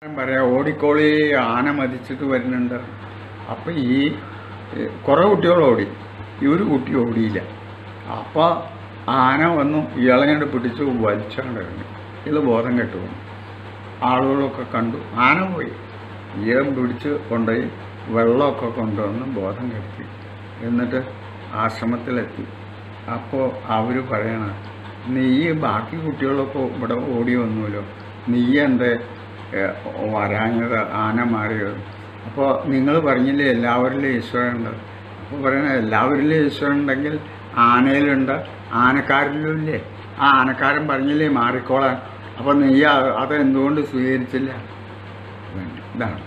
പറയാ ഓടിക്കോളി ആന മതിച്ചിട്ട് വരുന്നുണ്ട് അപ്പം ഈ ഏഹ്, കുറേ കുട്ടികൾ ഓടി ഈ ഒരു കുട്ടി ഓടിയില്ല അപ്പോൾ ആന വന്നു ഇയാളെ കണ്ട് പിടിച്ച് വലിച്ചാണ്ട് കഴിഞ്ഞു ഇത് ബോധം കെട്ടു പോന്നു. ആളുകളൊക്കെ കണ്ടു ആന പോയി ഇയാൾ പിടിച്ച് കൊണ്ടുപോയി വെള്ളമൊക്കെ കൊണ്ടുവന്ന് ബോധം കെട്ടി എന്നിട്ട് ആശ്രമത്തിലെത്തി അപ്പോൾ അവർ പറയണ നീ ബാക്കി കുട്ടികളൊക്കെ ഇവിടെ ഓടി വന്നുല്ലോ നീ എൻ്റെ വരാഞ്ഞത് ആന മാറിയത് അപ്പോൾ നിങ്ങൾ പറഞ്ഞില്ലേ എല്ലാവരിലും ഈശ്വരൻ ഉണ്ട് അപ്പോൾ പറയണ എല്ലാവരിലും ഈശ്വരൻ ഉണ്ടെങ്കിൽ ആനയിലുണ്ട് ആനക്കാരിലും ഇല്ലേ ആ ആനക്കാരൻ പറഞ്ഞില്ലേ മാറിക്കോളാൻ അപ്പോൾ നീ അത് അത് എന്തുകൊണ്ട് സ്വീകരിച്ചില്ല ഇതാണ്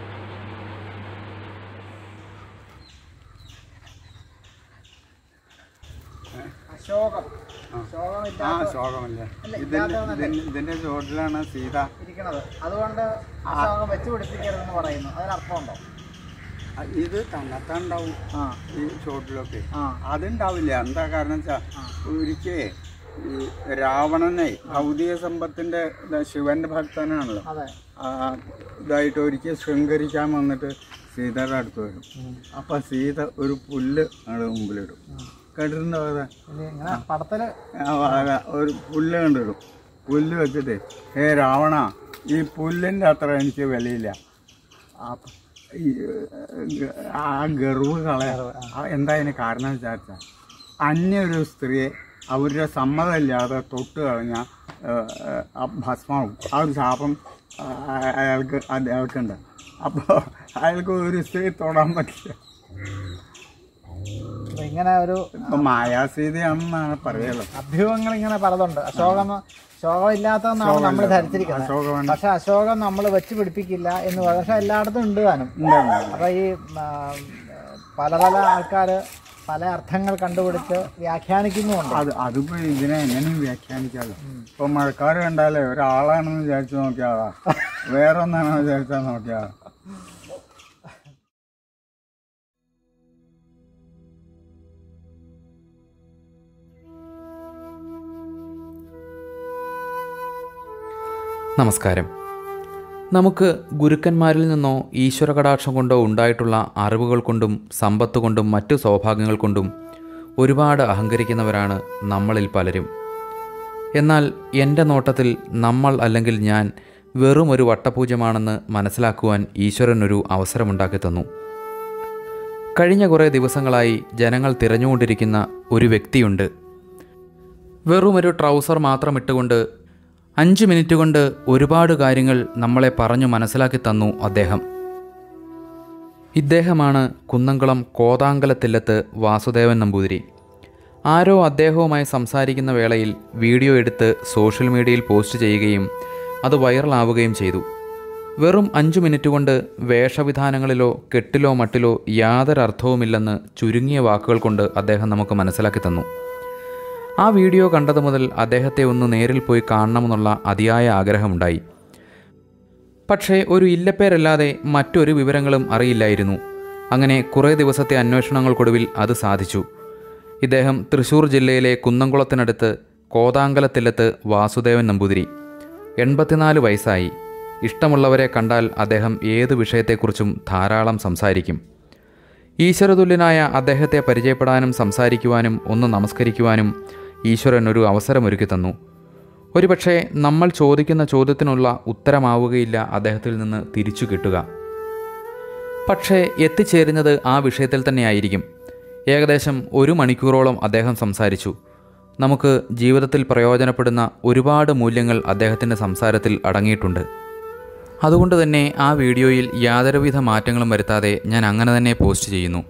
അശോകം ആ ശോകമില്ലാത്ത ശോകമല്ലേ അല്ല, ഇതിൻ്റെ ഇല്ലാത്തതെന്നല്ലേ? ഇതിൻ്റെ- ഇതിൻ്റെ ചോട്ടിലാണ് സീത ഇരിക്കണത് അതുകൊണ്ട് അശോകം വെച്ച് പിടിപ്പിക്കരുതെന്ന് പറയുന്നു അതിനർത്ഥമുണ്ടോ ആ, ഇത് തന്നെത്താൻ ഉണ്ടാവും ആ ഈ ചോട്ടിലൊക്കെ ആ അതുണ്ടാവില്ല എന്താ കാരണം വെച്ചാൽ ആ. ഒരിക്കേ ഈ രാവണനെ ഭൗതിക സമ്പത്തിന്റെ ഇത് ശിവന്റെ ഭക്തനാണല്ലോ അതെ ആ, ഇതായിട്ട് ഒരിക്കൽ ശൃംഗരിക്കാൻ വന്നിട്ട് സീതയുടെ അടുത്ത് വരും അപ്പൊ സീത ഒരു പുല്ല് അവിടെ മുമ്പിലിടും കേട്ടിട്ടുണ്ടോ അത് ഇനി ഇങ്ങനെ പടത്തില് ആ, അതെ, ഒരു പുല്ല് കണ്ടിടും പുല്ല് വെച്ചിട്ട് ഹേ രാവണ ഈ പുല്ലിൻ്റെ അത്ര എനിക്ക് വിലയില്ല ആ, ഈ, ഏഹ്, ആ ഗർവ് കളയാ ആ, എന്താ അതിന് കാരണം വിചാരിച്ച അന്യ ഒരു സ്ത്രീയെ അവരുടെ സമ്മതമില്ലാതെ തൊട്ട് കളഞ്ഞാൽ ഭസ്മാവും ആ ഒരു ശാപം ആ, അയാൾക്ക് അത് അയാൾക്കുണ്ട് അപ്പോൾ അയാൾക്ക് ഒരു സ്ത്രീ തൊടാൻ പറ്റില്ല ഇപ്പൊ ഇങ്ങനെ ഒരു ഇപ്പം മായാസീതയാണെന്നാണ് പറയല്ലോ അഭ്യൂഹങ്ങൾ ഇങ്ങനെ പലതുണ്ട് അശോകം ശോകം ഇല്ലാത്തതെന്നാണ് നമ്മൾ ധരിച്ചിരിക്കുന്നത് അശോകമാണ് പക്ഷെ അശോകം നമ്മൾ വെച്ച് പിടിപ്പിക്കില്ല എന്ന് പറയും പക്ഷെ എല്ലായിടത്തും ഉണ്ട് താനും ഉണ്ടായിരുന്നു അപ്പൊ ഈ ആ, പല പല ആൾക്കാർ പല അർത്ഥങ്ങൾ കണ്ടുപിടിച്ച് വ്യാഖ്യാനിക്കുന്നുമുണ്ട് അത് അതിപ്പോ ഇതിനെ എങ്ങനെയും വ്യാഖ്യാനിക്കാമല്ലോ ഇപ്പൊ മഴക്കാർ കണ്ടാലേ ഒരാളാണെന്ന് വിചാരിച്ചു നോക്കിയാതാ വേറെ ഒന്നാണെന്ന് വിചാരിച്ചാൽ നോക്കിയാ നമസ്കാരം നമുക്ക് ഗുരുക്കന്മാരിൽ നിന്നോ ഈശ്വര കടാക്ഷം കൊണ്ടോ ഉണ്ടായിട്ടുള്ള അറിവുകൾ കൊണ്ടും സമ്പത്ത് കൊണ്ടും മറ്റു സൗഭാഗ്യങ്ങൾ കൊണ്ടും ഒരുപാട് അഹങ്കരിക്കുന്നവരാണ് നമ്മളിൽ പലരും എന്നാൽ എൻ്റെ നോട്ടത്തിൽ നമ്മൾ അല്ലെങ്കിൽ ഞാൻ വെറും ഒരു വട്ടപൂജ്യമാണെന്ന് മനസ്സിലാക്കുവാൻ ഈശ്വരൻ ഒരു അവസരമുണ്ടാക്കി തന്നു കഴിഞ്ഞ കുറേ ദിവസങ്ങളായി ജനങ്ങൾ തിരഞ്ഞുകൊണ്ടിരിക്കുന്ന ഒരു വ്യക്തിയുണ്ട് വെറുമൊരു ട്രൗസർ മാത്രം ഇട്ടുകൊണ്ട് അഞ്ച് മിനിറ്റ് കൊണ്ട് ഒരുപാട് കാര്യങ്ങൾ നമ്മളെ പറഞ്ഞു മനസ്സിലാക്കി തന്നു അദ്ദേഹം ഇദ്ദേഹമാണ് കുന്നംകുളം കോതാങ്കലത്തില്ലത്ത് വാസുദേവൻ നമ്പൂതിരി ആരോ അദ്ദേഹവുമായി സംസാരിക്കുന്ന വേളയിൽ വീഡിയോ എടുത്ത് സോഷ്യൽ മീഡിയയിൽ പോസ്റ്റ് ചെയ്യുകയും അത് വൈറലാവുകയും ചെയ്തു വെറും അഞ്ചു മിനിറ്റ് കൊണ്ട് വേഷവിധാനങ്ങളിലോ കെട്ടിലോ മട്ടിലോ യാതൊരു അർത്ഥവുമില്ലെന്ന് ചുരുങ്ങിയ വാക്കുകൾ കൊണ്ട് അദ്ദേഹം നമുക്ക് മനസ്സിലാക്കി തന്നു ആ വീഡിയോ കണ്ടതു മുതൽ അദ്ദേഹത്തെ ഒന്ന് നേരിൽ പോയി കാണണമെന്നുള്ള അതിയായ ആഗ്രഹമുണ്ടായി പക്ഷേ ഒരു ഇല്ലപ്പേരല്ലാതെ മറ്റൊരു വിവരങ്ങളും അറിയില്ലായിരുന്നു അങ്ങനെ കുറേ ദിവസത്തെ അന്വേഷണങ്ങൾക്കൊടുവിൽ അത് സാധിച്ചു ഇദ്ദേഹം തൃശൂർ ജില്ലയിലെ കുന്നംകുളത്തിനടുത്ത് കോതാങ്കലത്തില്ലത്ത് വാസുദേവൻ നമ്പൂതിരി എൺപത്തിനാല് വയസ്സായി ഇഷ്ടമുള്ളവരെ കണ്ടാൽ അദ്ദേഹം ഏത് വിഷയത്തെക്കുറിച്ചും ധാരാളം സംസാരിക്കും ഈശ്വരതുല്യനായ അദ്ദേഹത്തെ പരിചയപ്പെടാനും സംസാരിക്കുവാനും ഒന്ന് നമസ്കരിക്കുവാനും ഈശ്വരൻ ഒരു അവസരമൊരുക്കി തന്നു ഒരുപക്ഷെ നമ്മൾ ചോദിക്കുന്ന ചോദ്യത്തിനുള്ള ഉത്തരമാവുകയില്ല അദ്ദേഹത്തിൽ നിന്ന് തിരിച്ചു കിട്ടുക പക്ഷേ എത്തിച്ചേരുന്നത് ആ വിഷയത്തിൽ തന്നെയായിരിക്കും ഏകദേശം ഒരു മണിക്കൂറോളം അദ്ദേഹം സംസാരിച്ചു നമുക്ക് ജീവിതത്തിൽ പ്രയോജനപ്പെടുന്ന ഒരുപാട് മൂല്യങ്ങൾ അദ്ദേഹത്തിൻ്റെ സംസാരത്തിൽ അടങ്ങിയിട്ടുണ്ട് അതുകൊണ്ട് തന്നെ ആ വീഡിയോയിൽ യാതൊരുവിധ മാറ്റങ്ങളും വരുത്താതെ ഞാൻ അങ്ങനെ തന്നെ പോസ്റ്റ് ചെയ്യുന്നു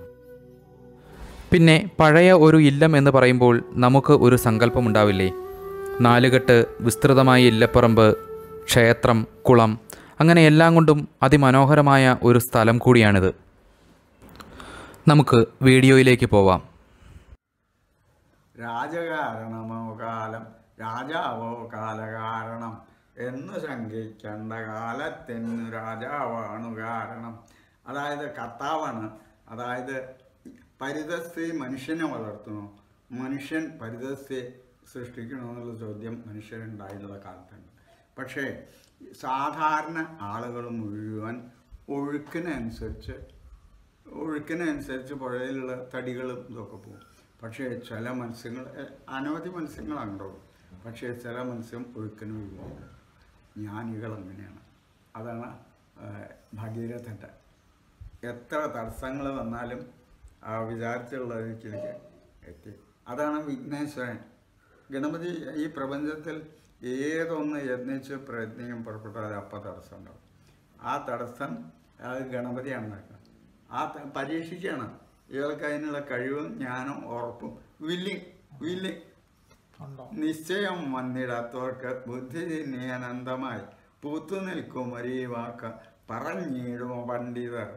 പിന്നെ പഴയ ഒരു ഇല്ലം എന്ന് പറയുമ്പോൾ നമുക്ക് ഒരു സങ്കല്പമുണ്ടാവില്ലേ നാലുകെട്ട് വിസ്തൃതമായ ഇല്ലപ്പറമ്പ് ക്ഷേത്രം കുളം അങ്ങനെ എല്ലാം കൊണ്ടും അതിമനോഹരമായ ഒരു സ്ഥലം കൂടിയാണിത് നമുക്ക് വീഡിയോയിലേക്ക് പോവാം രാജകാരണമോ കാലം രാജാവോ കാലകാരണം എന്ന് ശങ്കിക്കേണ്ട കാലത്തിനു രാജാവാണു കാരണം അതായത് കർത്താവാണ് അതായത് പരിതസ്ഥി മനുഷ്യനെ വളർത്തുന്നു മനുഷ്യൻ പരിതസ്ഥിയെ സൃഷ്ടിക്കണമെന്നുള്ള ചോദ്യം മനുഷ്യരുണ്ടായിട്ടുള്ള കാലത്തുണ്ട് പക്ഷേ സാധാരണ ആളുകൾ മുഴുവൻ ഒഴുക്കിനനുസരിച്ച് ഒഴുക്കിനനുസരിച്ച് പുഴയിലുള്ള തടികളും ഇതൊക്കെ പോകും പക്ഷേ ചില മത്സ്യങ്ങൾ എ- അനവധി മത്സ്യങ്ങളുണ്ടാവും പക്ഷേ ചില മത്സ്യം ഒഴുക്കിന് ഒഴിവാകും ജ്ഞാനികൾ അങ്ങനെയാണ് അതാണ് ആ, ഭഗീരഥൻ്റെ എത്ര തടസ്സങ്ങൾ വന്നാലും ആ വിചാരിച്ചുള്ളതിലേക്ക് എത്തി അതാണ് വിഘ്നേശ്വരൻ ഗണപതി ഈ പ്രപഞ്ചത്തിൽ ഏതൊന്ന് യത്നിച്ച് പ്രയത്നിക്കും പുറപ്പെട്ടാൽ അപ്പം തടസ്സം ഉണ്ടാവും ആ തടസ്സം അത് ഗണപതിയാണ് ഉണ്ടാക്കുന്നത് ആ ത- പരീക്ഷിക്കുകയാണ് ഇയാൾക്ക് അതിനുള്ള കഴിവും ജ്ഞാനം ഉറപ്പും വില്ലിങ് വില്ലിങ് ഉണ്ടോ നിശ്ചയം വന്നിടാത്തവർക്ക് ബുദ്ധി തിന്നി അനന്തമായി പൂത്തു നിൽക്കും ഒരു ഈ വാക്ക് പറഞ്ഞിടുമോ പണ്ഡിതർ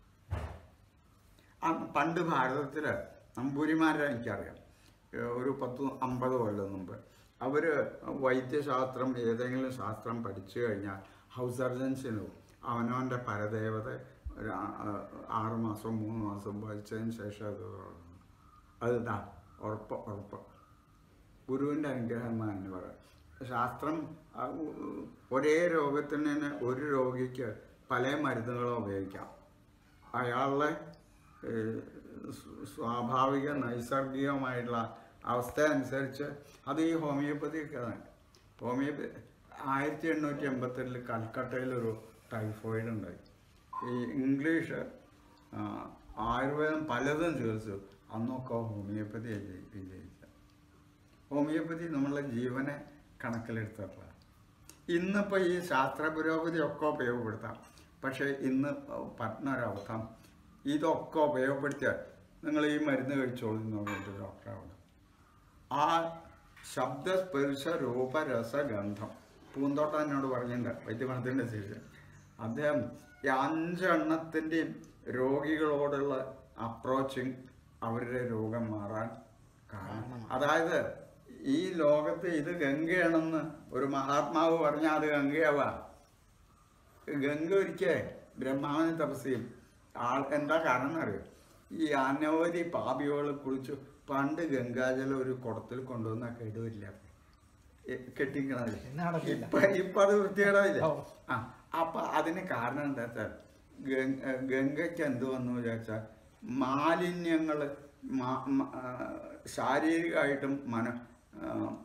ആ പണ്ട് ഭാരതത്തിൽ നമ്പൂരിമാരെ എനിക്കറിയാം ഏഹ് ഒരു പത്ത് അമ്പത് കൊല്ലം മുമ്പ് അവർ വൈദ്യശാസ്ത്രം ഏതെങ്കിലും ശാസ്ത്രം പഠിച്ചു കഴിഞ്ഞാൽ ഹൗസ് സർജൻസിന് പോകും അവനവൻ്റെ പരദേവത ഒരു ആ- ആ- ആറ് മാസം മൂന്ന് മാസം ഭരിച്ചതിന് ശേഷം അത് തുടങ്ങും. അത് ഇതാ ഉറപ്പ് ഉറപ്പ് ഗുരുവിൻ്റെ അനുഗ്രഹം എന്നാണ് എന്ന് പറയാം ശാസ്ത്രം ആ, ഉ- ഉ- ഒരേ രോഗത്തിന് തന്നെ ഒരു രോഗിക്ക് പല മരുന്നുകളും ഉപയോഗിക്കാം അയാളുടെ ഏഹ്, സ്വ- സ്വാഭാവിക നൈസർഗികമായിട്ടുള്ള അവസ്ഥ അനുസരിച്ച് അത് ഈ ഹോമിയോപ്പതിയൊക്കെയാണ് ഹോമിയോപ്പതി ആയിരത്തി എണ്ണൂറ്റി എൺപത്തെട്ടിൽ കൽക്കട്ടയിലൊരു ടൈഫോയിഡ് ഉണ്ടായി ഈ ഇംഗ്ലീഷ് ആ, ആയുർവേദം പലതും ചികിത്സിച്ചു അന്നൊക്കെ ഹോമിയോപ്പതി വിജയിച്ച ഹോമിയോപ്പതി നമ്മളെ ജീവനെ കണക്കിലെടുത്തിട്ടുള്ള ഇന്നിപ്പോൾ ഈ ശാസ്ത്ര പുരോഗതി ഒക്കെ ഉപയോഗപ്പെടുത്താം പക്ഷേ ഇന്ന് പറ്റുന്നൊരവസ്ഥ ഇതൊക്കെ ഉപയോഗപ്പെടുത്തിയാൽ നിങ്ങൾ ഈ മരുന്ന് കഴിച്ചോളൂ എന്ന് പറഞ്ഞിട്ട് ഡോക്ടറാണ് ആ ശബ്ദസ്പർശ രൂപരസഗന്ധം പൂന്തോട്ടം എന്നോട് പറഞ്ഞിട്ടുണ്ട് വൈദ്യമണത്തിൻ്റെ ശേഷം അദ്ദേഹം ഈ അഞ്ചെണ്ണത്തിൻ്റെയും രോഗികളോടുള്ള അപ്രോച്ചിങ് അവരുടെ രോഗം മാറാൻ കാരണം അതായത് ഈ ലോകത്ത് ഇത് ഗംഗയാണെന്ന് ഒരു മഹാത്മാവ് പറഞ്ഞാൽ അത് ഗംഗയാവാം ഗംഗ ഒരിക്കൽ ബ്രഹ്മാവിനെ തപസ് ചെയ്യും ആൾ എന്താ കാരണം എന്നറിയോ ഈ അനവധി പാപികൾ കുളിച്ചു പണ്ട് ഗംഗാജലം ഒരു കുടത്തിൽ കൊണ്ടുവന്ന കേടുമില്ല കെട്ടിക്കണത് ഇന്ന് നടക്കില്ല. ഇപ്പൊ ഇപ്പൊ അത് വൃത്തികേടായില്ല ഓ. ആ അപ്പൊ അതിന് കാരണം എന്താ വെച്ചാൽ ഗംഗ ഗംഗയ്ക്ക് എന്ത് വന്നു വിചാരിച്ചാൽ മാലിന്യങ്ങൾ ശാരീരികമായിട്ടും മന ആ,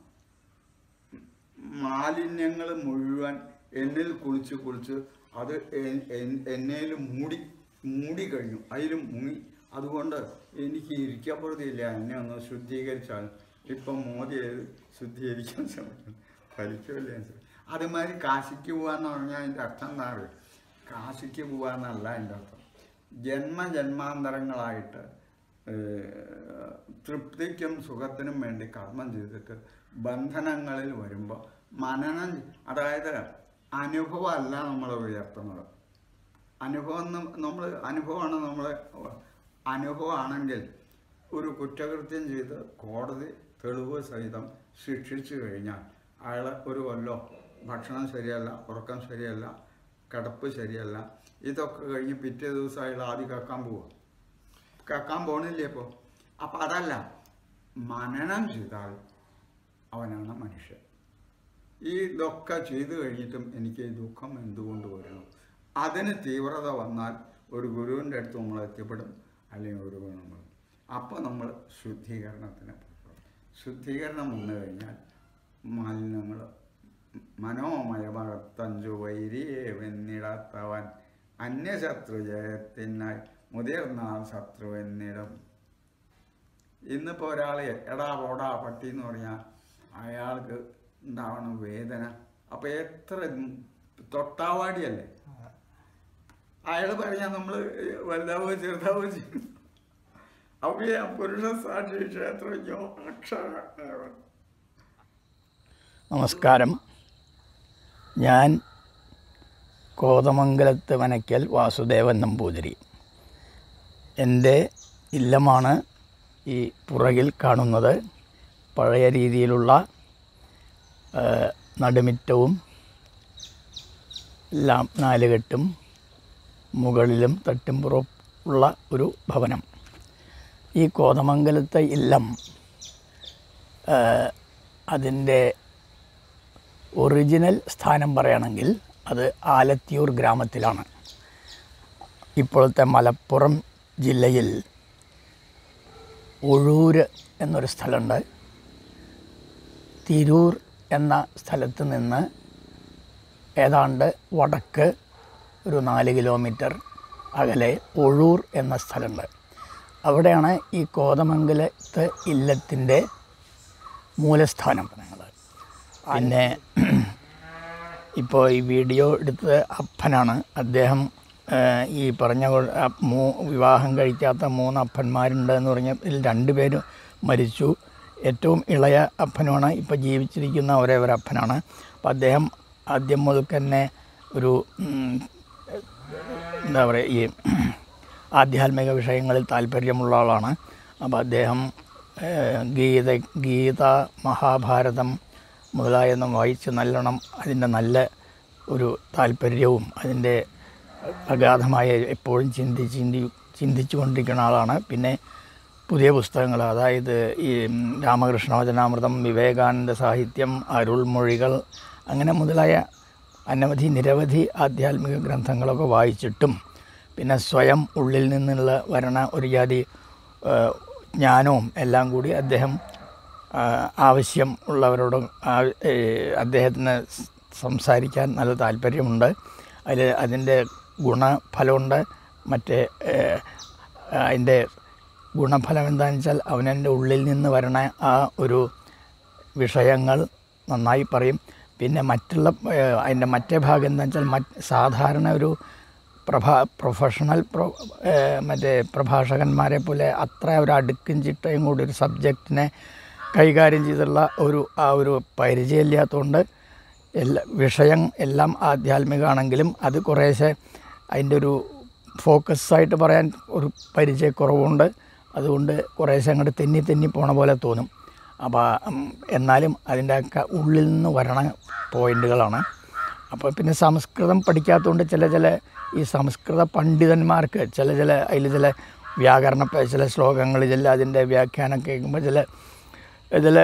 മാലിന്യങ്ങൾ മുഴുവൻ എന്നിൽ കുളിച്ച് കുളിച്ച് അത് എന്നേൽ മൂടി മൂടി കഴിഞ്ഞു അതിലും മുങ്ങി അതുകൊണ്ട് എനിക്ക് ഇരിക്കപ്പെടുത്തിയില്ല എന്നെ ഒന്ന് ശുദ്ധീകരിച്ചാൽ ഇപ്പം മോദി അത് ശുദ്ധീകരിക്കാൻ ശ്രമിക്കുന്നു ഫലിക്കുമല്ലേ എന്ന് ചോദിച്ചു. അതുമാതിരി കാശിക്ക് പോകാന്ന് പറഞ്ഞാൽ അതിൻ്റെ അർത്ഥം എന്താ അറിയോ കാശിക്ക് പോകാന്നല്ല അതിൻ്റെ അർത്ഥം ജന്മജന്മാന്തരങ്ങളായിട്ട് ഏഹ്, തൃപ്തിക്കും സുഖത്തിനും വേണ്ടി കർമ്മം ചെയ്തിട്ട് ബന്ധനങ്ങളിൽ വരുമ്പോൾ മനനം അതായത് അനുഭവമല്ല നമ്മൾ ഉയർത്തുന്നത് അനുഭവം നമ്മൾ അനുഭവമാണ് നമ്മളെ അനുഭവമാണെങ്കിൽ ഒരു കുറ്റകൃത്യം ചെയ്ത് കോടതി തെളിവ് സഹിതം ശിക്ഷിച്ചു കഴിഞ്ഞാൽ അയാളെ ഒരു കൊല്ലോ ഭക്ഷണം ശരിയല്ല ഉറക്കം ശരിയല്ല കിടപ്പ് ശരിയല്ല ഇതൊക്കെ കഴിഞ്ഞ് പിറ്റേ ദിവസം അയാൾ ആദ്യം കക്കാൻ പോവുക കക്കാൻ പോണില്ലേ ഇപ്പോൾ അപ്പം അതല്ല മനനം ചെയ്താൽ അവനാണ് മനുഷ്യൻ ഈ ഇതൊക്കെ ചെയ്തു കഴിഞ്ഞിട്ടും എനിക്ക് ഈ ദുഃഖം എന്തുകൊണ്ട് വരണം അതിന് തീവ്രത വന്നാൽ ഒരു ഗുരുവിൻ്റെ അടുത്ത് നമ്മൾ എത്തിപ്പെടും അല്ലെങ്കിൽ ഒരു നമ്മൾ അപ്പോൾ നമ്മൾ ശുദ്ധീകരണത്തിന് പോകും ശുദ്ധീകരണം വന്നു കഴിഞ്ഞാൽ മാലിന്യങ്ങൾ മനോമയമകത്തഞ്ചു വൈരിയെ വെന്നിടാത്തവൻ അന്യശത്രു ജയത്തിനായി മുതിർന്നാൽ ശത്രു എന്നിടം ഇന്നിപ്പോൾ ഒരാൾ എടാ പോടാ പട്ടി എന്ന് പറഞ്ഞാൽ അയാൾക്ക് ഉണ്ടാവണം വേദന അപ്പം എത്ര തൊട്ടാവാടിയല്ലേ അയാൾ പറഞ്ഞാൽ നമ്മൾ വലുതാവോ ചെറുതാവോ ചെയ്യും അവയെ പുരുഷ സാക്ഷി ക്ഷേത്രജ്ഞോ അക്ഷര നമസ്കാരം ഞാൻ കോതമംഗലത്ത് മനയ്ക്കൽ വാസുദേവൻ നമ്പൂതിരി എൻ്റെ ഇല്ലമാണ് ഈ പുറകിൽ കാണുന്നത് പഴയ രീതിയിലുള്ള ആ, നടുമിറ്റവും എല്ലാം നാലുകെട്ടും മുകളിലും തട്ടുംപുറം ഉള്ള ഒരു ഭവനം ഈ കോതമംഗലത്തെ ഇല്ലം ആ, അതിൻ്റെ ഒറിജിനൽ സ്ഥാനം പറയുകയാണെങ്കിൽ അത് ആലത്തിയൂർ ഗ്രാമത്തിലാണ് ഇപ്പോഴത്തെ മലപ്പുറം ജില്ലയിൽ ഒഴൂര് എന്നൊരു സ്ഥലമുണ്ട് തിരൂർ എന്ന സ്ഥലത്ത് നിന്ന് ഏതാണ്ട് വടക്ക് ഒരു നാല് കിലോമീറ്റർ അകലെ ഒഴൂർ എന്ന സ്ഥലമുണ്ട് അവിടെയാണ് ഈ കോതമംഗലത്ത് ഇല്ലത്തിൻ്റെ മൂലസ്ഥാനം ഞങ്ങൾ പിന്നെ ഇപ്പോൾ ഈ വീഡിയോ എടുത്തത് അപ്പനാണ് അദ്ദേഹം ഏഹ്, ഈ പറഞ്ഞ പോലെ ആ മൂ വിവാഹം കഴിക്കാത്ത മൂന്ന് അപ്പന്മാരുണ്ട് എന്ന് പറഞ്ഞ ഇതിൽ രണ്ടുപേരും മരിച്ചു ഏറ്റവും ഇളയ അപ്പനുമാണ് ഇപ്പോൾ ജീവിച്ചിരിക്കുന്ന ഒരേ ഒരു അപ്പനാണ് അപ്പോൾ അദ്ദേഹം ആദ്യം മുതൽ തന്നെ ഒരു ഉം, എന്താ പറയുക ഈ ആധ്യാത്മിക വിഷയങ്ങളിൽ താല്പര്യമുള്ള ആളാണ് അപ്പോൾ അദ്ദേഹം ഏഹ്, ഗീത ഗീത മഹാഭാരതം മുതലായൊന്നും വായിച്ച് നല്ലോണം അതിൻ്റെ നല്ല ഒരു താല്പര്യവും അതിൻ്റെ അഗാധമായ എപ്പോഴും ചിന്തി ചിന്തി ചിന്തിച്ചു കൊണ്ടിരിക്കുന്ന ആളാണ് പിന്നെ പുതിയ പുസ്തകങ്ങൾ അതായത് ഈ രാമകൃഷ്ണവചനാമൃതം വിവേകാനന്ദ സാഹിത്യം അരുൾമൊഴികൾ അങ്ങനെ മുതലായ അനവധി നിരവധി ആധ്യാത്മിക ഗ്രന്ഥങ്ങളൊക്കെ വായിച്ചിട്ടും പിന്നെ സ്വയം ഉള്ളിൽ നിന്നുള്ള വരണ ഒരു ജാതി ഏഹ്, ജ്ഞാനവും എല്ലാം കൂടി അദ്ദേഹം ആ, ആവശ്യം ഉള്ളവരോട് ആ- ഏഹ്, അദ്ദേഹത്തിന് സ് സംസാരിക്കാൻ നല്ല താല്പര്യമുണ്ട് അതിൽ അതിൻ്റെ ഗുണഫലമുണ്ട് മറ്റേ ഏഹ്, അതിൻ്റെ ഗുണഫലം എന്താണെന്ന് വെച്ചാൽ അവനൻ്റെ ഉള്ളിൽ നിന്ന് വരണ ആ ഒരു വിഷയങ്ങൾ നന്നായി പറയും പിന്നെ മറ്റുള്ള ഏഹ്, അതിൻ്റെ മറ്റേ ഭാഗം എന്താ വെച്ചാൽ മറ്റ് സാധാരണ ഒരു പ്രഭാ പ്രൊഫഷണൽ പ്രൊ ഏഹ്, മറ്റേ പ്രഭാഷകന്മാരെ പോലെ അത്ര ഒരു അടുക്കും ചിട്ടയും കൂടി ഒരു സബ്ജക്റ്റിനെ കൈകാര്യം ചെയ്തുള്ള ഒരു ആ ഒരു പരിചയമില്ലാത്തതുകൊണ്ട് എല്ലാ വിഷയം എല്ലാം ആധ്യാത്മികമാണെങ്കിലും അത് കുറേശ്ശെ അതിൻ്റെ ഒരു ഫോക്കസായിട്ട് പറയാൻ ഒരു പരിചയക്കുറവുണ്ട് അതുകൊണ്ട് കുറേശ്ശെ അങ്ങോട്ട് തെന്നി തെന്നി പോണ പോലെ തോന്നും അപ്പോൾ ഉം, എന്നാലും അതിൻ്റെ ഒക്കെ ഉള്ളിൽ നിന്ന് വരണ പോയിന്റുകളാണ് അപ്പോൾ പിന്നെ സംസ്കൃതം പഠിക്കാത്തതുകൊണ്ട് ചില ചില ഈ സംസ്കൃത പണ്ഡിതന്മാർക്ക് ചില ചില അതിൽ ചില വ്യാകരണ പ- ചില ശ്ലോകങ്ങൾ ചില അതിൻ്റെ വ്യാഖ്യാനം കേൾക്കുമ്പോൾ ചില ഇതിൽ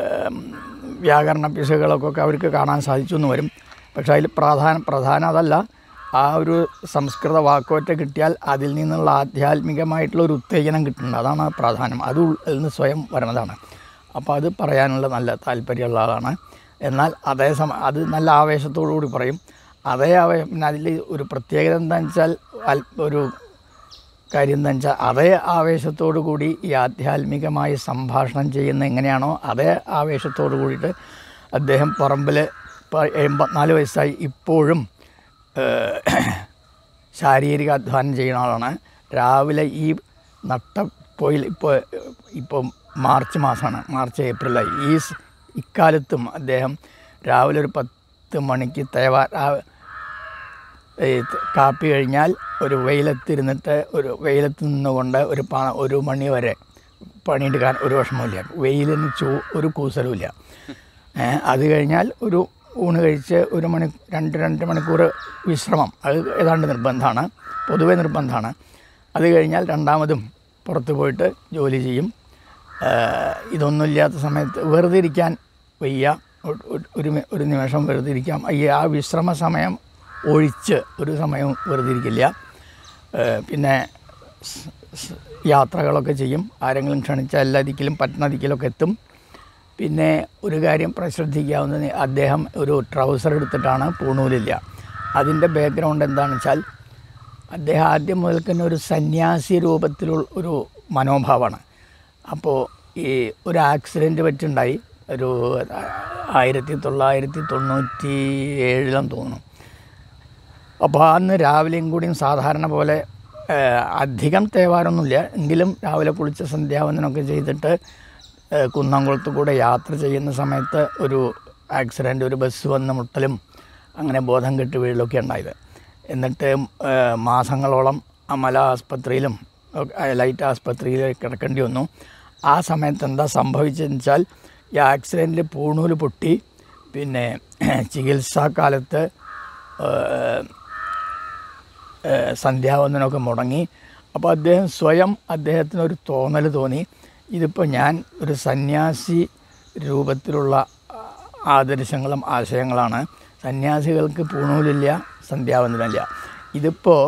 വ്യാകരണ പിശകുകളൊക്കെ അവർക്ക് കാണാൻ സാധിച്ചു എന്ന് വരും പക്ഷേ അതിൽ പ്രധാന പ്രധാനം അതല്ല ആ ഒരു സംസ്കൃത വാക്കോറ്റ കിട്ടിയാൽ അതിൽ നിന്നുള്ള ആധ്യാത്മികമായിട്ടുള്ള ഒരു ഉത്തേജനം കിട്ടുന്നുണ്ട് അതാണ് പ്രധാനം അത് ഉള്ളിൽ നിന്ന് സ്വയം വരണതാണ് അപ്പോൾ അത് പറയാനുള്ള നല്ല താല്പര്യമുള്ള ആളാണ് എന്നാൽ അതേ സമയം അത് നല്ല ആവേശത്തോടു കൂടി പറയും അതേ ആവേശം പിന്നെ അതിൽ ഒരു പ്രത്യേകത എന്താണെന്ന് വെച്ചാൽ അൽ- ഒരു കാര്യം എന്താ വെച്ചാൽ അതേ ആവേശത്തോടു കൂടി ഈ ആധ്യാത്മികമായി സംഭാഷണം ചെയ്യുന്ന എങ്ങനെയാണോ അതേ ആവേശത്തോടു കൂടിയിട്ട് അദ്ദേഹം പറമ്പിൽ ഇപ്പോൾ എൺപത്തിനാല് വയസ്സായി ഇപ്പോഴും ഏഹ്, ശാരീരിക അധ്വാനം ചെയ്യുന്ന ആളാണ് രാവിലെ ഈ നട്ടപ്പൊയിൽ ഇപ്പോൾ ഇപ്പോൾ മാർച്ച് മാസമാണ് മാർച്ച് ഏപ്രിലായി ഈ സ് ഇക്കാലത്തും അദ്ദേഹം രാവിലെ ഒരു പത്ത് മണിക്ക് തേവാ രാ- ഈ ത- കാപ്പി കഴിഞ്ഞാൽ ഒരു വെയിലത്തിരുന്നിട്ട് ഒരു വെയിലത്ത് നിന്നുകൊണ്ട് ഒരു പ ഒരു മണി വരെ പണിയെടുക്കാൻ ഒരു വിഷമമില്ല വെയിലിന് ചൂ ഒരു കൂസലുമില്ല ഏ, അത് കഴിഞ്ഞാൽ ഒരു ഊണ് കഴിച്ച് ഒരു മണി രണ്ട് രണ്ട് മണിക്കൂർ വിശ്രമം അത് ഏതാണ്ട് നിർബന്ധമാണ് പൊതുവെ നിർബന്ധമാണ് അത് കഴിഞ്ഞാൽ രണ്ടാമതും പുറത്ത് പോയിട്ട് ജോലി ചെയ്യും ഏ, ഇതൊന്നുമില്ലാത്ത സമയത്ത് വെറുതെ ഇരിക്കാൻ വയ്യ ഒ- ഒ- ഒരു മി- ഒരു നിമിഷം വെറുതെ ഇരിക്കാം ഈ ആ വിശ്രമ സമയം ഒഴിച്ച് ഒരു സമയവും വെറുതെ ഇരിക്കില്ല ഏഹ് പിന്നെ സ്- സ് യാത്രകളൊക്കെ ചെയ്യും ആരെങ്കിലും ക്ഷണിച്ചാൽ എല്ലാ ദിക്കിലും പറ്റുന്ന ദിക്കിലൊക്കെ എത്തും പിന്നെ ഒരു കാര്യം പ്രശ്രദ്ധിക്കാവുന്നത് അദ്ദേഹം ഒരു ട്രൗസർ എടുത്തിട്ടാണ് പൂണൂലില്ല അതിൻ്റെ ബാക്ക്ഗ്രൗണ്ട് എന്താണെന്ന് വെച്ചാൽ അദ്ദേഹം ആദ്യം മുതൽ തന്നെ ഒരു സന്യാസി രൂപത്തിലുള്ള ഒരു മനോഭാവമാണ് അപ്പോൾ ഈ ഒരു ആക്സിഡൻറ്റ് പറ്റുണ്ടായി ഒരു ആയിരത്തി തൊള്ളായിരത്തി തൊണ്ണൂറ്റി ഏഴിലും തോന്നുന്നു അപ്പോൾ അന്ന് രാവിലെയും കൂടിയും സാധാരണ പോലെ ഏഹ്, അധികം തേവാരൊന്നുമില്ല എങ്കിലും രാവിലെ കുളിച്ച് സന്ധ്യാവന്തനമൊക്കെ ചെയ്തിട്ട് ഏഹ്, കുന്നംകുളത്ത് കൂടെ യാത്ര ചെയ്യുന്ന സമയത്ത് ഒരു ആക്സിഡൻറ്റ് ഒരു ബസ് വന്ന് മുട്ടലും അങ്ങനെ ബോധം കെട്ട് വീഴലൊക്കെ ഉണ്ടായത് എന്നിട്ട് ഏഹ്, മാസങ്ങളോളം അമല ആസ്പത്രിയിലും ഒക്കെ, ലൈറ്റ് ആസ്പത്രിയിൽ കിടക്കേണ്ടി വന്നു ആ സമയത്ത് എന്താ സംഭവിച്ചതെന്ന് വെച്ചാൽ ഈ ആക്സിഡൻറ്റിൽ പൂണൂല് പൊട്ടി പിന്നെ ചികിത്സാ കാലത്ത് ഏഹ്, ഏഹ് സന്ധ്യാവന്തനമൊക്കെ മുടങ്ങി അപ്പോൾ അദ്ദേഹം സ്വയം അദ്ദേഹത്തിന് ഒരു തോന്നൽ തോന്നി ഇതിപ്പോൾ ഞാൻ ഒരു സന്യാസി രൂപത്തിലുള്ള ആ, ആദർശങ്ങളും ആശയങ്ങളാണ് സന്യാസികൾക്ക് പൂണൂലില്ല സന്ധ്യാവന്തനമില്ല ഇതിപ്പോൾ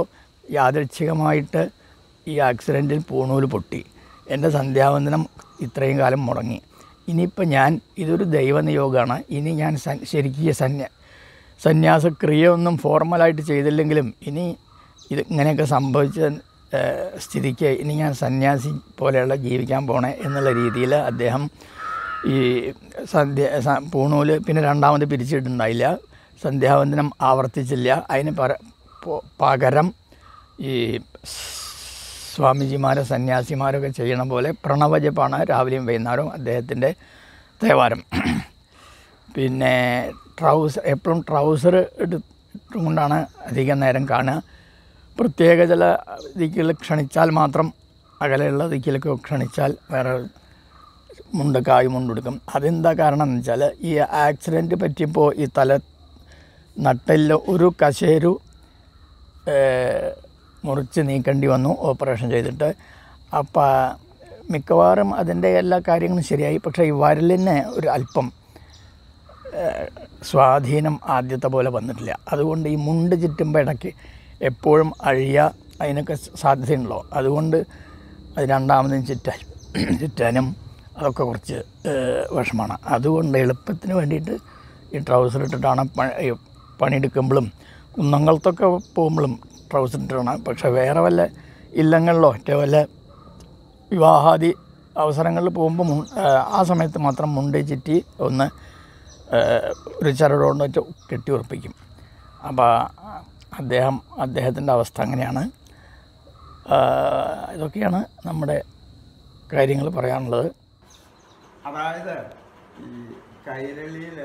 യാദൃച്ഛികമായിട്ട് ഈ ആക്സിഡൻറ്റിൽ പൂണൂല് പൊട്ടി എൻ്റെ സന്ധ്യാവന്ദനം ഇത്രയും കാലം മുടങ്ങി ഇനിയിപ്പോൾ ഞാൻ ഇതൊരു ദൈവനിയോഗമാണ് ഇനി ഞാൻ സൻ ശരിക്കും ഈ സന്യ സന്യാസക്രിയ ഒന്നും ഫോർമലായിട്ട് ചെയ്തില്ലെങ്കിലും ഇനി ഇത് ഇങ്ങനെയൊക്കെ സംഭവിച്ച ഏഹ്, സ്ഥിതിക്ക് ഇനി ഞാൻ സന്യാസി പോലെയുള്ള ജീവിക്കാൻ പോണേ എന്നുള്ള രീതിയിൽ അദ്ദേഹം ഈ സന്ധ്യ സ- പൂണൂല് പിന്നെ രണ്ടാമത് പിരിച്ചിട്ടുണ്ടായില്ല സന്ധ്യാവന്ദനം ആവർത്തിച്ചില്ല അതിന് പര പോ- പകരം ഈ സ്വാമിജിമാരെ സന്യാസിമാരൊക്കെ ചെയ്യണ പോലെ പ്രണവജപ്പാണ് രാവിലെയും വൈകുന്നേരവും അദ്ദേഹത്തിൻ്റെ തേവാരം പിന്നെ ട്രൗസർ എപ്പോഴും ട്രൗസർ ഇട്ടുകൊണ്ടാണ് അധികം നേരം കാണുക പ്രത്യേക ചില ദിക്കിൽ ക്ഷണിച്ചാൽ മാത്രം അകലെയുള്ള ദിക്കിലൊക്കെ ക്ഷണിച്ചാൽ വേറെ മുണ്ടക്കായി മുണ്ടെടുക്കും അതെന്താ കാരണം എന്ന് വെച്ചാൽ ഈ ആക്സിഡൻറ്റ് പറ്റിയപ്പോൾ ഈ തല നട്ടെല്ലിൽ ഒരു കശേരു ഏഹ്, മുറിച്ച് നീക്കേണ്ടി വന്നു ഓപ്പറേഷൻ ചെയ്തിട്ട് അപ്പം മിക്കവാറും അതിൻ്റെ എല്ലാ കാര്യങ്ങളും ശരിയായി പക്ഷേ ഈ വരലിന് ഒരു അല്പം ഏഹ്, സ്വാധീനം ആദ്യത്തെ പോലെ വന്നിട്ടില്ല അതുകൊണ്ട് ഈ മുണ്ട് ചുറ്റുമ്പോൾ ഇടയ്ക്ക് എപ്പോഴും അഴിയ അതിനൊക്കെ സാധ്യതയുണ്ടല്ലോ അതുകൊണ്ട് അത് രണ്ടാമതും ചുറ്റാൻ ചുറ്റാനും അതൊക്കെ കുറച്ച് ഏഹ്, വിഷമാണ് അതുകൊണ്ട് എളുപ്പത്തിന് വേണ്ടിയിട്ട് ഈ ട്രൗസർ ഇട്ടിട്ടാണ് പ- ഈ പണിയെടുക്കുമ്പോഴും കുന്നംകുളത്തൊക്കെ പോകുമ്പോഴും ട്രൗസർ ഇട്ടിട്ടാണ് പക്ഷേ വേറെ വല്ല ഇല്ലങ്ങളിലോ മറ്റേ വല്ല വിവാഹാദി അവസരങ്ങളിൽ പോകുമ്പോൾ മുൻ ആ സമയത്ത് മാത്രം മുണ്ട് ചുറ്റി ഒന്ന് ഏഹ്, ഒരു ചരടുകൊണ്ട് വെച്ച് കെട്ടി ഉറപ്പിക്കും അപ്പോൾ അദ്ദേഹം അദ്ദേഹത്തിൻ്റെ അവസ്ഥ അങ്ങനെയാണ് ആഹ്, ഇതൊക്കെയാണ് നമ്മുടെ കാര്യങ്ങൾ പറയാനുള്ളത് അതായത് ഈ കൈരളിയിൽ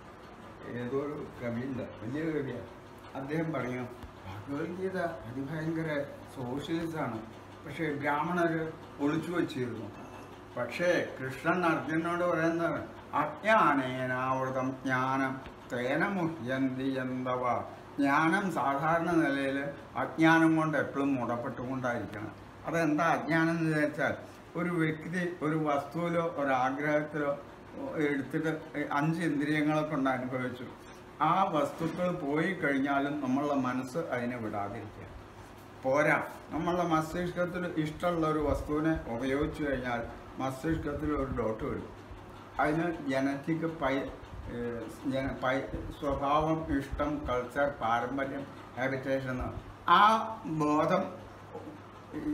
ഏതോ ഒരു കവിയുണ്ട് വലിയ കവിയാണ് അദ്ദേഹം പറഞ്ഞു ഭഗവത്ഗീത അതിഭയങ്കര സോഷ്യലിസമാണ് പക്ഷേ ബ്രാഹ്മണർ ഒളിച്ചു വച്ചിരുന്നു പക്ഷേ കൃഷ്ണൻ അർജുനോട് പറയുന്നത് അജ്ഞാനേനാവൃതം ജ്ഞാനം തേന മുഹ്യന്തി എന്തവ ജ്ഞാനം സാധാരണ നിലയിൽ അജ്ഞാനം കൊണ്ട് എപ്പോഴും മുടപ്പെട്ടുകൊണ്ടായിരിക്കണം അതെന്താ അജ്ഞാനം എന്ന് വിചാരിച്ചാൽ ഒരു വ്യക്തി ഒരു വസ്തുവിലോ ഒരാഗ്രഹത്തിലോ എടുത്തിട്ട് അഞ്ച് ഇന്ദ്രിയങ്ങളെ കൊണ്ട് അനുഭവിച്ചു ആ വസ്തുക്കൾ പോയി കഴിഞ്ഞാലും നമ്മളുടെ മനസ്സ് അതിനെ വിടാതിരിക്കുക പോരാ നമ്മളുടെ മസ്തിഷ്കത്തിൽ ഇഷ്ടമുള്ള ഒരു വസ്തുവിനെ ഉപയോഗിച്ചു കഴിഞ്ഞാൽ മസ്തിഷ്കത്തിൽ ഒരു ഡോട്ട് വരും അതിന് ജനറ്റിക് പൈ ഏഹ് ജന പൈ സ്വഭാവം ഇഷ്ടം കൾച്ചർ പാരമ്പര്യം ഹാബിറ്റേഷൻ എന്ന് ആ ബോധം ഈ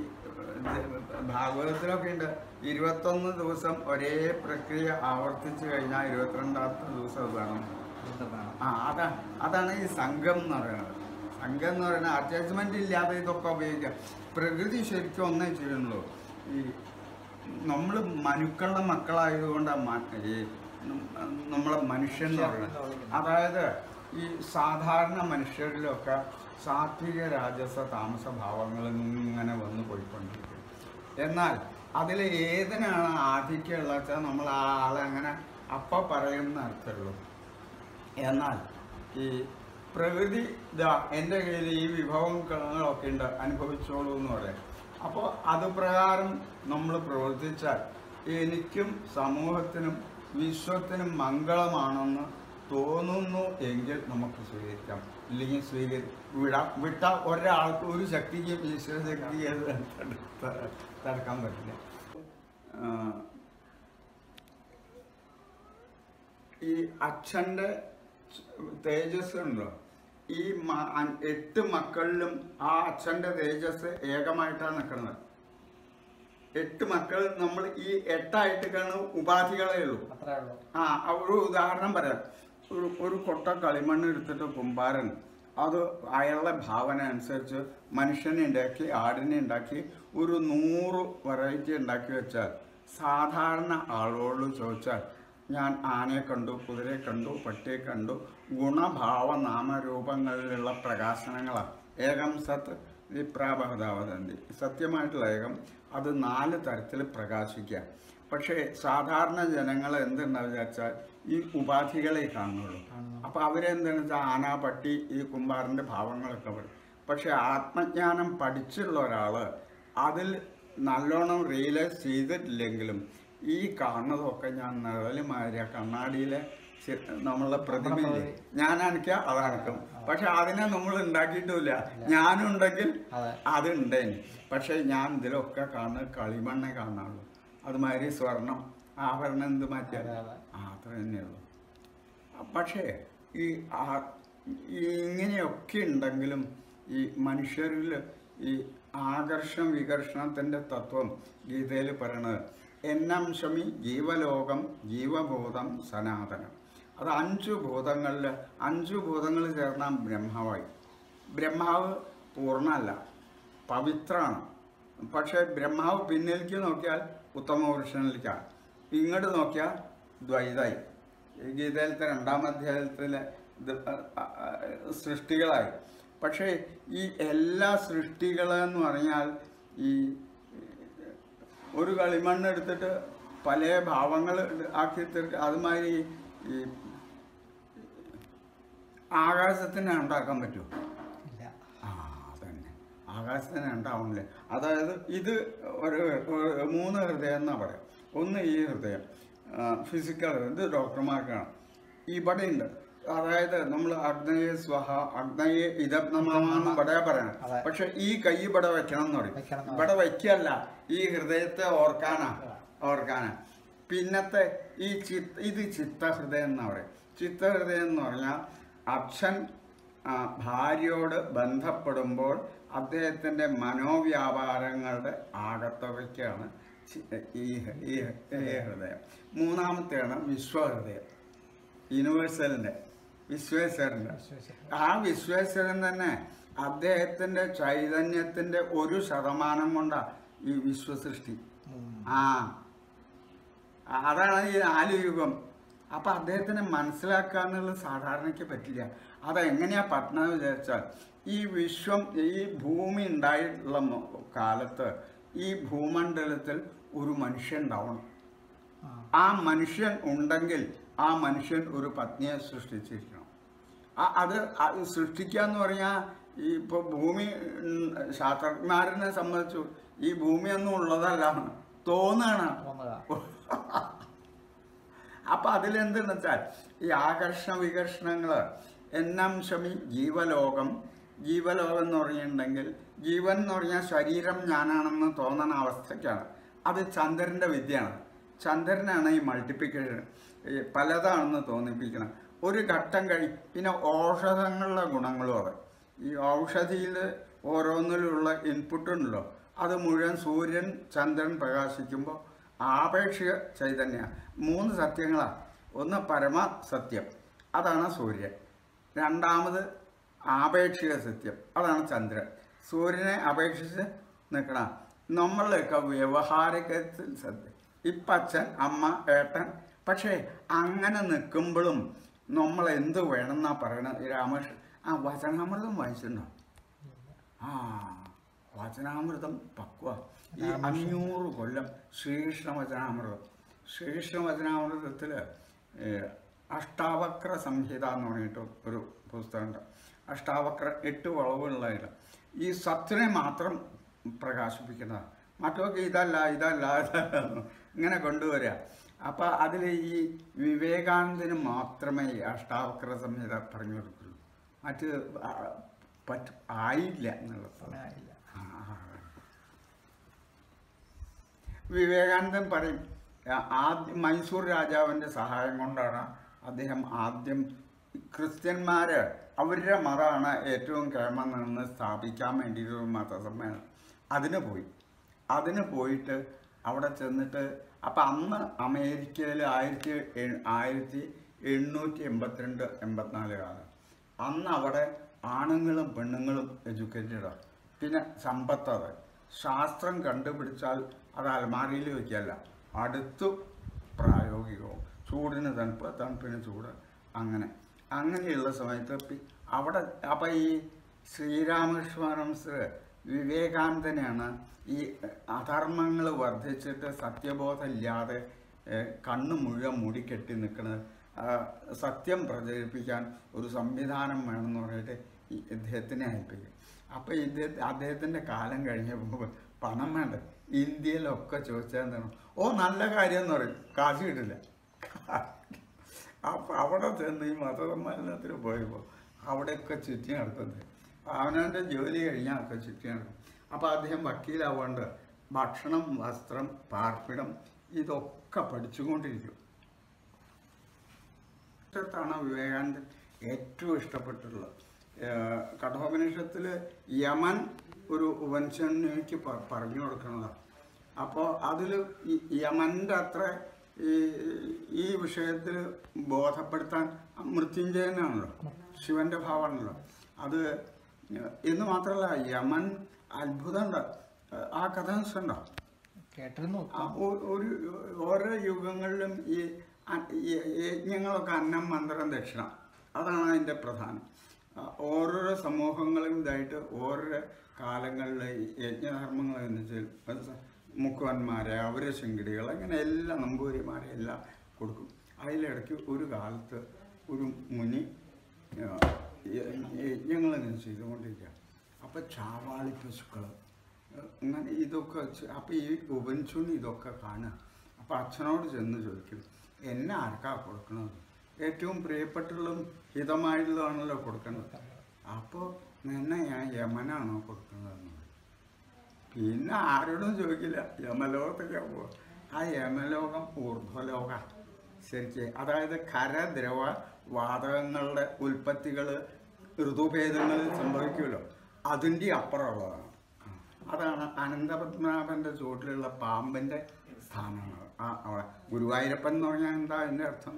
ഭാഗവതത്തിലൊക്കെ ഉണ്ട് ഇരുപത്തൊന്ന് ദിവസം ഒരേ പ്രക്രിയ ആവർത്തിച്ചു കഴിഞ്ഞാൽ ഇരുപത്തിരണ്ടാമത്തെ ദിവസം അത് വേണം ആ അതാ അതാണ് ഈ സംഘം എന്ന് പറയുന്നത് സംഘം എന്ന് പറയുന്നത് അറ്റാച്ച്മെന്റ് ഇല്ലാതെ ഇതൊക്കെ ഉപയോഗിക്കാം പ്രകൃതി ശരിക്കും ഒന്നേ ചെയ്യുന്നുള്ളൂ ഈ നമ്മൾ മനുക്കളുടെ മക്കളായതുകൊണ്ടാണ് മ- ഈ നം- നമ്മളെ മനുഷ്യൻ എന്ന് പറയുന്നത് അതായത് ഈ സാധാരണ മനുഷ്യരിലൊക്കെ സാത്വിക രാജസ താമസ ഭാവങ്ങൾ ഇങ്ങനെ വന്നു പോയിക്കൊണ്ടിരിക്കും എന്നാൽ അതിൽ ഏതിനാണ് ആധിക്യമുള്ള വെച്ചാൽ നമ്മൾ ആ ആളെ അങ്ങനെ അപ്പ പറയുന്ന അർത്ഥമുള്ളൂ എന്നാൽ ഈ പ്രകൃതി ഇതാ എൻ്റെ കയ്യിൽ ഈ വിഭവങ്ങളൊക്കെ ഉണ്ട് അനുഭവിച്ചോളൂ എന്ന് പറയാം അപ്പോൾ അത് പ്രകാരം നമ്മൾ പ്രവർത്തിച്ചാൽ എനിക്കും സമൂഹത്തിനും വിശ്വത്തിനും മംഗളമാണെന്ന് തോന്നുന്നു എങ്കിൽ നമുക്ക് സ്വീകരിക്കാം ഇല്ലെങ്കിൽ സ്വീകരി വിടാം വിട്ട ഒരാൾക്ക് ഒരു ശക്തിക്കും ഈശ്വര ശക്തിയെ അത് തടുത്ത- തടുക്കാൻ പറ്റില്ല ആ, ഈ അച്ഛൻ്റെ തേജസ് ഉണ്ടോ ഈ മ- അ- എട്ട് മക്കളിലും ആ അച്ഛൻ്റെ തേജസ് ഏകമായിട്ടാണ് നിൽക്കുന്നത് എട്ട് മക്കൾ നമ്മൾ ഈ എട്ടായിട്ട് കാണുന്ന ഉപാധികളേ ഉള്ളൂ അത്രേ ഉള്ളൂ ആ ആ ഒരു ഉദാഹരണം പറയാം ഒരു ഒരു കൊട്ട കളിമണ്ണ് എടുത്തിട്ട് കുമ്പാരൻ അത് അയാളുടെ ഭാവന അനുസരിച്ച് മനുഷ്യനെ ഉണ്ടാക്കി ആടിനെ ഉണ്ടാക്കി ഒരു നൂറ് വെറൈറ്റി ഉണ്ടാക്കി വെച്ചാൽ സാധാരണ ആളോട് ചോദിച്ചാൽ ഞാൻ ആനയെ കണ്ടു കുതിരയെ കണ്ടു പട്ടിയെ കണ്ടു ഗുണഭാവ നാമരൂപങ്ങളിലുള്ള പ്രകാശനങ്ങളാണ് ഏകം സത്ത് വിപ്രാപഹതാവതന്തി സത്യമായിട്ടുള്ള ഏകം അത് നാല് തരത്തിൽ പ്രകാശിക്കുക പക്ഷേ സാധാരണ ജനങ്ങൾ എന്തുണ്ടാവും വിചാരിച്ചാൽ ഈ ഉപാധികളെ കാണുന്നുള്ളൂ അപ്പൊ അവരെന്താണെന്ന് വെച്ചാൽ ആന പട്ടി ഈ കുമ്പാറിന്റെ ഭാവങ്ങളൊക്കെ വരും പക്ഷെ ആത്മജ്ഞാനം പഠിച്ചുള്ള ഒരാള് അതിൽ നല്ലോണം റിയലൈസ് ചെയ്തിട്ടില്ലെങ്കിലും ഈ കാണുന്നതൊക്കെ ഞാൻ നിഴലുമാതിരി ആ കണ്ണാടിയിലെ ചി- നമ്മളെ പ്രതിമയില്ലേ ഞാൻ അനക്കുക അത് അനക്കും പക്ഷെ അതിനെ നമ്മൾ ഉണ്ടാക്കിയിട്ടില്ല ഞാനും ഉണ്ടെങ്കിൽ അതെ. അത് ഉണ്ടേന് പക്ഷെ ഞാൻ ഇതിലൊക്കെ കാണുന്നത് കളിമണ്ണെ കാണാനുള്ളൂ അതുമാതിരി സ്വർണം ആഭരണം എന്ത് മാറ്റിയാൽ അതെ, അതെ. ആ അത്ര തന്നെയുള്ളൂ പക്ഷേ ഈ ആ- ഈ ഇങ്ങനെയൊക്കെ ഉണ്ടെങ്കിലും ഈ മനുഷ്യരിൽ ഈ ആകർഷണ വികർഷണത്തിൻ്റെ തത്വം ഗീതയിൽ പറയണത് എന്നംശമി ജീവലോകം ജീവഭൂതം സനാതനം അത് അഞ്ചു ഭൂതങ്ങളിൽ അഞ്ചു ഭൂതങ്ങൾ ചേർന്നാൽ ബ്രഹ്മാവായി ബ്രഹ്മാവ് പൂർണ്ണമല്ല പവിത്രമാണ് പക്ഷേ ബ്രഹ്മാവ് പിന്നിലേക്ക് നോക്കിയാൽ ഉത്തമ പുരുഷനിലേക്കാണ് ഇങ്ങോട്ട് നോക്കിയാൽ ദ്വൈതായി ഈ ഗീതയിലത്തെ രണ്ടാം അധ്യായത്തിലെ ഇത് അ- അ- അ- സൃഷ്ടികളായി പക്ഷേ ഈ എല്ലാ സൃഷ്ടികളെന്ന് പറഞ്ഞാൽ ഈ ഒരു കളിമണ്ണ് എടുത്തിട്ട് പല ഭാവങ്ങൾ ആക്കി തീർക്കുക അതുമാതിരി ഈ ആകാശത്തിന് ഉണ്ടാക്കാൻ പറ്റുമോ ഇല്ല ആ അതന്നെ ആകാശത്തിന് ഉണ്ടാവുന്നില്ല അതായത് ഇത് ഒരു ഒരു മൂന്ന് ഹൃദയം എന്നാ പറയാം ഒന്ന് ഈ ഹൃദയം ഫിസിക്കൽ ഇത് ഡോക്ടർമാർക്കാണ് ഇവിടെ ഉണ്ട് അതായത് നമ്മൾ അഗ്നയെ സ്വഹ അഗ്നയെ ഇതപ്നമാന്ന് ഇവിടെ പറയണം അതെ. പക്ഷെ ഈ കൈ ഇവിടെ വെക്കണം എന്ന് പറയും വെക്കണം എന്ന് ഇവിടെ വയ്ക്കല്ല ഈ ഹൃദയത്തെ ഓർക്കാനാ ഓർക്കാനാ പിന്നത്തെ ഈ ചിത്ത ഇത് ചിത്തഹൃദയം എന്ന് പറയും ചിത്തഹൃദയം എന്ന് പറഞ്ഞാൽ അച്ഛൻ ആ, ഭാര്യയോട് ബന്ധപ്പെടുമ്പോൾ അദ്ദേഹത്തിൻ്റെ മനോവ്യാപാരങ്ങളുടെ ആകത്തവയ്ക്കാണ് ചി- ഈ ഈ ഈ ഹൃദയം മൂന്നാമത്തെയാണ് വിശ്വഹൃദയം യൂണിവേഴ്സലിൻ്റെ വിശ്വേശ്വരൻ്റെ വിശ്വസിക്കുന്നു. ആ വിശ്വേശ്വരൻ തന്നെ അദ്ദേഹത്തിൻ്റെ ചൈതന്യത്തിൻ്റെ ഒരു ശതമാനം കൊണ്ടാ ഈ വിശ്വസൃഷ്ടി ഉം. ആ അതാണ് ഈ നാല് യുഗം അപ്പൊ അദ്ദേഹത്തിനെ മനസ്സിലാക്കുക എന്നുള്ളത് സാധാരണയ്ക്ക് പറ്റില്ല അതെങ്ങനെയാ പറ്റണ വിചാരിച്ചാൽ ഈ വിശ്വം ഈ ഭൂമി ഉണ്ടായിട്ടുള്ള മ- കാലത്ത് ഈ ഭൂമണ്ഡലത്തിൽ ഒരു മനുഷ്യൻ ഉണ്ടാവണം ആ. ആ മനുഷ്യൻ ഉണ്ടെങ്കിൽ ആ മനുഷ്യൻ ഒരു പത്നിയെ സൃഷ്ടിച്ചിരിക്കണം ആ- അത് അത് സൃഷ്ടിക്കുക എന്ന് പറഞ്ഞാൽ ഈ ഇപ്പോൾ ഭൂമി ഉം, ശാസ്ത്രജ്ഞന്മാരെ സംബന്ധിച്ചു ഈ ഭൂമിയൊന്നും ഉള്ളതല്ല തോന്നുകയാണ് തോന്നുക അപ്പൊ അതിലെന്തെന്ന് വെച്ചാൽ ഈ ആകർഷണ വികർഷണങ്ങൾ എന്നംശമി ജീവലോകം ജീവലോകം എന്ന് പറഞ്ഞിട്ടുണ്ടെങ്കിൽ ജീവൻ എന്ന് പറഞ്ഞാൽ ശരീരം ഞാനാണെന്ന് തോന്നുന്ന അവസ്ഥയ്ക്കാണ് അത് ചന്ദ്രൻ്റെ വിദ്യയാണ് ചന്ദ്രനാണ് ഈ മൾട്ടിപ്ലിക്കേഷൻ ഈ പലതാണെന്ന് തോന്നിപ്പിക്കണം ഒരു ഘട്ടം കഴി പിന്നെ ഔഷധങ്ങളുടെ ഗുണങ്ങളും അതെ ഈ ഔഷധിയിൽ ഓരോന്നിലുള്ള ഇൻപുട്ട് ഉണ്ടല്ലോ അത് മുഴുവൻ സൂര്യൻ ചന്ദ്രൻ പ്രകാശിക്കുമ്പോൾ ആപേക്ഷിക ചൈതന്യ മൂന്ന് സത്യങ്ങളാണ് ഒന്ന് പരമ സത്യം അതാണ് സൂര്യൻ രണ്ടാമത് ആപേക്ഷിക സത്യം അതാണ് ചന്ദ്രൻ സൂര്യനെ അപേക്ഷിച്ച് നിൽക്കണം നമ്മളൊക്കെ വ്യവഹാരികത്തിൽ സത്യം ഇപ്പം അച്ഛൻ അമ്മ ഏട്ടൻ പക്ഷേ അങ്ങനെ നിൽക്കുമ്പോഴും നമ്മൾ എന്ത് വേണമെന്നാ പറയണത് ഈ രാമകൃഷ്ണൻ ആ വചനാമൃതം വായിച്ചിട്ടുണ്ടോ ആ വചനാമൃതം പക്വ ഈ അഞ്ഞൂറ് കൊല്ലം ശ്രീകൃഷ്ണ വചനാമൃതം ശ്രീകൃഷ്ണ വചനാമൃതത്തിൽ അഷ്ടാവക്ര സംഹിത എന്ന് പറഞ്ഞിട്ട് ഒരു പുസ്തകമുണ്ട് അഷ്ടാവക്ര എട്ട് വളവുള്ളതിൽ ഈ സത്തിനെ മാത്രം പ്രകാശിപ്പിക്കുന്നതാണ് മറ്റൊക്കെ ഇതല്ല ഇതല്ല ഇതല്ല എന്ന് ഇങ്ങനെ കൊണ്ടുവരിക അപ്പം അതിൽ ഈ വിവേകാനന്ദന് മാത്രമേ ഈ അഷ്ടാവക്ര സംഹിത പറഞ്ഞു കൊടുക്കുള്ളൂ മറ്റ് ആ, പറ്റ ആയില്ല എന്നുള്ളത് സമയമായില്ല ആ, ആ. വിവേകാനന്ദൻ പറയും ആ- ആദ്യം മൈസൂർ രാജാവിൻ്റെ സഹായം കൊണ്ടാണ് അദ്ദേഹം ആദ്യം ക്രിസ്ത്യന്മാര് അവരുടെ മതമാണ് ഏറ്റവും കേമെന്ന് സ്ഥാപിക്കാൻ വേണ്ടിയിട്ടൊരു മതസമ്മേളനം അതിന് പോയി അതിന് പോയിട്ട് അവിടെ ചെന്നിട്ട് അപ്പം അന്ന് അമേരിക്കയിൽ ആയിരത്തി എ- ആയിരത്തി എണ്ണൂറ്റി എൺപത്തിരണ്ട് എൺപത്തിനാല് കാലം അന്ന് അവിടെ ആണുങ്ങളും പെണ്ണുങ്ങളും എഡ്യൂക്കേറ്റഡാണ് പിന്നെ സമ്പത്ത് അത് ശാസ്ത്രം കണ്ടുപിടിച്ചാൽ അത് അലമാരിയിൽ വയ്ക്കല്ല അടുത്തു പ്രായോഗികവും ചൂടിന് തണുപ്പ് തണുപ്പിന് ചൂട് അങ്ങനെ അങ്ങനെയുള്ള സമയത്ത് പി- അവിടെ അപ്പം ഈ ശ്രീരാമകൃഷ്ണ വിവേകാനന്ദനെയാണ് ഈ അധർമ്മങ്ങൾ വർദ്ധിച്ചിട്ട് സത്യബോധം ഇല്ലാതെ ഏഹ്, കണ്ണ് മുഴുവൻ മൂടിക്കെട്ടി നിൽക്കുന്നത് സത്യം പ്രചരിപ്പിക്കാൻ ഒരു സംവിധാനം വേണമെന്ന് പറഞ്ഞിട്ട് ഈ ഇദ്ദേഹത്തിനെ ഏൽപ്പിക്കും അപ്പോൾ ഇദ്ദേഹം അദ്ദേഹത്തിൻ്റെ കാലം കഴിഞ്ഞപ്പോൾ പണം വേണ്ട ഇന്ത്യയിലൊക്കെ ചോദിച്ചാൽ എന്താണ് ഓ നല്ല കാര്യം എന്ന് പറയും കാശ് കിട്ടില്ല അപ്പം അവിടെ ചെന്ന് ഈ മതസമ്മേളനത്തിന് പോയപ്പോൾ അവിടെയൊക്കെ ചുറ്റി നടക്കുന്നത് അവനവൻ്റെ ജോലി കഴിഞ്ഞാൽ ഒക്കെ ചുറ്റി നടക്കും അപ്പോൾ അദ്ദേഹം വക്കീലാവാണ്ട് ഭക്ഷണം വസ്ത്രം പാർപ്പിടം ഇതൊക്കെ പഠിച്ചുകൊണ്ടിരിക്കും ാണ് വിവേകാനന്ദൻ ഏറ്റവും ഇഷ്ടപ്പെട്ടിട്ടുള്ളത് ഏഹ് കഠോപനിഷത്തിൽ യമൻ ഒരു ഉപനിഷണിക്ക് പ- പറഞ്ഞു കൊടുക്കുന്നതാണ് അപ്പോൾ അതിൽ യമൻ്റെ അത്ര ഈ ഈ വിഷയത്തിൽ ബോധപ്പെടുത്താൻ മൃത്യുഞ്ജയനാണല്ലോ ശിവന്റെ ഭാവമാണല്ലോ അത് എന്ന് മാത്രമല്ല യമൻ അത്ഭുതമുണ്ട് ആ കഥ ഉണ്ടോ കേട്ടിരുന്നു ആ, ഒ- ഒരു ഓരോ യുഗങ്ങളിലും ഈ അ- ഈ യജ്ഞങ്ങളൊക്കെ അന്നം മന്ത്രം ദക്ഷിണ അതാണ് അതിൻ്റെ പ്രധാനം ആ, ഓരോരോ സമൂഹങ്ങളും ഇതായിട്ട് ഓരോരോ കാലങ്ങളിൽ യജ്ഞധർമ്മങ്ങൾ അനുസരിച്ച് മുക്കുവന്മാരെ അവരെ ശിങ്കിടികൾ അങ്ങനെ എല്ലാ നമ്പൂതിരിമാരെ എല്ലാം കൊടുക്കും അതിലിടയ്ക്ക് ഒരു കാലത്ത് ഒരു മുനി ആ, യ- യജ്ഞങ്ങൾ ഇങ്ങനെ ചെയ്തുകൊണ്ടിരിക്കുക അപ്പം ചാവാളി പശുക്കൾ അങ്ങനെ ഇതൊക്കെ അപ്പം ഈ ഉപനിഷുണി ഇതൊക്കെ കാണുക അപ്പം അച്ഛനോട് ചെന്ന് ചോദിക്കും എന്നെ ആർക്കാ കൊടുക്കണത് ഏറ്റവും പ്രിയപ്പെട്ടുള്ളതും ഹിതമായിട്ടുള്ളതാണല്ലോ കൊടുക്കേണ്ടത് അപ്പോൾ നിന്നെ ഞാൻ യമനാണോ കൊടുക്കുന്നതെന്ന് പറയും. പിന്നെ ആരോടും ചോദിക്കില്ല യമലോകത്തേക്കാ പോവുക ആ യമലോകം ഊർധ്വലോക ശരിക്കും അതായത് ഖരദ്രവ വാതകങ്ങളുടെ ഉൽപ്പത്തികൾ ഋതുഭേദങ്ങൾ സംഭവിക്കുമല്ലോ അതിൻ്റെ അപ്പുറമുള്ളതാണ് അതാണ് അനന്തപത്മനാഭൻ്റെ ചുവട്ടിലുള്ള പാമ്പിൻ്റെ സ്ഥാനങ്ങൾ ആ അവിടെ ഗുരുവായൂരപ്പൻ എന്ന് പറഞ്ഞാൽ എന്താ അതിൻ്റെ അർത്ഥം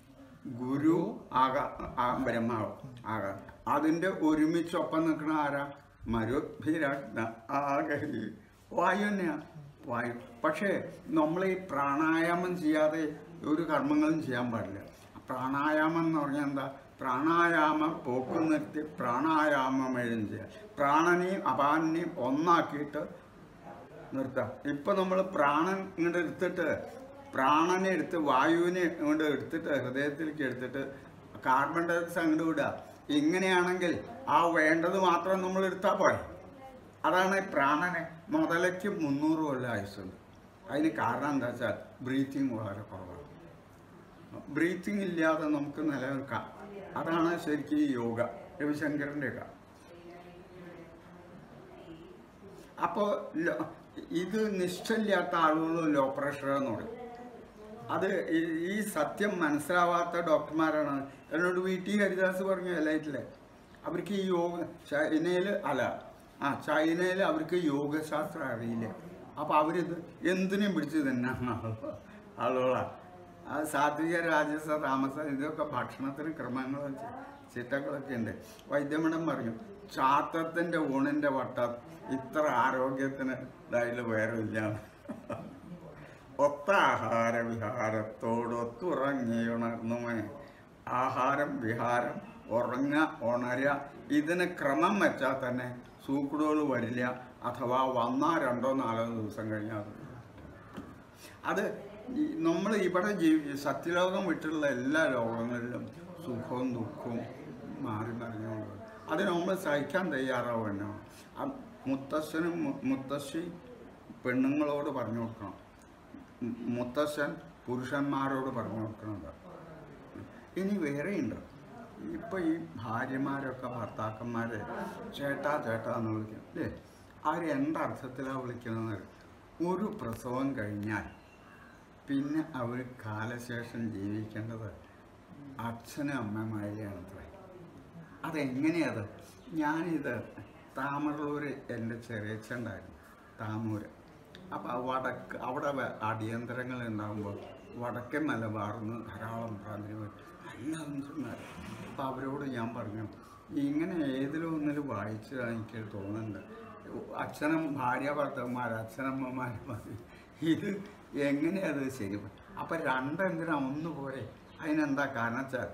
ഗുരു ആക ആ ബ്രഹ്മാവ് ആക അതിൻ്റെ ഒരുമിച്ചൊപ്പം നിൽക്കുന്ന ആരാ മരുഭിരഗ്ന ആകഹി വായു തന്നെയാണ് വായു പക്ഷേ നമ്മൾ ഈ പ്രാണായാമം ചെയ്യാതെ ഒരു കർമ്മങ്ങളും ചെയ്യാൻ പാടില്ല പ്രാണായാമം എന്ന് പറഞ്ഞാൽ എന്താ പ്രാണായാമം പോക്ക് നിർത്തി പ്രാണായാമം എഴുതും ചെയ്യുക പ്രാണനെയും അപാനെയും ഒന്നാക്കിയിട്ട് നിർത്താം ഇപ്പം നമ്മൾ പ്രാണൻ ഇങ്ങോട്ട് എടുത്തിട്ട് പ്രാണനെ എടുത്ത് വായുവിനെ ഇങ്ങോട്ട് എടുത്തിട്ട് ഹൃദയത്തിലേക്ക് എടുത്തിട്ട് കാർബൺ ഡയോക്സൈഡ് അങ്ങോട്ട് വിടുക ഇങ്ങനെയാണെങ്കിൽ ആ വേണ്ടത് മാത്രം നമ്മൾ എടുത്താൽ പോരെ അതാണ് ഈ പ്രാണനെ മുതലയ്ക്ക് മുന്നൂറ് കൊല്ലം ആയുസുണ്ട് അതിന് കാരണം എന്താ വെച്ചാൽ ബ്രീത്തിങ് വളരെ കുറവാണ് ബ്രീത്തിങ് ഇല്ലാതെ നമുക്ക് നിലനിൽക്കാം അതാണ് ശരിക്കും ഈ യോഗ രവിശങ്കറിൻ്റെ ഒക്കെ അപ്പോൾ ഇത് നിഷ്ഠയില്ലാത്ത ആളുകൾ ലോ പ്രഷർ എന്ന് പറയും അത് ഈ- ഈ സത്യം മനസ്സിലാവാത്ത ഡോക്ടർമാരാണ് എന്നോട് വി ടി ഹരിദാസ് പറഞ്ഞു ലൈറ്റിലെ അവർക്ക് ഈ യോഗ ചൈനയിൽ അല്ല ആ ചൈനയിൽ അവർക്ക് യോഗശാസ്ത്രം അറിയില്ല അപ്പോൾ അവരിത് എന്തിനും പിടിച്ച് തന്നെ ആളുകളാണ് ആ സാത്വിക രാജസ താമസ ഇതൊക്കെ ഭക്ഷണത്തിന് ക്രമങ്ങളും ചി- ചിട്ടകളൊക്കെ ഉണ്ട് വൈദ്യമഠം പറഞ്ഞു ചാത്തത്തിൻ്റെ ഊണിൻ്റെ വട്ടം ഇത്ര ആരോഗ്യത്തിന് ഇതായാലും വേറെ ഇല്ല ഒത്ത ആഹാര വിഹാരത്തോടൊത്തുറങ്ങിയുണർന്നുമേ ആഹാരം വിഹാരം ഉറങ്ങ ഉണരുക ഇതിന് ക്രമം വെച്ചാൽ തന്നെ സൂക്കുടുകൾ വരില്ല അഥവാ വന്നാൽ രണ്ടോ നാലോ ദിവസം കഴിഞ്ഞാൽ അത് വരും. അത് നമ്മൾ ഇവിടെ ജീവി സത്യലോകം വിട്ടുള്ള എല്ലാ ലോകങ്ങളിലും സുഖവും ദുഃഖവും മാറി മറിഞ്ഞുകൊണ്ട് അത് നമ്മൾ സഹിക്കാൻ തയ്യാറാവുന്നു മുത്തശ്ശനും മു- മുത്തശ്ശി പെണ്ണുങ്ങളോട് പറഞ്ഞു കൊടുക്കണം മു- മുത്തശ്ശൻ പുരുഷന്മാരോട് പറഞ്ഞു കൊടുക്കണത് ഇനി വേറെയുണ്ട് ഇപ്പം ഈ ഭാര്യമാരൊക്കെ ഭർത്താക്കന്മാരെ ചേട്ടാ ചേട്ടാ എന്ന് വിളിക്കും അല്ലേ അവർ എന്തർത്ഥത്തിലാണ് വിളിക്കുന്നത് ഒരു പ്രസവം കഴിഞ്ഞാൽ പിന്നെ അവർ കാലശേഷം ജീവിക്കേണ്ടത് അച്ഛനും അമ്മമാരെയാണ് അത്രേ അതെങ്ങനെയത് ഞാനിത് താമരൂർ എൻ്റെ ചെറിയച്ഛണ്ടായിരുന്നു താമൂര് അപ്പോൾ വടക്ക് അവിടെ വ- അടിയന്തരങ്ങൾ ഉണ്ടാകുമ്പോൾ വടക്കൻ മലബാറിന്ന് ധാരാളം പ്രാന്തിരിമാർ നല്ല മനുഷ്യന്മാർ അപ്പോൾ അവരോട് ഞാൻ പറഞ്ഞു ഇങ്ങനെ ഏതിലും ഒന്നിലും വായിച്ചതാണ് എനിക്ക് തോന്നുന്നുണ്ട് അച്ഛനും ഭാര്യ ഭർത്താക്കന്മാർ അച്ഛനമ്മമാർ മതി ഇത് എങ്ങനെയത് ശരി അപ്പം രണ്ടെന്തിനാ ഒന്ന് പോരെ അതിനെന്താ കാരണം വെച്ചാൽ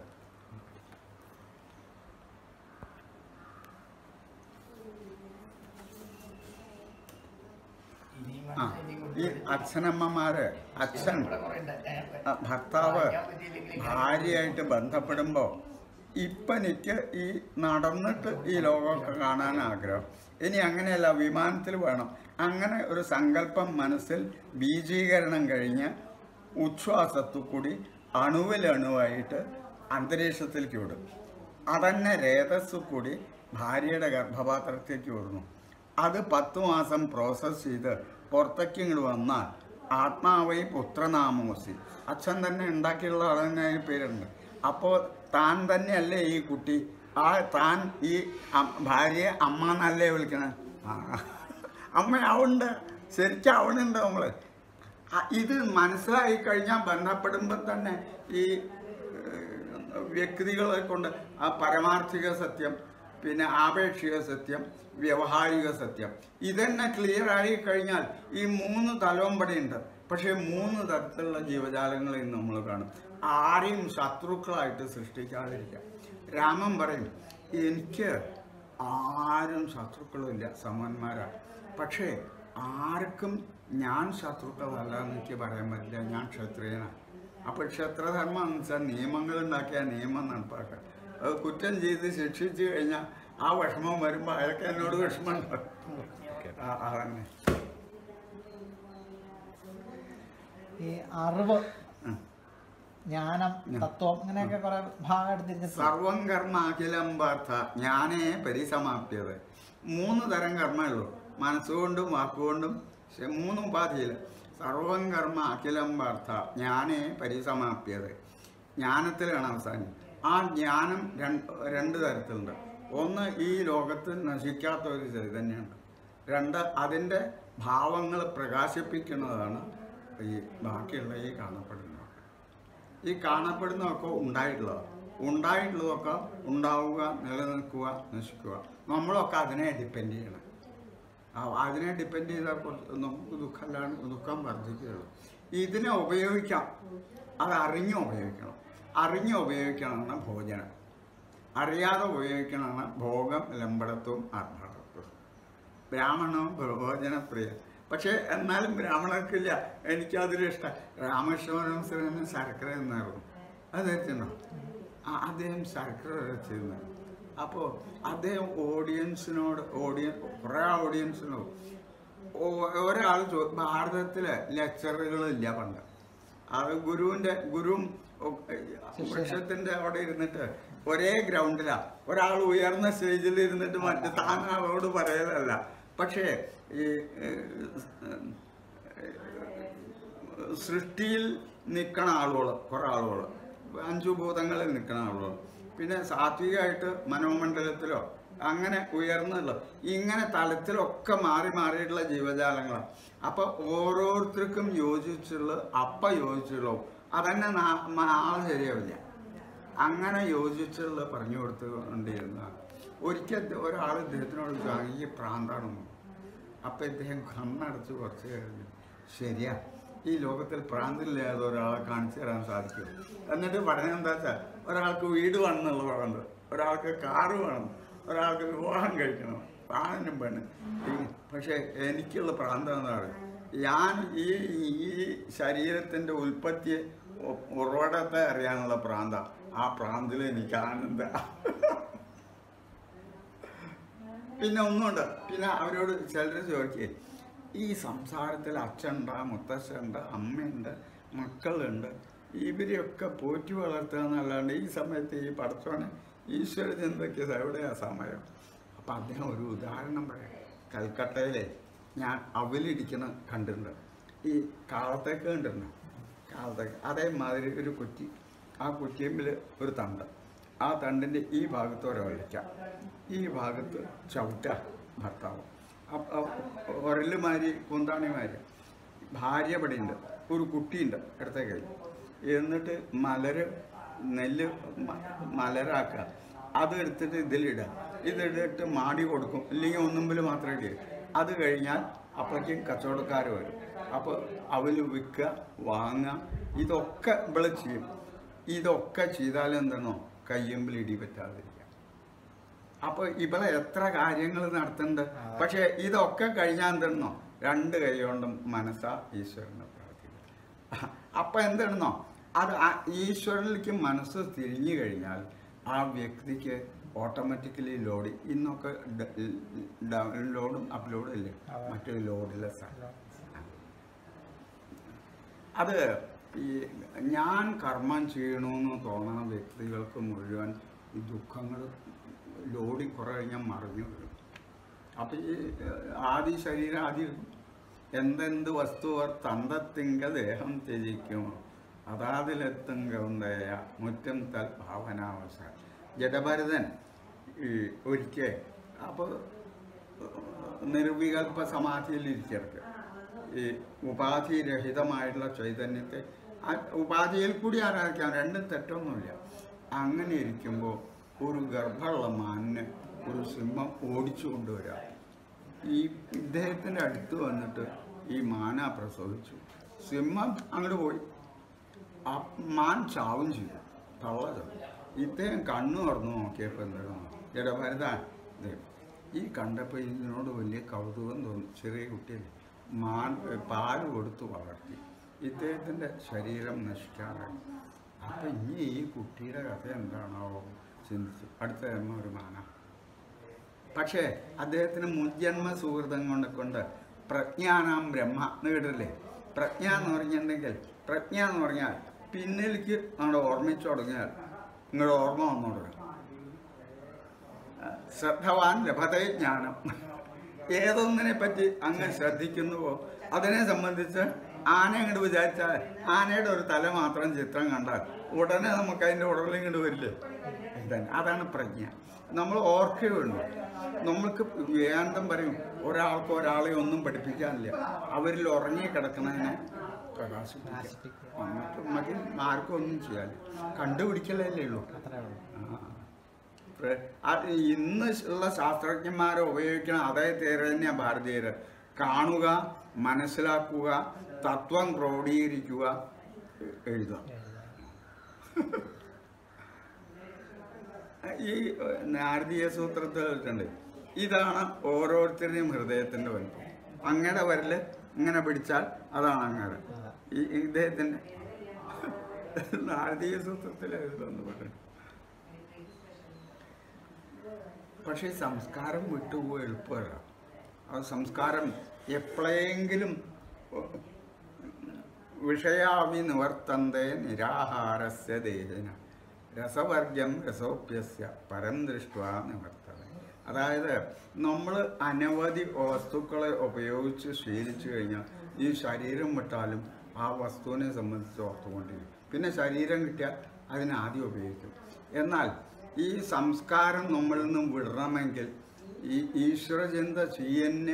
ആ ഈ അച്ഛനമ്മമാര് അച്ഛൻ ആ, ഭർത്താവ് ഭാര്യയായിട്ട് ബന്ധപ്പെടുമ്പോൾ ഇപ്പം എനിക്ക് ഈ നടന്നിട്ട് ഈ ലോകമൊക്കെ കാണാൻ ആഗ്രഹം ഇനി അങ്ങനെയല്ല വിമാനത്തിൽ വേണം അങ്ങനെ ഒരു സങ്കല്പം മനസ്സിൽ ബീജീകരണം കഴിഞ്ഞ് ഉച്ഛ്വാസത്തു കൂടി അണുവിലണുവായിട്ട് അന്തരീക്ഷത്തിലേക്ക് വിടും അതന്നെ രേതസ് കൂടി ഭാര്യയുടെ ഗർഭപാത്രത്തിലേക്ക് വിടുന്നു അത് പത്ത് മാസം പ്രോസസ്സ് ചെയ്ത് പുറത്തേക്ക് ഇങ്ങോട്ട് വന്നാൽ ആത്മാവൈ പുത്രനാമോസി അച്ഛൻ തന്നെ ഉണ്ടാക്കിയുള്ള ആളെന്നെ അതിന് പേരുണ്ട് അപ്പോൾ താൻ തന്നെയല്ലേ ഈ കുട്ടി ആ താൻ ഈ അം- ഭാര്യയെ അമ്മ എന്നല്ലേ വിളിക്കണേ ആ അമ്മയാവുണ്ട് ശരിക്കും ആവണുണ്ട് നമ്മൾ ഇത് മനസ്സിലായി കഴിഞ്ഞാൽ ബന്ധപ്പെടുമ്പോൾ തന്നെ ഈ ഏഹ്, വ്യക്തികളെ കൊണ്ട് ആ പരമാർത്ഥിക സത്യം പിന്നെ ആപേക്ഷിക സത്യം വ്യവഹാരിക സത്യം ഇതന്നെ ക്ലിയർ ആയി കഴിഞ്ഞാൽ ഈ മൂന്ന് തലവും പടിയുണ്ട് പക്ഷേ മൂന്ന് തരത്തിലുള്ള ജീവജാലങ്ങളെ ഇന്ന് നമ്മൾ കാണും ആരെയും ശത്രുക്കളായിട്ട് സൃഷ്ടിക്കാതിരിക്കുക രാമൻ പറയും എനിക്ക് ആരും ശത്രുക്കളുമില്ല സമന്മാരാണ് പക്ഷേ ആർക്കും ഞാൻ ശത്രുക്കളല്ല എന്ന് എനിക്ക് പറയാൻ പറ്റില്ല ഞാൻ ക്ഷത്രിയനാണ് അപ്പോൾ ക്ഷത്രധർമ്മം എന്ന് വെച്ചാൽ നിയമങ്ങൾ ഉണ്ടാക്കിയ നിയമം നടപ്പാക്കുക അത് കുറ്റം ചെയ്ത് ശിക്ഷിച്ചു കഴിഞ്ഞാൽ ആ വിഷമം വരുമ്പോൾ അയാൾക്ക് എന്നോട് വിഷമം ഉണ്ടാവും ആ അതന്നെ ഈ അറിവ് ഉം. ജ്ഞാനം തത്വം അങ്ങനെയൊക്കെ കുറെ ഭാഗം എടുത്തിരിക്കുന്നത് സർവം കർമ്മ അഖിലം പാർത്ഥ ഞാനേ പരിസമാപ്യത മൂന്ന് തരം കർമ്മമുള്ളൂ മനസ്സുകൊണ്ടും വാക്കുകൊണ്ടും ശ- മൂന്ന് ഉപാധിയിൽ സർവം കർമ്മ അഖിലം പാർത്ഥ ഞാനേ പരിസമാപ്യത ജ്ഞാനത്തിലാണ് അവസാനം ആ ജ്ഞാനം രണ്ട് രണ്ട് തരത്തിലുണ്ട് ഒന്ന് ഈ ലോകത്ത് നശിക്കാത്ത ഒരു ചൈതന്യമുണ്ട് രണ്ട് അതിൻ്റെ ഭാവങ്ങൾ പ്രകാശിപ്പിക്കുന്നതാണ് ഈ ബാക്കിയുള്ള ഈ കാണപ്പെടുന്നത് ഈ കാണപ്പെടുന്നതൊക്കെ ഉണ്ടായിട്ടുള്ളത് ഉണ്ടായിട്ടുള്ളതൊക്കെ ഉണ്ടാവുക നിലനിൽക്കുക നശിക്കുക നമ്മളൊക്കെ അതിനെ ഡിപ്പെൻഡ് ചെയ്യണം ആ, അതിനെ ഡിപ്പെൻഡ് ചെയ്താൽ കുറച്ച് നമുക്ക് ദുഃഖമല്ലാണ്ട് ദുഃഖം വർദ്ധിക്കുകയുള്ളൂ ഇതിനെ ഉപയോഗിക്കാം അത് അറിഞ്ഞ് ഉപയോഗിക്കണം അറിഞ്ഞ് ഉപയോഗിക്കണമെന്ന് ഭോജനം അറിയാതെ ഉപയോഗിക്കണമെന്ന് ഭോഗം ലംബടത്വവും ആർഭാടത്വവും ബ്രാഹ്മണവും ഭോജനപ്രിയ പക്ഷേ എന്നാലും ബ്രാഹ്മണർക്കില്ല എനിക്കതിൽ ഇഷ്ടം രാമേശ്വരം ശ്രീനും ശർക്കര എന്നായിരുന്നു അത് ധരിച്ചിട്ടുണ്ടോ ആ അദ്ദേഹം ശർക്കര ധരിച്ചിരുന്നു അപ്പോൾ അദ്ദേഹം ഓഡിയൻസിനോട് ഓഡിയൻ കുറേ ഓഡിയൻസിനോട് ഓ- ഒരാൾ ചോ ഭാരതത്തിലെ ലെക്ചറുകളില്ല പണ്ട് അത് ഗുരുവിൻ്റെ ഗുരുവും വൃക്ഷത്തിൻ്റെ അവിടെ ഇരുന്നിട്ട് ഒരേ ഗ്രൗണ്ടിലാണ് ഒരാൾ ഉയർന്ന സ്റ്റേജിൽ ഇരുന്നിട്ട് മറ്റു താൻ അവരോട് പറയലല്ല പക്ഷേ ഈ ഏഹ്, ഏഹ്, സൃഷ്ടിയിൽ നിൽക്കണ ആളുകൾ കുറേ ആളുകൾ അഞ്ചു ഭൂതങ്ങളിൽ നിൽക്കണ ആളുകൾ പിന്നെ സാത്വികമായിട്ട് മനോമണ്ഡലത്തിലോ അങ്ങനെ ഉയർന്നുള്ള ഇങ്ങനെ തലത്തിലൊക്കെ മാറി മാറിയിട്ടുള്ള ജീവജാലങ്ങളാണ് അപ്പോൾ ഓരോരുത്തർക്കും യോജിച്ചുള്ള അപ്പ യോജിച്ചുള്ളൂ അതന്നെ നാ- നാളെ ശരിയാവില്ല അങ്ങനെ യോജിച്ചുള്ള പറഞ്ഞു കൊടുത്തുകൊണ്ടിരുന്നതാണ് ഒരിക്കൽ ഒരാൾ ഇദ്ദേഹത്തിനോട് ചോദിച്ചു, ഈ പ്രാന്താണെന്ന് അപ്പം ഇദ്ദേഹം കണ്ണടച്ച് കുറച്ച് കഴിഞ്ഞു ശരിയാ ഈ ലോകത്തിൽ പ്രാന്തില്ലാതെ ഒരാളെ കാണിച്ചു തരാൻ സാധിക്കും എന്നിട്ട് പറഞ്ഞത് എന്താ വെച്ചാൽ ഒരാൾക്ക് വീട് വേണമെന്നുള്ള വേണം ഒരാൾക്ക് കാറ് വേണം ഒരാൾക്ക് വിവാഹം കഴിക്കണം ആണിനും പെണ്ണ് ഈ- പക്ഷേ എനിക്കുള്ള പ്രാന്തം എന്താണ് ഞാൻ ഈ ഈ ശരീരത്തിൻ്റെ ഉൽപ്പത്തിയെ ഉ- ഉറവിടത്തെ അറിയാനുള്ള പ്രാന്ത ആ പ്രാന്തിൽ എനിക്ക് ആനന്ദ പിന്നെ ഒന്നുണ്ട് പിന്നെ അവരോട് ചിലർ ചോദിക്കേ ഈ സംസാരത്തിൽ അച്ഛനുണ്ട് മുത്തശ്ശനുണ്ട് അമ്മയുണ്ട് മക്കളുണ്ട് ഇവരെയൊക്കെ പോറ്റി വളർത്തുക എന്നല്ലാണ്ട് ഈ സമയത്ത് ഈ പടച്ചോനെ ഈശ്വര ചിന്തയ്ക്ക് എവിടെയാ സമയം അപ്പം അദ്ദേഹം ഒരു ഉദാഹരണം പറയാം കൽക്കട്ടയിലെ ഞാൻ അവലിരിക്കുന്ന കണ്ടിട്ടുണ്ട് ഈ കാളത്തേക്ക് കണ്ടിട്ടുണ്ട് കാളത്തേക്ക് അതേമാതിരി ഒരു കുറ്റി ആ കുറ്റിയമ്പിൽ ഒരു തണ്ട് ആ തണ്ടിൻ്റെ ഈ ഭാഗത്ത് ഒരൊലയ്ക്ക ഈ ഭാഗത്ത് ചവിട്ട ഭർത്താവ് ഒരലുമാരി കുന്താണിമാരി ഭാര്യ പടിയുണ്ട് ഒരു കുട്ടിയുണ്ട് ഇടത്തെ കൈ എന്നിട്ട് മലര് നെല്ല് മ- മലരാക്കുക അത് എടുത്തിട്ട് ഇതിലിടുക ഇതിട്ടിട്ട് മാടി കൊടുക്കും ഇല്ലെങ്കിൽ ഒന്നുമ്പിൽ മാത്രമേ ഇടൂ അത് കഴിഞ്ഞാൽ അപ്പോഴേക്കും കച്ചവടക്കാർ വരും അപ്പോൾ അവർ വിൽക്കുക വാങ്ങുക ഇതൊക്കെ ഇവിടെ ചെയ്യും ഇതൊക്കെ ചെയ്താൽ എന്താണോ കയ്യുമ്പിൽ ഇടി പറ്റാതിരിക്കുക അപ്പോൾ ഇവിടെ എത്ര കാര്യങ്ങൾ നടത്തുന്നുണ്ട് പക്ഷേ ഇതൊക്കെ കഴിഞ്ഞാൽ എന്താണെന്നോ രണ്ട് കൈ കൊണ്ടും മനസ്സാ ഈശ്വരനെ പ്രാർത്ഥിക്കുക അപ്പം എന്താണെന്നോ അത് ആ ഈശ്വരനിലേക്ക് മനസ്സ് തിരിഞ്ഞു കഴിഞ്ഞാൽ ആ വ്യക്തിക്ക് ഓട്ടോമാറ്റിക്കലി ലോഡ് ഇന്നൊക്കെ ഡൗൺലോഡും അപ്ലോഡും ഇല്ലേ മറ്റൊരു ലോഡിലെസ് ആണ് അത് ഈ ഞാൻ കർമ്മം ചെയ്യണമെന്ന് തോന്നുന്ന വ്യക്തികൾക്ക് മുഴുവൻ ഈ ദുഃഖങ്ങൾ ലോടി കുറേ കഴിഞ്ഞാൽ മറിഞ്ഞു വരും അപ്പം ഈ ആദി ശരീരം ആദ്യം എന്തെന്ത് വസ്തുവർ തന്തത്തിങ്ക ദേഹം ത്യജിക്കുമോ അതാതിലെത്തും ഗൗന്ദയ മുറ്റം തൽ ഭാവനാവസ ജഡഭരതൻ ഈ ഒരിക്കൽ അപ്പോൾ നിർവികൽപ്പ സമാധിയിലിരിക്കർക്ക് ഈ ഉപാധിരഹിതമായിട്ടുള്ള ചൈതന്യത്തെ ആ ഉപാധിയിൽ കൂടി ആരാധിക്കാം രണ്ടും തെറ്റൊന്നുമില്ല അങ്ങനെ ഇരിക്കുമ്പോൾ ഒരു ഗർഭമുള്ള മാനിനെ ഒരു സിംഹം ഓടിച്ചു കൊണ്ടുവരാം ഈ ഇദ്ദേഹത്തിൻ്റെ അടുത്ത് വന്നിട്ട് ഈ മാന പ്രസവിച്ചു സിംഹം അങ്ങോട്ട് പോയി ആ മാൻ ചാവും ചെയ്തു തള്ള ചാവും ഇദ്ദേഹം കണ്ണു തുറന്നു നോക്കിയപ്പോൾ എന്താണ് ജഡഭരത ദേ, ഈ കണ്ടപ്പോൾ ഇതിനോട് വലിയ കൗതുകം തോന്നി ചെറിയ കുട്ടിയല്ലേ മാൻ പാല് കൊടുത്ത് വളർത്തി ഇദ്ദേഹത്തിൻ്റെ ശരീരം നശിക്കാറായി അപ്പം ഇനി ഈ കുട്ടിയുടെ കഥ എന്താണാവോ ചിന്തിച്ചു അടുത്ത ജന്മം ഒരു മാന പക്ഷേ അദ്ദേഹത്തിന് മുജ്ജന്മ സുഹൃതം കൊണ്ട് കൊണ്ട് പ്രജ്ഞാനാം ബ്രഹ്മ എന്ന് കേട്ടില്ലേ പ്രജ്ഞ എന്ന് പറഞ്ഞിട്ടുണ്ടെങ്കിൽ പ്രജ്ഞ എന്ന് പറഞ്ഞാൽ പിന്നിലേക്ക് അങ്ങോട്ട് ഓർമ്മിച്ചു തുടങ്ങിയാൽ ഇങ്ങോട്ട് ഓർമ്മ വന്നു തുടങ്ങും ശ്രദ്ധവാൻ ലഭതേ ജ്ഞാനം ഏതൊന്നിനെ പറ്റി അങ്ങ് ശ്രദ്ധിക്കുന്നുവോ അതിനെ സംബന്ധിച്ച് ആന ഇങ്ങോട്ട് വിചാരിച്ചാൽ ആനയുടെ ഒരു തല മാത്രം ചിത്രം കണ്ടാൽ ഉടനെ നമുക്ക് അതിൻ്റെ ഉടലിൽ ഇങ്ങോട്ട് വരില്ലേ ഇതന്നെ അതാണ് പ്രജ്ഞ നമ്മൾ ഓർക്കുകയുണ്ട് നമ്മൾക്ക് വേദം പറയും ഒരാൾക്ക് ഒരാളെ ഒന്നും പഠിപ്പിക്കാനില്ല അവരിൽ ഉറങ്ങി കിടക്കുന്നതിനെ പ്രകാശിപ്പിക്കുക എന്നിട്ട് മതി ആർക്കും ഒന്നും ചെയ്യാൻ കണ്ടുപിടിക്കലല്ലേ ഉള്ളൂ അത്രേ ഉള്ളൂ ആ. പ്ര- അത് ഇന്ന് ഉള്ള ശാസ്ത്രജ്ഞന്മാരെ ഉപയോഗിക്കണം അതേ തീരെ തന്നെയാണ് ഭാരതീയർ കാണുക മനസ്സിലാക്കുക തത്വം ക്രോഡീകരിക്കുക എ- എഴുതുക ഈ നാരദീയ സൂത്രത്തിൽ വെച്ചിട്ടുണ്ട് ഇതാണ് ഓരോരുത്തരുടെയും ഹൃദയത്തിൻ്റെ വലുപ്പം അങ്ങയുടെ വരല് ഇങ്ങനെ പിടിച്ചാൽ അതാണ് അങ്ങയുടെ ഈ ഇദ്ദേഹത്തിൻ്റെ നാരദീയ സൂത്രത്തിൽ എഴുതുമെന്ന് പറഞ്ഞു പക്ഷേ ഈ സംസ്കാരം വിട്ടുപോയി എളുപ്പമല്ല അത് സംസ്കാരം എപ്പോഴെങ്കിലും വിഷയാവി നിവർത്തന്തേ നിരാഹാരസ്യ ദേഹിന രസവർഗം രസോപ്യസ്യ പരം ദൃഷ്ട നിവർത്തത അതായത് നമ്മൾ അനവധി വസ്തുക്കളെ ഉപയോഗിച്ച് ശീലിച്ചു കഴിഞ്ഞാൽ ഈ ശരീരം വിട്ടാലും ആ വസ്തുവിനെ സംബന്ധിച്ച് ഓർത്തുകൊണ്ടിരിക്കും പിന്നെ ശരീരം കിട്ടിയാൽ അതിനെ ആദ്യം ഉപയോഗിക്കും എന്നാൽ ഈ സംസ്കാരം നമ്മളിൽ നിന്നും വിടണമെങ്കിൽ ഈ ഈശ്വരചിന്ത ചെയ്യുന്നേ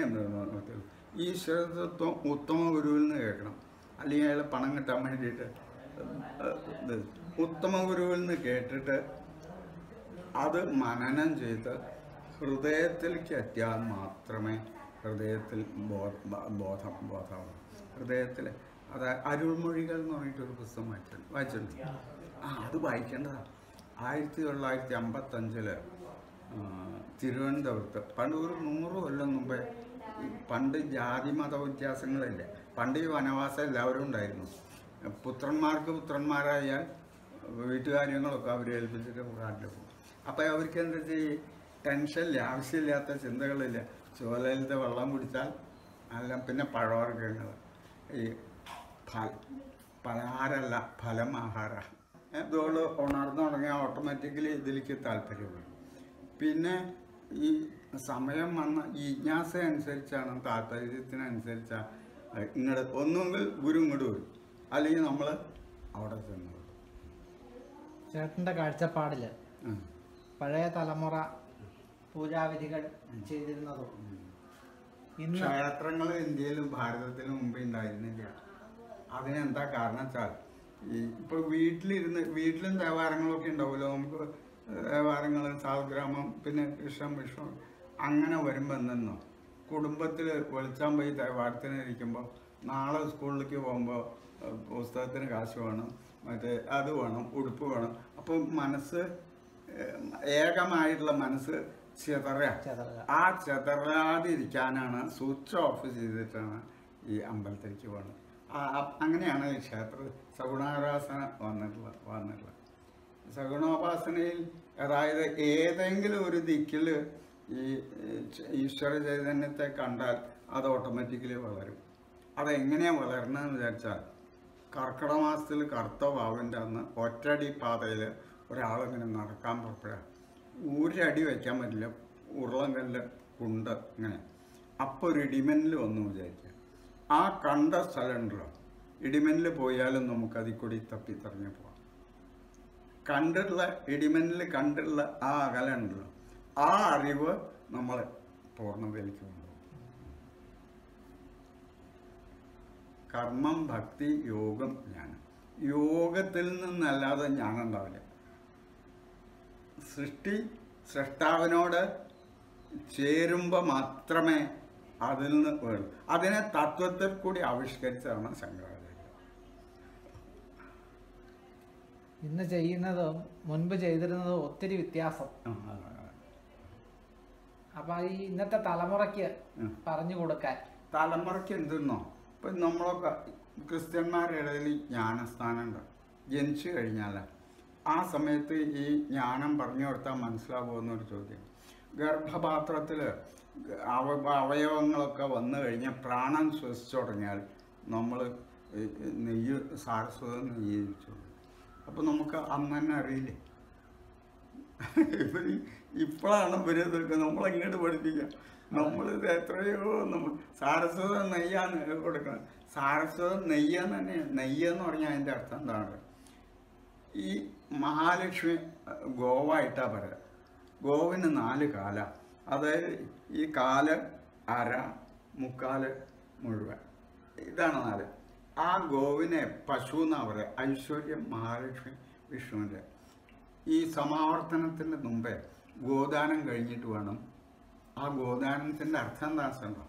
ഈശ്വരത്വം ഉത്തമ ഗുരുവിൽ നിന്ന് കേൾക്കണം അല്ലെങ്കിൽ അയാൾ പണം കിട്ടാൻ വേണ്ടിയിട്ട് ഇത് ഉത്തമ ഗുരുവിൽ നിന്ന് കേട്ടിട്ട് അത് മനനം ചെയ്ത് ഹൃദയത്തിലേക്ക് എത്തിയാൽ മാത്രമേ ഹൃദയത്തിൽ ബോധ ബ- ബോധം ബോധമാവും ഹൃദയത്തിൽ അതായത് അരുൾമൊഴികൾ എന്ന് പറഞ്ഞിട്ടൊരു പുസ്തകം വായിച്ചിട്ടുണ്ട് വായിച്ചിട്ടുണ്ട് ആ അത് വായിക്കേണ്ടതാണ് ആയിരത്തി തൊള്ളായിരത്തി അമ്പത്തഞ്ചില് തിരുവനന്തപുരത്ത് പണ്ട് ഒരു നൂറ് കൊല്ലം മുമ്പേ ഈ പണ്ട് ജാതി മത വ്യത്യാസങ്ങളില്ലേ പണ്ട് ഈ വനവാസം എല്ലാവരും ഉണ്ടായിരുന്നു പുത്രന്മാർക്ക് പുത്രന്മാരായാൽ വീട്ടുകാര്യങ്ങളൊക്കെ അവരെ ഏൽപ്പിച്ചിട്ട് കാട്ടിൽ പോകും അപ്പോൾ അവർക്ക് എന്താ ചെയ്യും ടെൻഷനില്ല ആവശ്യമില്ലാത്ത ചിന്തകളില്ല ചോലയിലത്തെ വെള്ളം കുടിച്ചാൽ അല്ല പിന്നെ പഴവർഗ്ഗങ്ങൾ ഈ ഫല പലഹാരമല്ല ഫലം ആഹാര ഇതോട് ഉണർന്നു തുടങ്ങിയാൽ ഓട്ടോമാറ്റിക്കലി ഇതിലേക്ക് താല്പര്യമുള്ളൂ പിന്നെ ഈ സമയം വന്ന ഈ ജിജ്ഞാസ അനുസരിച്ചാണ് താല്പര്യത്തിനനുസരിച്ചാണ് ഇങ്ങോട്ട് ഒന്നുമെങ്കിൽ ഗുരു ഇങ്ങോട്ട് വരും അല്ലെങ്കിൽ നമ്മൾ അവിടെ ചെന്നു വരും. ചേട്ടൻ്റെ കാഴ്ചപ്പാടിൽ ഉം. പഴയ തലമുറ പൂജാവിധികൾ ചെയ്തിരുന്നതും ഇന്ന് ക്ഷേത്രങ്ങൾ ഇന്ത്യയിലും ഭാരതത്തിലും മുമ്പേ ഉണ്ടായിരുന്നില്ല അതിനെന്താ കാരണം വെച്ചാൽ ഈ ഇപ്പോൾ വീട്ടിലിരുന്ന് വീട്ടിലും ദേവാലയങ്ങളൊക്കെ ഉണ്ടാവുമല്ലോ നമുക്ക് ദേവാലയങ്ങൾ സാൽഗ്രാമം പിന്നെ കൃഷ്ണൻ വിഷ്ണു അങ്ങനെ വരുമ്പോൾ എന്തെന്നോ കുടുംബത്തിൽ വെളിച്ചാൻ പോയി ദേവാലയത്തിന് ഇരിക്കുമ്പോൾ നാളെ സ്കൂളിലേക്ക് പോകുമ്പോൾ ഏഹ്, പുസ്തകത്തിന് കാശ് വേണം മറ്റേ അത് വേണം ഉടുപ്പ് വേണം അപ്പം മനസ്സ് ഏഹ്, ഏകമായിട്ടുള്ള മനസ്സ് ചിതറുക ചിതറുക. ആ ചെതറാതിരിക്കാനാണ് സ്വിച്ച് ഓഫ് ചെയ്തിട്ടാണ് ഈ അമ്പലത്തിലേക്ക് പോകുന്നത് ആ- ആ- അങ്ങനെയാണ് ഈ ക്ഷേത്ര സഗുണാരാസന വന്നിട്ടുള്ളത് വന്നിട്ടുള്ളത് സഗുണോപാസനയിൽ അതായത് ഏതെങ്കിലും ഒരു ദിക്കിൽ ഈ ച- ഈശ്വര ചൈതന്യത്തെ കണ്ടാൽ അത് ഓട്ടോമാറ്റിക്കലി വളരും അതെങ്ങനെയാണ് വളരണതെന്ന് വിചാരിച്ചാൽ കർക്കിടക മാസത്തിൽ കറുത്ത വാവിൻ്റെ അന്ന് ഒറ്റയടി പാതയിൽ ഒരാളിങ്ങനെ നടക്കാൻ പുറപ്പെടുക ഒരടി വയ്ക്കാൻ പറ്റില്ല ഉരുളങ്കല്ല് കുണ്ട് ഇങ്ങനെ അപ്പോൾ ഒരു ഇടിമനിൽ വന്നു വിചാരിക്കുക ആ കണ്ട സ്ഥലമുണ്ടല്ലോ ഇടിമനിൽ പോയാലും നമുക്ക് അതിൽ കൂടി തപ്പിത്തറിഞ്ഞ് പോവാം കണ്ടുള്ള ഇടിമനിൽ കണ്ടുള്ള ആ അകലുണ്ടല്ലോ ആ അറിവ് നമ്മൾ പൂർണ്ണതയിലേക്ക് കൊണ്ടുപോകും കർമ്മം ഭക്തി യോഗം ജ്ഞാനം യോഗത്തിൽ നിന്നല്ലാതെ ജ്ഞാനം ഉണ്ടാവില്ല സൃഷ്ടി സൃഷ്ടാവിനോട് ചേരുമ്പോൾ മാത്രമേ അതിൽ നിന്ന് വേണം അതിനെ തത്വത്തിൽ കൂടി ആവിഷ്കരിച്ചതാണ് ശങ്കരാചാര്യ ഇന്ന് ചെയ്യുന്നതും മുൻപ് ചെയ്തിരുന്നതും ഒത്തിരി വ്യത്യാസം ആ, ആ, ആ. അപ്പൊ ഈ ഇന്നത്തെ തലമുറയ്ക്ക് ഉം. പറഞ്ഞു കൊടുക്കാൻ തലമുറയ്ക്ക് എന്തെന്നോ ഇപ്പം നമ്മളൊക്കെ ക്രിസ്ത്യന്മാരുടെ ഇടയിൽ ഈ ജ്ഞാനസ്ഥാനമുണ്ട് ജനിച്ചു കഴിഞ്ഞാൽ ആ സമയത്ത് ഈ ജ്ഞാനം പറഞ്ഞു കൊടുത്താൽ മനസ്സിലാവുമെന്നൊരു ചോദ്യം ഗർഭപാത്രത്തിൽ അവ അവയവങ്ങളൊക്കെ വന്നു കഴിഞ്ഞാൽ പ്രാണൻ ശ്വസിച്ചു തുടങ്ങിയാൽ നമ്മൾ നെയ്യ് സാരസ്വത നെയ്യ് ചോദിച്ചു അപ്പോൾ നമുക്ക് അന്ന് തന്നെ അറിയില്ലേ ഇവര് ഇപ്പോഴാണ് ഇവര് ഇതൊക്കെ നമ്മളെങ്ങോട്ട് പഠിപ്പിക്കുക നമ്മളിത് എത്രയോ നമ്മൾ സാരസ്വത നെയ്യാണ് കൊടുക്കുന്നത് സാരസ്വത നെയ്യെന്ന് തന്നെ നെയ്യെന്ന് പറഞ്ഞാൽ അതിൻ്റെ അർത്ഥം എന്താണ് ഈ മഹാലക്ഷ്മി അഹ്, ഗോവായിട്ടാ പറയുക ഗോവിന് നാല് കാല അതായത് ഈ കാല് അര മുക്കാല് മുഴുവൻ ഇതാണ് നാല് ആ ഗോവിനെ പശു എന്നാ പറയുക ഐശ്വര്യം മഹാലക്ഷ്മി വിഷ്ണുവിൻ്റെ ഈ സമാവർത്തനത്തിന് മുമ്പേ ഗോദാനം കഴിഞ്ഞിട്ട് വേണം ആ ഗോദാനത്തിൻ്റെ അർത്ഥം എന്താ വെച്ചിട്ടുണ്ടോ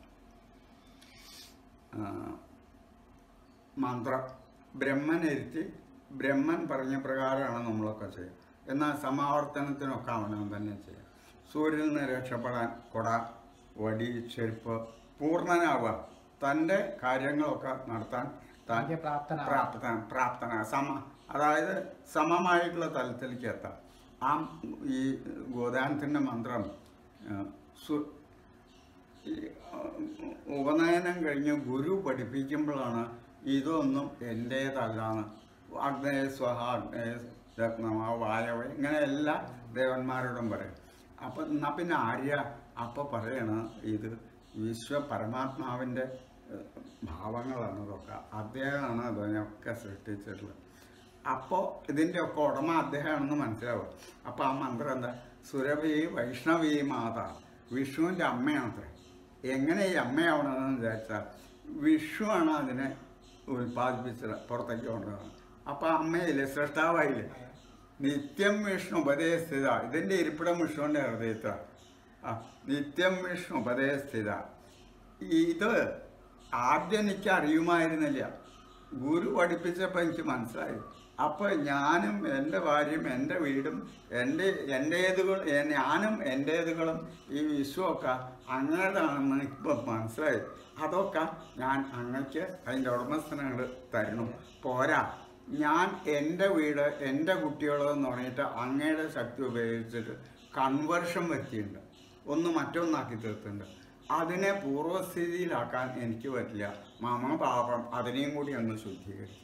ആ, മന്ത്രം ബ്രഹ്മനിരുത്തി ബ്രഹ്മൻ പറഞ്ഞ പ്രകാരമാണ് നമ്മളൊക്കെ ചെയ്യുക എന്നാൽ സമാവർത്തനത്തിനൊക്കെ അവനവൻ തന്നെ ചെയ്യാം സൂര്യനിൽ നിന്ന് രക്ഷപ്പെടാൻ കൊട വടി ചെരുപ്പ് പൂർണ്ണനാവുക തൻ്റെ കാര്യങ്ങളൊക്കെ നടത്താൻ താൻ തനിക്ക് പ്രാപ്തനാവുക. പ്രാപ്ത പ്രാപ്തന സമ അതായത് സമമായിട്ടുള്ള തലത്തിലേക്ക് എത്താം ആ ഈ ഗോദാനത്തിൻ്റെ മന്ത്രം ആ, സു- ഈ, ആ, ഉപനയനം കഴിഞ്ഞ് ഗുരു പഠിപ്പിക്കുമ്പോഴാണ് ഇതൊന്നും എൻ്റേതല്ലാന്ന് അഗ്നയ സ്വഹ അഗ്നയ രത്നമ വായവ ഇങ്ങനെ എല്ലാ ദേവന്മാരോടും പറയും അപ്പം എന്നാൽ പിന്നെ ആര്യ അപ്പം പറയണ ഇത് വിശ്വ പരമാത്മാവിൻ്റെ ഏഹ്, ഭാവങ്ങളാണ് ഇതൊക്കെ അദ്ദേഹമാണ് അതിനൊക്കെ സൃഷ്ടിച്ചിട്ടുള്ളത് അപ്പോൾ ഇതിൻ്റെ ഒക്കെ ഉടമ അദ്ദേഹമാണെന്ന് മനസ്സിലാവും അപ്പോൾ ആ മന്ത്രം എന്താ സുരഭി വൈഷ്ണവി മാത വിഷ്ണുവിൻ്റെ അമ്മയാണത്രേ എങ്ങനെ ഈ അമ്മയാവണമെന്ന് വിചാരിച്ചാൽ വിഷുവാണ് അതിനെ ഉൽപ്പാദിപ്പിച്ചത് പുറത്തേക്ക് കൊണ്ടുവന്നത് അപ്പോൾ അമ്മയില്ലേ സൃഷ്ടാവായില്ലേ നിത്യം വിഷ്ണു ഉപദേശിത ഇതിൻ്റെ ഇരിപ്പിടം വിഷ്ണുവിൻ്റെ ഹൃദയത്തില ആ നിത്യം വിഷ്ണു ഉപദേശിത ഇത് ആദ്യം എനിക്ക് അറിയുമായിരുന്നില്ല ഗുരു പഠിപ്പിച്ചപ്പോൾ എനിക്ക് മനസ്സിലായി അപ്പോൾ ഞാനും എൻ്റെ ഭാര്യയും എൻ്റെ വീടും എൻ്റെ എൻ്റേതുകൾ ഞാനും എൻ്റേതുകളും ഈ വിശ്വമൊക്കെ അങ്ങേതാണെന്ന് ഇപ്പം മനസ്സിലായി അതൊക്കെ ഞാൻ അങ്ങക്ക് അതിൻ്റെ ഉടമസ്ഥനങ്ങൾ തരണം പോരാ ഞാൻ എൻ്റെ വീട് എൻ്റെ കുട്ടികൾ എന്ന് പറഞ്ഞിട്ട് അങ്ങയുടെ ശക്തി ഉപയോഗിച്ചിട്ട് കൺവേർഷൻ വരുത്തിയിട്ടുണ്ട് ഒന്ന് മറ്റൊന്നാക്കി തീർത്തിട്ടുണ്ട് അതിനെ പൂർവ്വസ്ഥിതിയിലാക്കാൻ എനിക്ക് പറ്റില്ല മമ പാപം അതിനെയും കൂടി ഒന്ന് ശുദ്ധീകരിക്കും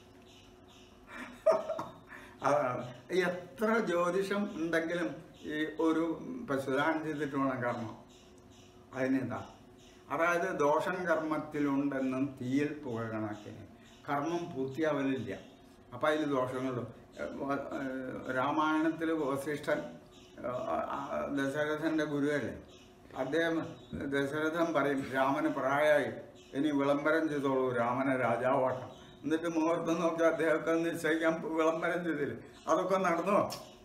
അതാണ് എത്ര ജ്യോതിഷം ഉണ്ടെങ്കിലും ഈ ഒരു പശുദാനം ചെയ്തിട്ട് വേണം കർമ്മം അതിനെന്താ അതായത് ദോഷം കർമ്മത്തിലുണ്ടെന്നും തീയിൽ പുക കണക്കിന് കർമ്മം പൂർത്തിയാവലില്ല അപ്പം അതിൽ ദോഷങ്ങളുണ്ട് രാമായണത്തിൽ വസിഷ്ഠൻ ഏഹ്, ദശരഥൻ്റെ ഗുരുവല്ലേ അദ്ദേഹം ദശരഥൻ പറയും രാമന് പ്രായമായി ഇനി വിളംബരം ചെയ്തോളൂ രാമനെ രാജാവാക്കാം എന്നിട്ട് മുഹൂർത്തം നോക്കി അദ്ദേഹമൊക്കെ നിശ്ചയിക്കാൻ വിളംബരം ചെയ്തില്ലേ അതൊക്കെ നടന്നോ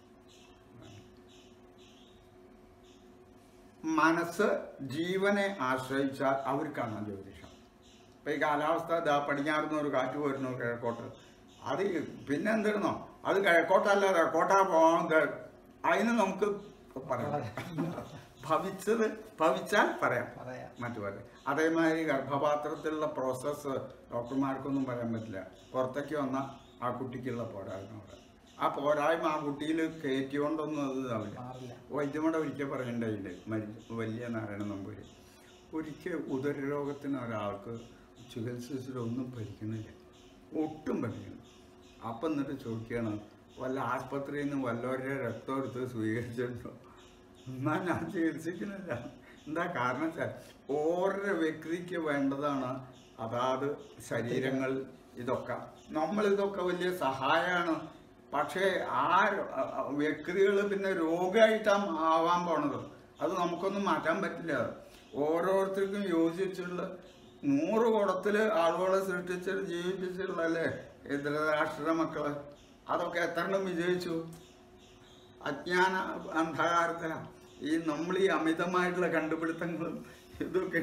മനസ്സ് ജീവനെ ആശ്രയിച്ചാൽ അവർക്കാണ് ജ്യോതിഷം ഇപ്പം ഈ കാലാവസ്ഥ ഇതാ പടിഞ്ഞാറുന്ന ഒരു കാറ്റ് വരുന്നു കിഴക്കോട്ട് അത് പിന്നെ എന്തിരുന്നോ അത് കിഴക്കോട്ടല്ല കിഴക്കോട്ടാ പോകാൻ അതിന് നമുക്ക് പറയാം ഭവിച്ചത് ഭവിച്ചാൽ പറയാം പറയാം മറ്റു പറയാം അതേമാതിരി ഗർഭപാത്രത്തിലുള്ള പ്രോസസ്സ് ഡോക്ടർമാർക്കൊന്നും പറയാൻ പറ്റില്ല പുറത്തേക്ക് വന്ന ആ കുട്ടിക്കുള്ള പോരായ്മ പറയാം ആ പോരായ്മ ആ കുട്ടിയിൽ കയറ്റിക്കൊണ്ടൊന്നും അത് ഇതാവില്ല മാറില്ല വൈദ്യമയുടെ ഒരിക്കൽ പറയണ്ടായില്ലേ മരി വലിയ നാരായണ നമ്പൂരി ഒരിക്കൽ ഉദരരോഗത്തിന് ഒരാൾക്ക് ചികിത്സിച്ചിട്ടൊന്നും ഭരിക്കണില്ല ഒട്ടും പറ്റില്ല അപ്പം എന്നിട്ട് ചോദിക്കുകയാണ് വല്ല ആസ്പത്രിയിൽ നിന്ന് വല്ലവരുടെ രക്തം എടുത്ത് സ്വീകരിച്ചിട്ടുണ്ടോ എന്നാൽ ഞാൻ ചികിത്സിക്കുന്നില്ല എന്താ കാരണം വെച്ചാൽ ഓരോ വ്യക്തിക്ക് വേണ്ടതാണ് അതാത് ശരീരങ്ങൾ ഇതൊക്കെ നമ്മളിതൊക്കെ വലിയ സഹായമാണ് പക്ഷേ ആ വ്യക്തികൾ പിന്നെ രോഗമായിട്ടാണ് ആവാൻ പോണത് അത് നമുക്കൊന്നും മാറ്റാൻ പറ്റില്ല ഓരോരുത്തർക്കും യോജിച്ചുള്ള നൂറ് കുടത്തിൽ ആളുകളെ സൃഷ്ടിച്ച് ജീവിപ്പിച്ചിട്ടുള്ളല്ലേ ഈ ധൃതരാഷ്ട്ര മക്കള് അതൊക്കെ എത്ര എണ്ണം വിജയിച്ചു അജ്ഞാന അന്ധകാരത്തിലാണ് ഈ നമ്മൾ ഈ അമിതമായിട്ടുള്ള കണ്ടുപിടുത്തങ്ങളും ഇതൊക്കെ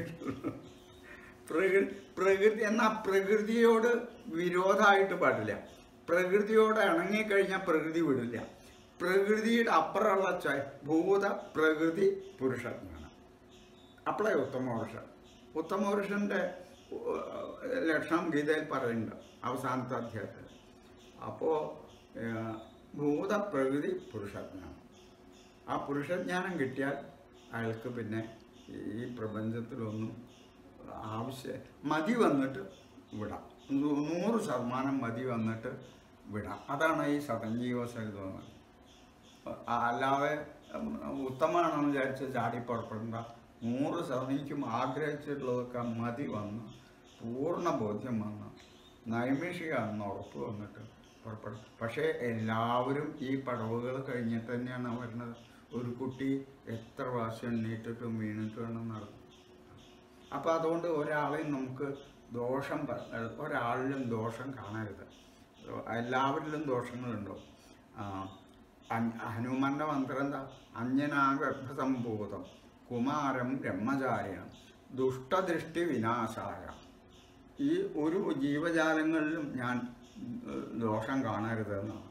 പ്രകൃതി പ്രകൃതി എന്നാൽ പ്രകൃതിയോട് വിരോധമായിട്ട് പാടില്ല പ്രകൃതിയോട് ഇണങ്ങിക്കഴിഞ്ഞാൽ പ്രകൃതി വിടില്ല പ്രകൃതിയുടെ അപ്പുറമുള്ള ച ഭൂത പ്രകൃതി പുരുഷജ്ഞാനം അപ്പോഴേ ഉത്തമപുരുഷൻ ഉത്തമപുരുഷൻ്റെ ലക്ഷണം ഗീതയിൽ പറയുന്നുണ്ട് അവസാനത്തെ അധ്യായത്തിൽ അപ്പോൾ ഭൂതപ്രകൃതി പുരുഷജ്ഞാനം ആ പുരുഷജ്ഞാനം കിട്ടിയാൽ അയാൾക്ക് പിന്നെ ഈ പ്രപഞ്ചത്തിലൊന്നും ആവശ്യം മതി വന്നിട്ട് വിടാം നൂ- നൂറ് ശതമാനം മതി വന്നിട്ട് വിടാം അതാണ് ഈ സതഞ്ജീവ സഹിതം അല്ലാതെ ഉം, ഉത്തമമാണെന്ന് വിചാരിച്ച് ചാടി പുറപ്പെടേണ്ട നൂറ് ശതമാനം എനിക്കും ആഗ്രഹിച്ചിട്ടുള്ളതൊക്കെ മതി വന്ന് പൂർണ്ണ ബോധ്യം വന്ന് നൈമിഷികമാണെന്ന് ഉറപ്പ് വന്നിട്ട് പുറപ്പെടും പക്ഷേ എല്ലാവരും ഈ പടവുകൾ കഴിഞ്ഞിട്ട് തന്നെയാണ് വരുന്നത് ഒരു കുട്ടി എത്ര പ്രാവശ്യം എണ്ണീറ്റിട്ടും വീണിട്ടും നടന്നു അപ്പം അതുകൊണ്ട് ഒരാളെയും നമുക്ക് ദോഷം പ- ഒരാളിലും ദോഷം കാണരുത് എല്ലാവരിലും ദോഷങ്ങളുണ്ടോ ആ, അൻ- ഹനുമാന്റെ മന്ത്രം എന്താ അഞ്ജനാഗർഭസംഭൂതം കുമാരം ബ്രഹ്മചാരിയാണ് ദുഷ്ടദൃഷ്ടി വിനാശായ ഈ ഒരു ജീവജാലങ്ങളിലും ഞാൻ ഏഹ്, ദോഷം കാണരുതെന്നാണ്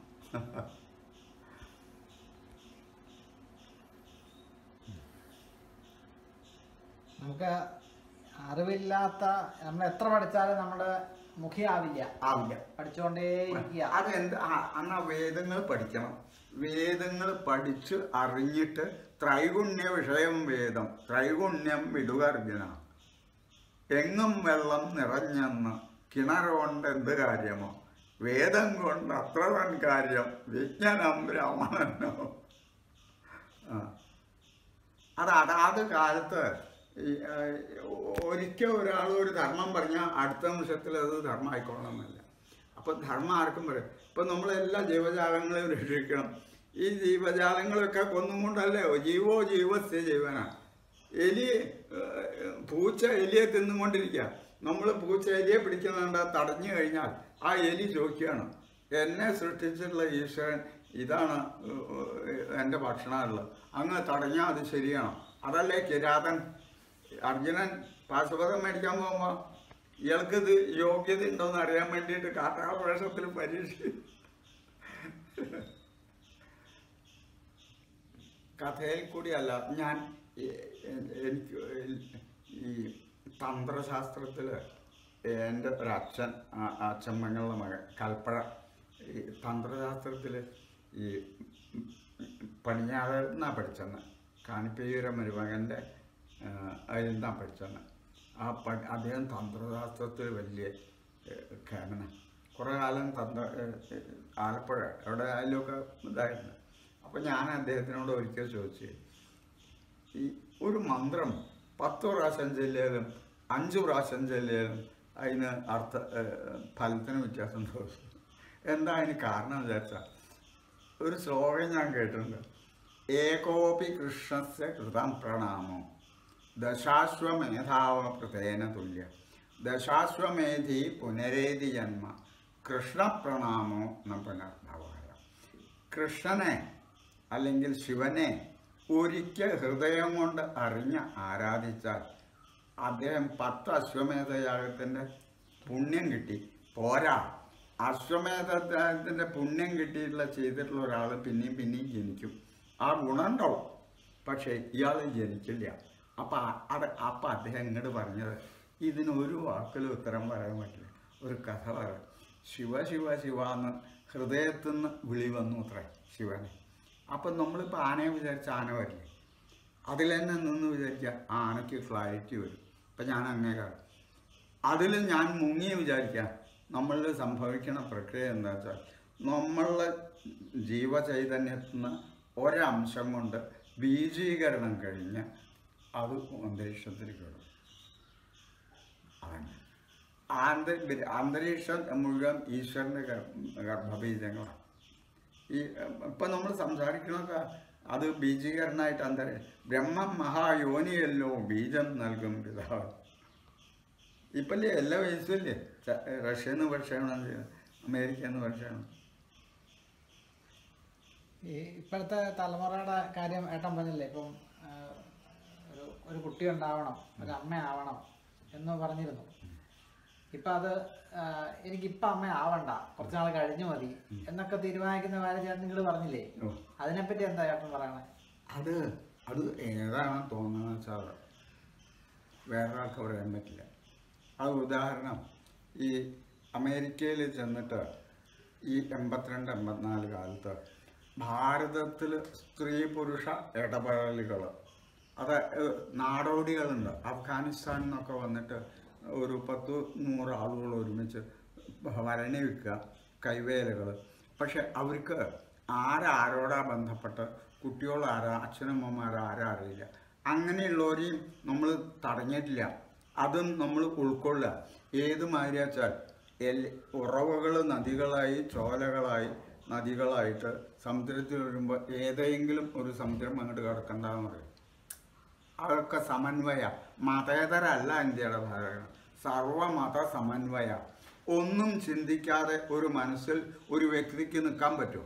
നമുക്ക് അറിവില്ലാത്ത നമ്മൾ എത്ര പഠിച്ചാലും നമ്മുടെ മുഖിയാവില്ല ആവില്ല പഠിച്ചുകൊണ്ടേ ഇരിക്കുക അതെന്ത് അന്നാ വേദങ്ങൾ പഠിക്കണം വേദങ്ങൾ പഠിച്ച് അറിഞ്ഞിട്ട് ത്രൈഗുണ്യ വിഷയം വേദം ത്രൈഗുണ്യം വിടുക അർജുന എങ്ങും വെള്ളം നിറഞ്ഞെന്ന് കിണർ കൊണ്ട് എന്ത് കാര്യമോ വേദം കൊണ്ട് അത്ര വൻ കാര്യം വിജ്ഞാനം ബ്രാഹ്മണനോ ആ അത് അതാത് കാലത്ത് ഈ, ആ, ഒരിക്കൽ ഒരാൾ ഒരു ധർമ്മം പറഞ്ഞാൽ അടുത്ത നിമിഷത്തിൽ അത് ധർമ്മം ആയിക്കൊള്ളണമെന്നില്ല അപ്പം ധർമ്മം ആർക്കും പറയും ഇപ്പം നമ്മളെല്ലാ ജീവജാലങ്ങളെയും രക്ഷിക്കണം ഈ ജീവജാലങ്ങളൊക്കെ കൊന്നും കൊണ്ടല്ലേ ജീവോ ജീവസ്യ ജീവനാണ് എലി ഏഹ്, പൂച്ച എലിയെ തിന്നുകൊണ്ടിരിക്കുക നമ്മൾ പൂച്ച എലിയെ പിടിക്കുന്നുണ്ട് തടഞ്ഞു കഴിഞ്ഞാൽ ആ എലി ചോദിക്കുകയാണ് എന്നെ സൃഷ്ടിച്ചിട്ടുള്ള ഈശ്വരൻ ഇതാണ് ഏഹ്, എൻ്റെ ഭക്ഷണമുള്ളത് അങ്ങ് തടഞ്ഞാൽ അത് ശരിയാണോ അതല്ലേ കിരാതൻ അർജുനൻ പാശുപതം മേടിക്കാൻ പോകുമ്പോൾ ഇയാൾക്കിത് യോഗ്യത ഉണ്ടോയെന്ന് അറിയാൻ വേണ്ടിയിട്ട് കാട്ടാള വേഷത്തിൽ പരീക്ഷ കഥയിൽ കൂടിയല്ല ഞാൻ ഈ- എനിക്ക് ഈ തന്ത്രശാസ്ത്രത്തിൽ എൻ്റെ ഒരു അച്ഛൻ ആ- അച്ഛമ്മങ്ങളുടെ മകൻ കൽപ്പഴ ഈ തന്ത്രശാസ്ത്രത്തിൽ ഈ പടിഞ്ഞാറ് നിന്നാണ് പഠിച്ചെന്ന് കാണിപ്പയ്യൂര മരുമകൻ്റെ അതിൽ നിന്നാണ് പഠിച്ചെന്ന് ആ പഠി അദ്ദേഹം തന്ത്രശാസ്ത്രത്തിൽ വലിയ കേമന കുറേ കാലം തന്ത്ര ഏഹ്, ഏഹ്, ആലപ്പുഴ എവിടെ ആയാലുമൊക്കെ ഇതായിരുന്നു അപ്പോൾ ഞാൻ അദ്ദേഹത്തിനോട് ഒരിക്കൽ ചോദിച്ചു ഈ ഒരു മന്ത്രം പത്ത് പ്രാവശ്യം ചെല്ലിയാലും അഞ്ച് പ്രാവശ്യം ചെല്ലിയാലും അതിന് അർത്ഥ ഏഹ്, ഫലത്തിന് വ്യത്യാസം തോന്നും എന്താ അതിന് കാരണം വിചാരിച്ചാൽ ഒരു ശ്ലോകം ഞാൻ കേട്ടിട്ടുണ്ട് ഏകോപി കൃഷ്ണസ്യ കൃതം പ്രണാമോ ദശാശ്വമേധാവ പ്രതേന തുല്യ ദശാശ്വമേധി പുനരേതി ജന്മ കൃഷ്ണപ്രണാമോ ന പുനർഭവായ കൃഷ്ണനെ അല്ലെങ്കിൽ ശിവനെ ഒരിക്കൽ ഹൃദയം കൊണ്ട് അറിഞ്ഞ് ആരാധിച്ചാൽ അദ്ദേഹം പത്ത് അശ്വമേധയാഗത്തിൻ്റെ പുണ്യം കിട്ടി പോരാ അശ്വമേധത്തിൻ്റെ പുണ്യം കിട്ടിയിട്ടുള്ള ചെയ്തിട്ടുള്ള ഒരാൾ പിന്നെയും പിന്നെയും ജനിക്കും ആ ഗുണം ഉണ്ടാവും പക്ഷേ ഇയാൾ ജനിക്കില്ല അപ്പം അത് അപ്പം അദ്ദേഹം ഇങ്ങോട്ട് പറഞ്ഞത് ഇതിനൊരു വാക്കിലും ഉത്തരം പറയാൻ പറ്റില്ല ഒരു കഥ പറയാം ശിവ ശിവ ശിവ എന്ന് ഹൃദയത്തിൽ നിന്ന് വിളി വന്നു അത്രേ ശിവനെ അപ്പം നമ്മളിപ്പോൾ ആനയെ വിചാരിച്ച ആന വരില്ലേ അതിൽ തന്നെ നിന്ന് വിചാരിക്കുക ആ ആനയ്ക്ക് ക്ലാരിറ്റി വരും ഇപ്പം ഞാൻ അങ്ങേക്കാണ് അതിൽ ഞാൻ മുങ്ങി വിചാരിക്കാം നമ്മളിൽ സംഭവിക്കുന്ന പ്രക്രിയ എന്താ വെച്ചാൽ നമ്മളുടെ ജീവചൈതന്യത്തിൽ നിന്ന് ഒരംശം കൊണ്ട് ബീജീകരണം കഴിഞ്ഞ് അത് അന്തരീക്ഷത്തിലേക്ക് വിടും അതന്നെ ആന്ത അന്തരീക്ഷം മുഴുവൻ ഈശ്വരൻ്റെ ഗർ- ഗർഭബീജങ്ങളാണ് ഈ ഇപ്പം നമ്മൾ സംസാരിക്കണമൊക്കെ അത് ബീജീകരണമായിട്ട് അന്തരീ ബ്രഹ്മം മഹായോനിയല്ലോ ബീജം നൽകും പിതാവ് ഇപ്പല്ലേ എല്ലാ വയസ്സില്ലേ റഷ്യയിൽ നിന്ന് ഭക്ഷണം ചെയ്യുന്നത് അമേരിക്കയിൽ നിന്ന് ഭക്ഷണം ഈ ഇപ്പോഴത്തെ തലമുറയുടെ കാര്യം ഏട്ടൻ പറഞ്ഞില്ലേ ഇപ്പം ആ, ഒരു ഒരു കുട്ടി ഉണ്ടാവണം ഒരു അമ്മയാവണം എന്ന് പറഞ്ഞിരുന്നു ഇപ്പം അത് ആ, എനിക്കിപ്പം അമ്മ ആവണ്ട കുറച്ച് നാൾ കഴിഞ്ഞു മതി എന്നൊക്കെ തീരുമാനിക്കുന്ന കാര്യം ചേട്ടൻ നിങ്ങൾ പറഞ്ഞില്ലേ ഓ. അതിനെപ്പറ്റി എന്താ ചേട്ടൻ പറയണേ അത് അത് ഏതാണ് തോന്നുന്നത് വെച്ചാൽ വേറൊരാൾക്ക് പറയാൻ പറ്റില്ല അത് ഉദാഹരണം ഈ അമേരിക്കയിൽ ചെന്നിട്ട് ഈ എൺപത്തിരണ്ട് എൺപത്തിനാല് കാലത്ത് ഭാരതത്തിൽ സ്ത്രീ പുരുഷ ഇടപെടലുകൾ അത് ഏഹ്, നാടോടികളുണ്ട് അഫ്ഗാനിസ്ഥാനിൽ നിന്നൊക്കെ വന്നിട്ട് ഒരു പത്ത് നൂറ് ആളുകൾ ഒരുമിച്ച് വരണി വിൽക്കുക കൈവേലകൾ പക്ഷെ അവർക്ക് ആരാരോടാ ബന്ധപ്പെട്ട് കുട്ടികളാരാ അച്ഛനമ്മമാരാ ആരാ അറിയില്ല അങ്ങനെയുള്ളവരെയും നമ്മൾ തടഞ്ഞിട്ടില്ല അതും നമ്മൾ ഉൾക്കൊള്ളുക ഏത് മാതിരിയാച്ചാൽ എൽ ഉറവകൾ നദികളായി ചോലകളായി നദികളായിട്ട് സമുദ്രത്തിൽ വരുമ്പോൾ ഏതെങ്കിലും ഒരു സമുദ്രം അങ്ങോട്ട് കിടക്കണ്ടെന്ന് പറയും അതൊക്കെ സമന്വയ മതേതരല്ല ഇന്ത്യയുടെ ഭരണം സർവമത സമന്വയ ഒന്നും ചിന്തിക്കാതെ ഒരു മനസ്സിൽ ഒരു വ്യക്തിക്ക് നിൽക്കാൻ പറ്റുമോ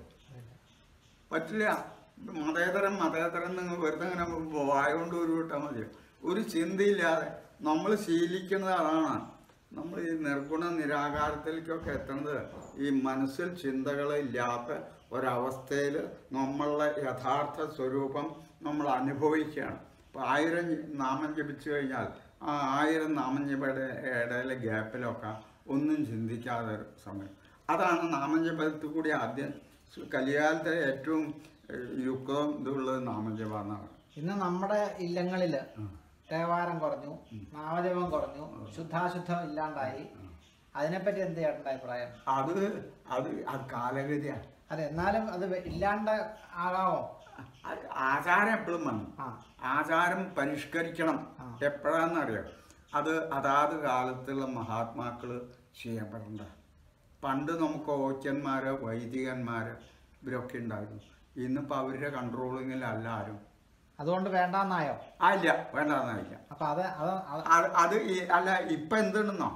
പറ്റില്ല മതേതരം മതേതരം നിങ്ങൾ വെറുതെ ഇങ്ങനെ വായുകൊണ്ട് ഉരുവിട്ടാൽ മതിയോ ഒരു ചിന്തയില്ലാതെ നമ്മൾ ശീലിക്കുന്നത് അതാണ് നമ്മൾ ഈ നിർഗുണ നിരാകാരത്തിലേക്കൊക്കെ എത്തുന്നത് ഈ മനസ്സിൽ ചിന്തകളില്ലാത്ത ഒരവസ്ഥയിൽ നമ്മളുടെ യഥാർത്ഥ സ്വരൂപം നമ്മൾ അനുഭവിക്കുകയാണ് ഇപ്പോൾ ആയിരം നാമം ജപിച്ചു കഴിഞ്ഞാൽ ആ ആയിരം നാമം ജപയുടെ ഇടയിലെ ഗ്യാപ്പിലൊക്കെ ഒന്നും ചിന്തിക്കാതെ ഒരു സമയം അതാണ് നാമജപത്തിൽ കൂടി ആദ്യം കലികാലത്തെ ഏറ്റവും ഏഹ്, യുക്തവും ഇതുള്ളത് നാമജപം എന്നാണ് ഇന്ന് നമ്മുടെ ഇല്ലങ്ങളില് തേവാരം കുറഞ്ഞു നാമജപം കുറഞ്ഞു ശുദ്ധാശുദ്ധം ഇല്ലാണ്ടായി അതിനെപ്പറ്റി എന്ത് ചേട്ടൻ്റെ അഭിപ്രായം അത് അത് അത് കാലഗതിയാണ് അതെ എന്നാലും അത് വെ- ഇല്ലാണ്ട് ആകാമോ അത് ആചാരം എപ്പോഴും വേണം ആ ആചാരം പരിഷ്കരിക്കണം ആ. എപ്പോഴാണെന്നറിയാം അത് അതാത് കാലത്തുള്ള മഹാത്മാക്കൾ ചെയ്യപ്പെടേണ്ട പണ്ട് നമുക്ക് ഓച്ചന്മാര് വൈദികന്മാര് ഇവരൊക്കെ ഉണ്ടായിരുന്നു ഇന്നിപ്പോൾ അവരുടെ കൺട്രോളിങ്ങിലല്ല ആരും അതുകൊണ്ട് വേണ്ടാന്നായോ ആ ഇല്ല വേണ്ടെന്നായില്ല അപ്പൊ അത് അത് അത് അത് അത് ഈ അല്ല ഇപ്പം എന്തുണ്ടെന്നോ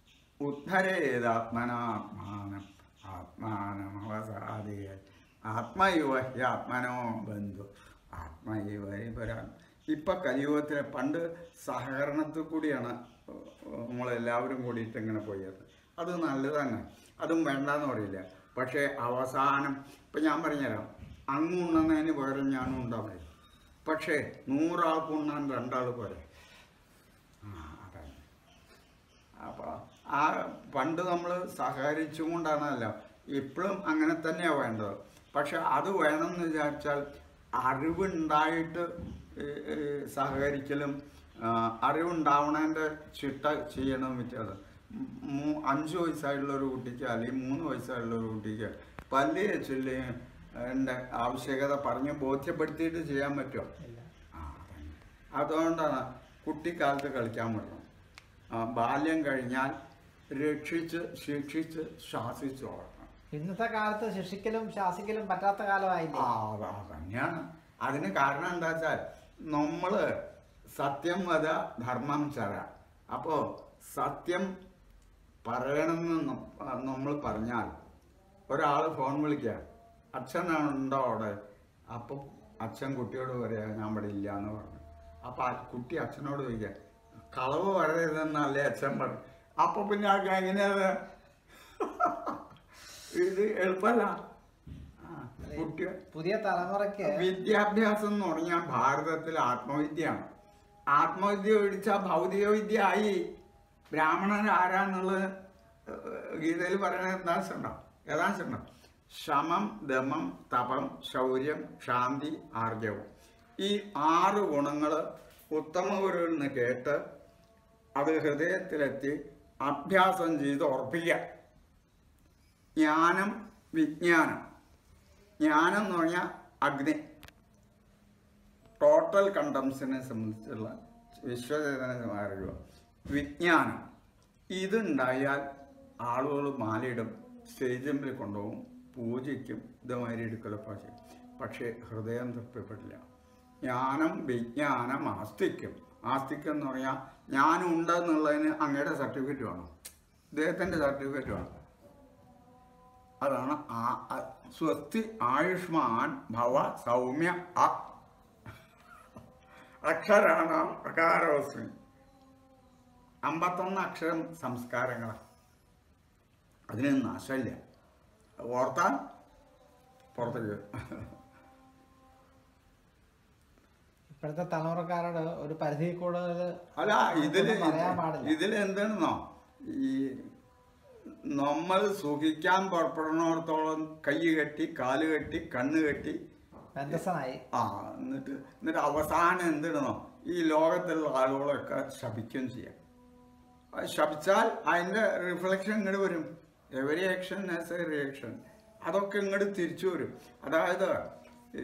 ഉദ്ധരേതാത്മനാത്മാനം ആത്മാനമവസാദികൾ ആത്മയുവ ഹി ആത്മനോ ബന്ധു ആത്മയുവ പരാ ഇപ്പം കലിയുഗത്തിലെ പണ്ട് സഹകരണത്തിൽ കൂടിയാണ് നമ്മളെല്ലാവരും കൂടിയിട്ട് ഇങ്ങനെ പോയത് അത് നല്ലത് തന്നെ അതും വേണ്ടാന്ന് പറയില്ല പക്ഷേ അവസാനം ഇപ്പം ഞാൻ പറഞ്ഞുതരാം അങ്ങ് ഉണ്ണുന്നതിന് പകരം ഞാനും ഉണ്ടാവില്ല പക്ഷേ നൂറാൾക്ക് ഉണ്ണാൻ രണ്ടാൾ പോരെ ആ അതാണ് അപ്പോൾ ആ പണ്ട് നമ്മൾ സഹകരിച്ചുകൊണ്ടാണല്ലോ ഇപ്പോഴും അങ്ങനെ തന്നെയാണ് വേണ്ടത് പക്ഷെ അത് വേണമെന്ന് വിചാരിച്ചാൽ അറിവുണ്ടായിട്ട് ഏ, ഏ, സഹകരിക്കലും ആ, അറിവുണ്ടാവണതിൻ്റെ ചിട്ട ചെയ്യണം വെച്ചത് മൂ- അഞ്ച് വയസ്സായിട്ടുള്ള ഒരു കുട്ടിക്ക് അല്ലെങ്കിൽ മൂന്ന് വയസ്സായിട്ടുള്ള ഒരു കുട്ടിക്ക് പല്ല് വെച്ചില്ലേ എൻ്റെ ആവശ്യകത പറഞ്ഞ് ബോധ്യപ്പെടുത്തിയിട്ട് ചെയ്യാൻ പറ്റുമോ ആ, അതന്നെ. അതുകൊണ്ടാണ് കുട്ടിക്കാലത്ത് കളിക്കാൻ വിടണം ആ, ബാല്യം കഴിഞ്ഞാൽ രക്ഷിച്ച് ശിക്ഷിച്ച് ശാസിച്ച് വളർത്തണം ഇന്നത്തെ കാലത്ത് ശിക്ഷിക്കലും ശാസിക്കലും പറ്റാത്ത കാലമായില്ലേ ആ അതാ തന്നെയാണ് അതിന് കാരണം എന്താ വെച്ചാൽ നമ്മൾ സത്യം വധ ധർമ്മം ചര അപ്പോൾ സത്യം പറയണമെന്ന് നമ്മൾ പറഞ്ഞാൽ ഒരാൾ ഫോൺ വിളിക്കുക അച്ഛനാണുണ്ടോ അവിടെ അപ്പോൾ അച്ഛൻ കുട്ടിയോട് പറയാ ഞാൻ ഇവിടെ ഇല്ല എന്ന് പറഞ്ഞു അപ്പോൾ ആ കുട്ടി അച്ഛനോട് ചോദിക്കുക കളവ് പറയരുതെന്നല്ലേ അച്ഛൻ പറഞ്ഞു അപ്പോൾ പിന്നെ ആൾക്ക് എങ്ങനെയത് ഇത് എളുപ്പമല്ല ആ, കുട്ടി പുതിയ തലമുറയ്ക്ക് വിദ്യാഭ്യാസം എന്ന് പറഞ്ഞാൽ ഭാരതത്തിൽ ആത്മവിദ്യയാണ് ആത്മവിദ്യ ഒഴിച്ചാൽ ഭൗതിക വിദ്യ ആയി ബ്രാഹ്മണൻ ആരാന്നുള്ളത് ഏഹ്, ഗീതയിൽ പറയുന്നത് യഥാശുണ്ടോ യഥാശുണ്ടോ ശമം ദമം തപം ശൗര്യം ശാന്തി ആർജവം ഈ ആറ് ഗുണങ്ങൾ ഉത്തമ ഗുരുവിൽ നിന്ന് കേട്ട് അത് ഹൃദയത്തിലെത്തി അഭ്യാസം ചെയ്ത് ഉറപ്പിക്കുക ജ്ഞാനം വിജ്ഞാനം ജ്ഞാനം എന്ന് പറഞ്ഞാൽ അഗ്നി ടോട്ടൽ കണ്ടംസിനെ സംബന്ധിച്ചുള്ള വിശ്വചേതന അറിവ് വിജ്ഞാനം ഇതുണ്ടായാൽ ആളുകൾ മാലയിടും സ്റ്റേജിൽ കൊണ്ടുപോകും പൂജയ്ക്കും ഇതുമാതിരി എടുക്കലൊക്കെ ചെയ്യും പക്ഷേ ഹൃദയം തൃപ്തിപ്പെട്ടില്ല ജ്ഞാനം വിജ്ഞാനം ആസ്തിക്കും ആസ്തിക്യം എന്ന് പറഞ്ഞാൽ ഞാനും ഉണ്ടെന്നുള്ളതിന് അങ്ങയുടെ സർട്ടിഫിക്കറ്റ് വേണം ഇദ്ദേഹത്തിൻ്റെ സർട്ടിഫിക്കറ്റ് വേണം അതാണ് ആ ആ- സ്വസ്തി ആയുഷ്മാൻ ഭവ സൗമ്യ അ അക്ഷരാണ് പ്രകാരവസ്മി അമ്പത്തൊന്ന് അക്ഷരം സംസ്കാരങ്ങളാണ് അതിന് നാശമില്ല ഓർത്താൽ പുറത്തേക്ക് ഇപ്പോഴത്തെ തലമുറക്കാരോട് ഒരു പരിധി കൂടുതൽ അല്ല ഇതില് ഒന്നും പറയാൻ പാടില്ല ഇതിൽ എന്താണെന്നോ ഈ നമ്മൾ സുഖിക്കാൻ പുറപ്പെടുന്നിടത്തോളം കൈ കെട്ടി കാല് കെട്ടി കണ്ണ് കെട്ടി ബന്ധസ്ഥനായി ആ എന്നിട്ട് എന്നിട്ട് അവസാനം എന്തിടണോ ഈ ലോകത്തുള്ള ആളുകളൊക്കെ ശപിക്കുകയും ചെയ്യാം അത് ശപിച്ചാൽ അതിൻ്റെ റിഫ്ലക്ഷൻ ഇങ്ങോട്ട് വരും every action as a reaction അതൊക്കെ ഇങ്ങോട്ട് തിരിച്ചു വരും അതായത് ഈ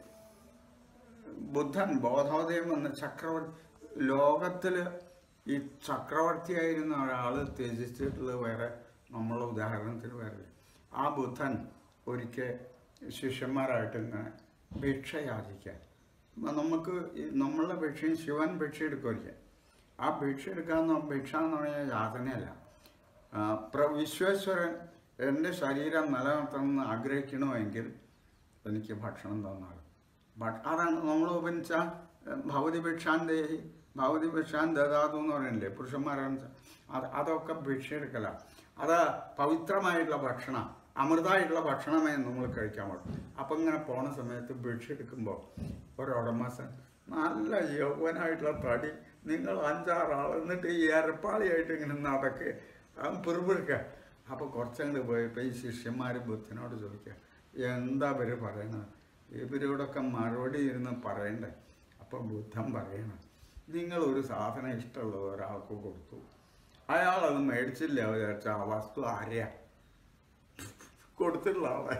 ബുദ്ധൻ ബോധോദയം എന്ന ചക്രവർത്തി ലോകത്തിൽ ഈ ചക്രവർത്തിയായിരുന്ന ഒരാൾ ത്യജിച്ചിട്ടുള്ളത് വേറെ നമ്മളെ ഉദാഹരണത്തിന് വേറെ ഇല്ല. ആ ബുദ്ധൻ ഒരിക്കൽ ശിഷ്യന്മാരായിട്ട് ഇങ്ങനെ ഭിക്ഷ യാചിക്കാൻ അപ്പൊ നമുക്ക് ഈ നമ്മളുടെ ഭിക്ഷയും ശിവൻ ഭിക്ഷ എടുക്കുമായിരിക്കാം ആ ഭിക്ഷ എടുക്കാന്ന് ഭിക്ഷ എന്ന് പറഞ്ഞാൽ യാതനയല്ല ആ, പ്ര- വിശ്വേശ്വരൻ എൻ്റെ ശരീരം നിലനിർത്തണമെന്ന് ആഗ്രഹിക്കണമെങ്കിൽ എനിക്ക് ഭക്ഷണം തന്നാൽ ഭക്ഷ- അതാണ് നമ്മൾ ഉപനിച്ച ഭൗതി ഭിക്ഷാൻ ദേഹി ഭൗതി ഭിക്ഷാൻ ദദാതു എന്ന് പറയുന്നില്ലേ പുരുഷന്മാരാണ് അത് അതൊക്കെ ഭിക്ഷ എടുക്കലാണ് അത് പവിത്രമായിട്ടുള്ള ഭക്ഷണം അമൃതമായിട്ടുള്ള ഭക്ഷണമേ നമ്മൾ കഴിക്കാൻ പാടും അപ്പം ഇങ്ങനെ പോണ സമയത്ത് ഭിക്ഷ എടുക്കുമ്പോൾ ഒരുടമസ്ഥൻ നല്ല യൗവനായിട്ടുള്ള തടി നിങ്ങൾ അഞ്ചാറാൾ എന്നിട്ട് ഈ എരപ്പാളിയായിട്ട് ഇങ്ങനെ നടക്കുക അവൻ പിറുപിറുക്കുക അപ്പോൾ കുറച്ചങ്ങോട്ട് പോയപ്പോൾ ഈ ശിഷ്യന്മാർ ബുദ്ധനോട് ചോദിക്കുക എന്താ ഇവർ പറയണത് ഇവരോടൊക്കെ മറുപടി ഇരുന്ന് പറയണ്ടേ അപ്പോൾ ബുദ്ധൻ പറയണം നിങ്ങൾ ഒരു സാധനം ഇഷ്ടമുള്ളത് ഒരാൾക്ക് കൊടുത്തു അയാൾ അത് മേടിച്ചില്ല വിചാരിച്ച ആ വസ്തു ആരെയാ കൊടുത്തിട്ടുള്ള ആളെ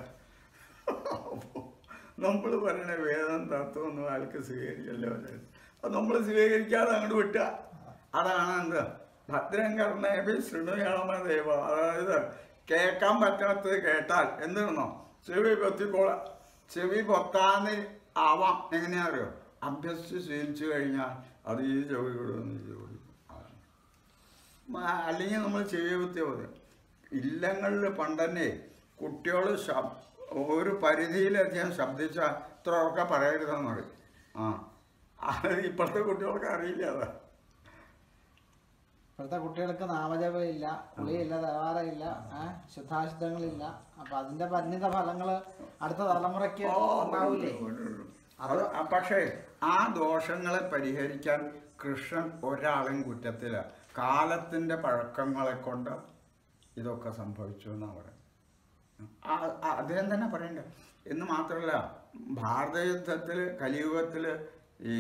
നമ്മൾ പറയണ വേദം തത്വമൊന്നും അയാൾക്ക് സ്വീകരിക്കല്ലോ വിചാരിച്ചു അത് നമ്മൾ സ്വീകരിക്കാതെ അങ്ങോട്ട് വിട്ടുക അതാണ് എന്ത് ഭദ്രം കർണേപി ശൃണുയാമ ദൈവ അതായത് കേൾക്കാൻ പറ്റാത്തത് കേട്ടാൽ എന്തിരുന്നോ ചെവി പൊത്തിക്കോള ചെവി പൊത്താന്ന് ആവാം എങ്ങനെയാ അറിയോ അഭ്യസിച്ച് ശീലിച്ചു കഴിഞ്ഞാൽ അത് ഈ ചെവി വിടുമെന്ന് ഈ ചെവി അതാണ് മ- അല്ലെങ്കിൽ നമ്മൾ ചെവി കുത്തിയ മതി ഇല്ലങ്ങളിൽ പണ്ടന്നെ കുട്ടികൾ ശബ് ഒരു പരിധിയിലധികം ശബ്ദിച്ച ഇത്ര ഉറക്കെ പറയരുതെന്ന് പറയും ആ അത് ഇപ്പോഴത്തെ കുട്ടികൾക്ക് അറിയില്ല അതാ ഇപ്പോഴത്തെ കുട്ടികൾക്ക് നാമജപമില്ല കുളിയില്ല ദേവാലയമില്ല ഏഹ് ശുദ്ധാശുദ്ധങ്ങളില്ല അപ്പൊ അതിന്റെ പരിണിത ഫലങ്ങള് അടുത്ത തലമുറയ്ക്ക് ഉണ്ടാവൂലേ അത് ആ പക്ഷേ ആ ദോഷങ്ങളെ പരിഹരിക്കാൻ കൃഷ്ണൻ ഒരാളും കുറ്റത്തില്ല കാലത്തിന്റെ പഴക്കങ്ങളെ കൊണ്ട് ഇതൊക്കെ സംഭവിച്ചു എന്നാണ് പറയുന്നത് ആ- ആ- അദ്ദേഹം തന്നെ പറയണ്ട എന്ന് മാത്രമല്ല ഭാരതയുദ്ധത്തിൽ കലിയുഗത്തിൽ ഈ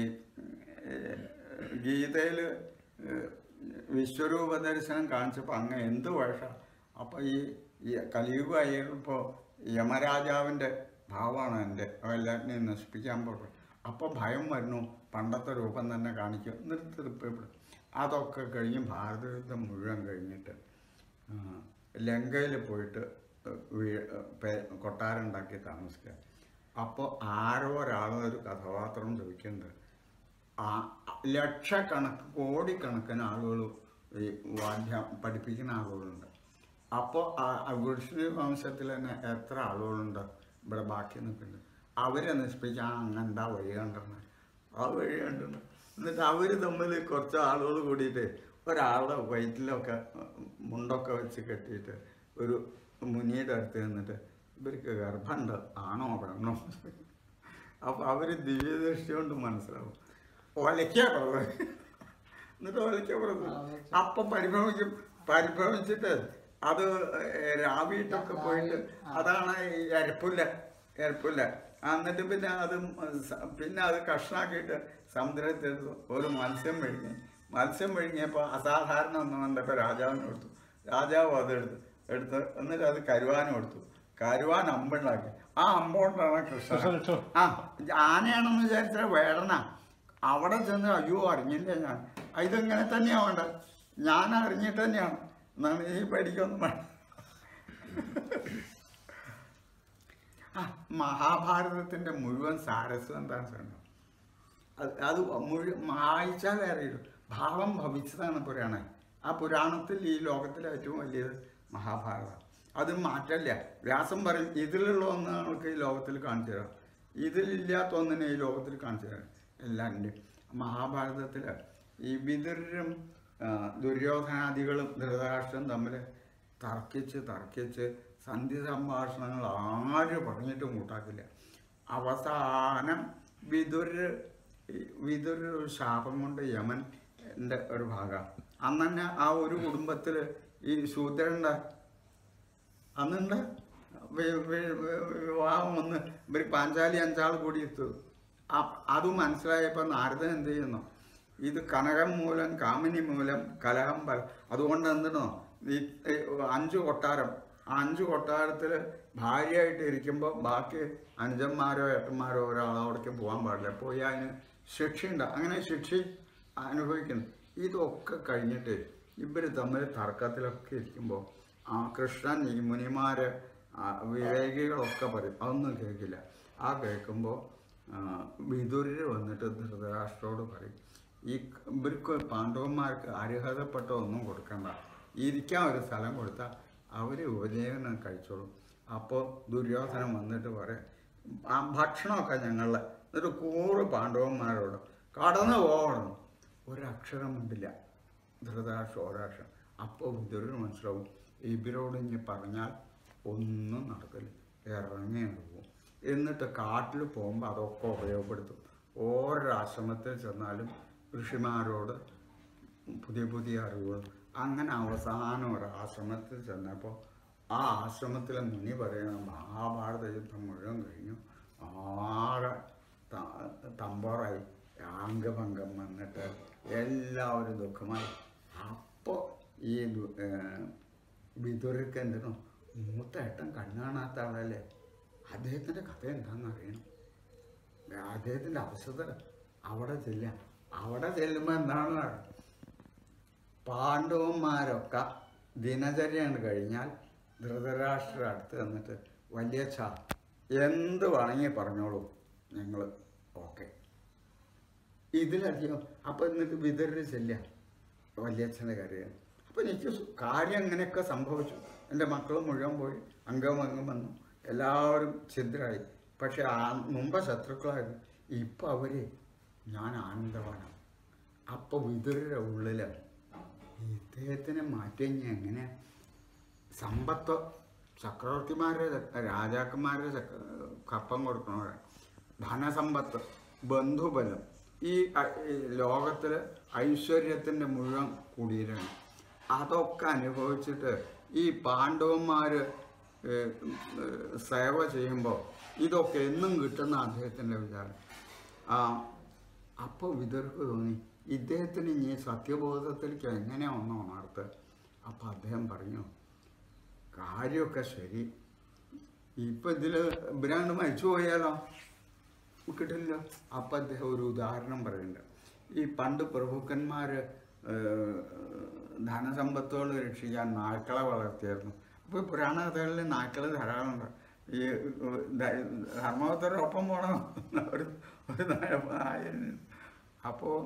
ഗീതയിൽ വിശ്വരൂപ ദർശനം കാണിച്ചപ്പോൾ അങ്ങ് എന്ത് വേഷ അപ്പോൾ ഈ ഈ കലിയുഗമായപ്പോൾ യമരാജാവിൻ്റെ ഭാവമാണ് എൻ്റെ എല്ലാറ്റിനെയും നശിപ്പിക്കാൻ പോകുന്നത് അപ്പോൾ ഭയം വരുന്നു പണ്ടത്തെ രൂപം തന്നെ കാണിക്കും നിർത്തിപ്പെടും അതൊക്കെ കഴിഞ്ഞ് ഭാരതയുദ്ധം മുഴുവൻ കഴിഞ്ഞിട്ട് ലങ്കയിൽ പോയിട്ട് വീ- പേ- കൊട്ടാരം ഉണ്ടാക്കി താമസിക്കുക അപ്പോൾ ആരോ ഒരാളോ ഒരു കഥാപാത്രം ചോദിക്കുന്നുണ്ട് ആ ലക്ഷക്കണക്ക് കോടിക്കണക്കിന് ആളുകൾ ഈ വാദ്യം പഠിപ്പിക്കുന്ന ആളുകളുണ്ട് അപ്പോൾ വിഷ്ണു വംശത്തിൽ തന്നെ എത്ര ആളുകളുണ്ട് ഇവിടെ ബാക്കി നിൽക്കുന്നുണ്ട് അവരെ നശിപ്പിക്കാൻ അങ്ങനെന്താ വഴി കണ്ടിരുന്നത് ആ വഴി കണ്ടിരുന്നു എന്നിട്ട് അവർ തമ്മിൽ കുറച്ച് ആളുകൾ കൂടിയിട്ട് ഒരാളുടെ വയറ്റിലൊക്കെ മുണ്ടൊക്കെ വെച്ച് കെട്ടിയിട്ട് ഒരു മുനിയുടെ അടുത്ത് നിന്നിട്ട് ഇവർക്ക് ഗർഭമുണ്ട് ആണോ പെണ്ണോ അപ്പോൾ അവർ ദിവ്യദൃഷ്ടി കൊണ്ട് മനസ്സിലാവും ഒലയ്ക്കാ പറഞ്ഞത് എന്നിട്ട് ഒലയ്ക്കാ പറഞ്ഞത് അപ്പം പരിഭ്രമിക്കും പരിഭ്രമിച്ചിട്ട് അത് രാവിയിട്ടൊക്കെ പോയിട്ട് അതാണ് ഈ അരപ്പുല്ല അരപ്പുല്ല എന്നിട്ട് പിന്നെ അത് സ- പിന്നെ അത് കഷ്ണാക്കിയിട്ട് സമുദ്രത്തിൽ ഒരു മത്സ്യം വിഴുങ്ങി മത്സ്യം വിഴുങ്ങിയപ്പോൾ അസാധാരണ ഒന്നും കണ്ടപ്പോൾ രാജാവിന് കൊടുത്തു രാജാവ് അതെടുത്ത് എടുത്ത് എന്നിട്ട് അത് കരുവാനും എടുത്തു കരുവാൻ അമ്പുണ്ടാക്കി ആ അമ്പോണ്ടാണ് കൃഷ്ണൻ ആ ആനയാണെന്ന് വിചാരിച്ചാൽ വേടന അവിടെ ചെന്ന് അയ്യോ അറിഞ്ഞില്ല ഞാൻ ആ, ഇതിങ്ങനെ തന്നെയാ വേണ്ടത് ഞാൻ അറിഞ്ഞിട്ട് തന്നെയാണ് എന്നാണ് ഈ പേടിക്കൊന്നും വേണ്ട ആ മഹാഭാരതത്തിന്റെ മുഴുവൻ സാരസ്വം എന്താണെന്ന് വെച്ചിട്ടുണ്ടോ അത് അത് മുഴുവൻ വായിച്ചാലേ അറിയൂ ഭാവം ഭവിച്ചതാണ് പുരാണം ആ പുരാണത്തിൽ ഈ ലോകത്തിലെ ഏറ്റവും വലിയത് മഹാഭാരതം അത് മാറ്റല്ല വ്യാസം പറയും ഇതിലുള്ള ഒന്ന് നമുക്ക് ഈ ലോകത്തിൽ കാണിച്ചു തരാം ഇതിലില്ലാത്ത ഒന്നിനെ ഈ ലോകത്തിൽ കാണിച്ചു തരാം എല്ലാം ഉണ്ട് മഹാഭാരതത്തിൽ ഈ വിതുരും ആ, ദുര്യോധനാദികളും ധൃതരാഷ്ട്രം തമ്മിൽ തർക്കിച്ച് തർക്കിച്ച് സന്ധി സംഭാഷണങ്ങൾ ആരും പറഞ്ഞിട്ടും കൂട്ടാക്കില്ല അവസാനം വിതുര് വിതുര് ഒരു ശാപം കൊണ്ട് യമൻ എൻ്റെ ഒരു ഭാഗമാണ് അന്ന് തന്നെ ആ ഒരു കുടുംബത്തിൽ ഈ ശൂദ്രൻ്റെ അന്നുണ്ട് വി- വി- വി- വിവാഹം ഒന്ന് ഇവർ പാഞ്ചാലി അഞ്ചാൾ കൂടി എത്തു അത് മനസ്സിലായപ്പോൾ നാരദൻ എന്ത് ചെയ്യുന്നു ഇത് കനകം മൂലം കാമിനി മൂലം കലഹം പല അതുകൊണ്ട് എന്തിനോ ഈ ഈ അഞ്ച് കൊട്ടാരം ആ അഞ്ച് കൊട്ടാരത്തിൽ ഭാര്യയായിട്ട് ഇരിക്കുമ്പോൾ ബാക്കി അഞ്ചന്മാരോ ഏട്ടന്മാരോ ഒരാളോ അവിടേക്ക് പോകാൻ പാടില്ല പോയി അതിന് ശിക്ഷയുണ്ട് അങ്ങനെ ശിക്ഷ അനുഭവിക്കുന്നു ഇതൊക്കെ കഴിഞ്ഞിട്ട് ഇവർ തമ്മിൽ തർക്കത്തിലൊക്കെ ഇരിക്കുമ്പോൾ ആ കൃഷ്ണൻ ഈ മുനിമാര് ആ വിവേകികളൊക്കെ പറയും അതൊന്നും കേൾക്കില്ല ആ കേൾക്കുമ്പോൾ വിതുരർ വന്നിട്ട് ധൃതരാഷ്ട്രോട് പറയും ഈ ഇവർക്ക് പാണ്ഡവന്മാർക്ക് അർഹതപ്പെട്ട ഒന്നും കൊടുക്കണ്ട ഇരിക്കാൻ ഒരു സ്ഥലം കൊടുത്താൽ അവർ ഉപജീവനം കഴിച്ചോളും അപ്പോൾ ദുര്യോധനം വന്നിട്ട് പറയും ആ ഭക്ഷണമൊക്കെ ഞങ്ങളുടെ എന്നിട്ട് കൂറ് പാണ്ഡവന്മാരോട് കടന്നു പോകണം ഒരക്ഷരം ഉണ്ടില്ല ധൃതരാഷ്ട്രം ഒരക്ഷരം അപ്പോൾ വിതുരന് മനസ്സിലാവും ഇവരോട് ഇനി പറഞ്ഞാൽ ഒന്നും നടക്കില്ല ഇറങ്ങി പോകും എന്നിട്ട് കാട്ടിൽ പോകുമ്പോൾ അതൊക്കെ ഉപയോഗപ്പെടുത്തും ഓരോ ആശ്രമത്തിൽ ചെന്നാലും ഋഷിമാരോട് പുതിയ പുതിയ അറിവുകൾ അങ്ങനെ അവസാനം ഒരു ആശ്രമത്തിൽ ചെന്നപ്പോൾ ആ ആശ്രമത്തിലെ മുനി പറയുന്ന മഹാഭാരത യുദ്ധം മുഴുവൻ കഴിഞ്ഞു ആകെ ത- തമ്പോറായി അംഗഭംഗം വന്നിട്ട് എല്ലാവരും ദുഃഖമായി അപ്പോൾ ഈ ദു- ഏർ വിതുരക്ക് എന്തിനോ മൂത്തേട്ടൻ കണ്ണു കാണാത്ത ആളല്ലേ അദ്ദേഹത്തിൻ്റെ കഥ എന്താണെന്ന് അറിയണം അദ്ദേഹത്തിൻ്റെ അവസ്ഥ അവിടെ ചെല്ലാം അവിടെ ചെല്ലുമ്പോൾ എന്താണ് പാണ്ഡവന്മാരൊക്കെ ദിനചര്യയാണ് കഴിഞ്ഞാൽ ധൃതരാഷ്ട്ര അടുത്ത് എന്നിട്ട് വലിയ ചാ എന്ത് വേണമെങ്കിൽ പറഞ്ഞോളൂ ഞങ്ങൾ ഓക്കെ ഇതിലധികം അപ്പം എന്നിട്ട് വിതറി ചെല്ലുക വല്യച്ഛൻ്റെ കാര്യം അപ്പം എനിക്ക് സു- കാര്യം അങ്ങനെയൊക്കെ സംഭവിച്ചു എൻ്റെ മക്കൾ മുഴുവൻ പോയി അംഗം അംഗം വന്നു എല്ലാവരും ഛിദ്രായി പക്ഷെ ആ മുമ്പ് ശത്രുക്കളായിരുന്നു ഇപ്പം അവർ ഞാൻ ആനന്ദവാനാണ് അപ്പോൾ വിതുരയുടെ ഉള്ളിൽ ഇദ്ദേഹത്തിനെ മാറ്റി കഴിഞ്ഞാൽ എങ്ങനെ സമ്പത്ത് ചക്രവർത്തിമാരുടെ ചക്ക- രാജാക്കന്മാരുടെ ചക്ക- കപ്പം കൊടുക്കണവരാണ് ധനസമ്പത്ത് ബന്ധുബലം ഈ ലോകത്തിൽ ഐശ്വര്യത്തിൻ്റെ മുഴുവൻ കുടീരാണ് അതൊക്കെ അനുഭവിച്ചിട്ട് ഈ പാണ്ഡവന്മാർ സേവ ചെയ്യുമ്പോൾ ഇതൊക്കെ എന്നും കിട്ടുന്ന അദ്ദേഹത്തിൻ്റെ വിചാരം ആ അപ്പോൾ വിതർക്ക് തോന്നി ഇദ്ദേഹത്തിന് ഇനി സത്യബോധത്തിലേക്ക് എങ്ങനെ ഒന്ന് ഉണർത്തുക അപ്പോൾ അദ്ദേഹം പറഞ്ഞു കാര്യമൊക്കെ ശരി ഇപ്പം ഇതിൽ ഇവരാണ്ട് മരിച്ചു പോയാലോ കിട്ടില്ല അപ്പം അദ്ദേഹം ഒരു ഉദാഹരണം പറയുന്നുണ്ട് ഈ പണ്ട് പ്രഭുക്കന്മാർ ധനസമ്പത്തുകൾ രക്ഷിക്കാൻ നായ്ക്കളെ വളർത്തിയായിരുന്നു അപ്പോൾ പുരാണ കഥകളിൽ നായ്ക്കൾ ധാരാളമുണ്ട് ഈ ധർമ്മപുത്രൊപ്പം പോകണം ഒരു ഒരു അപ്പോൾ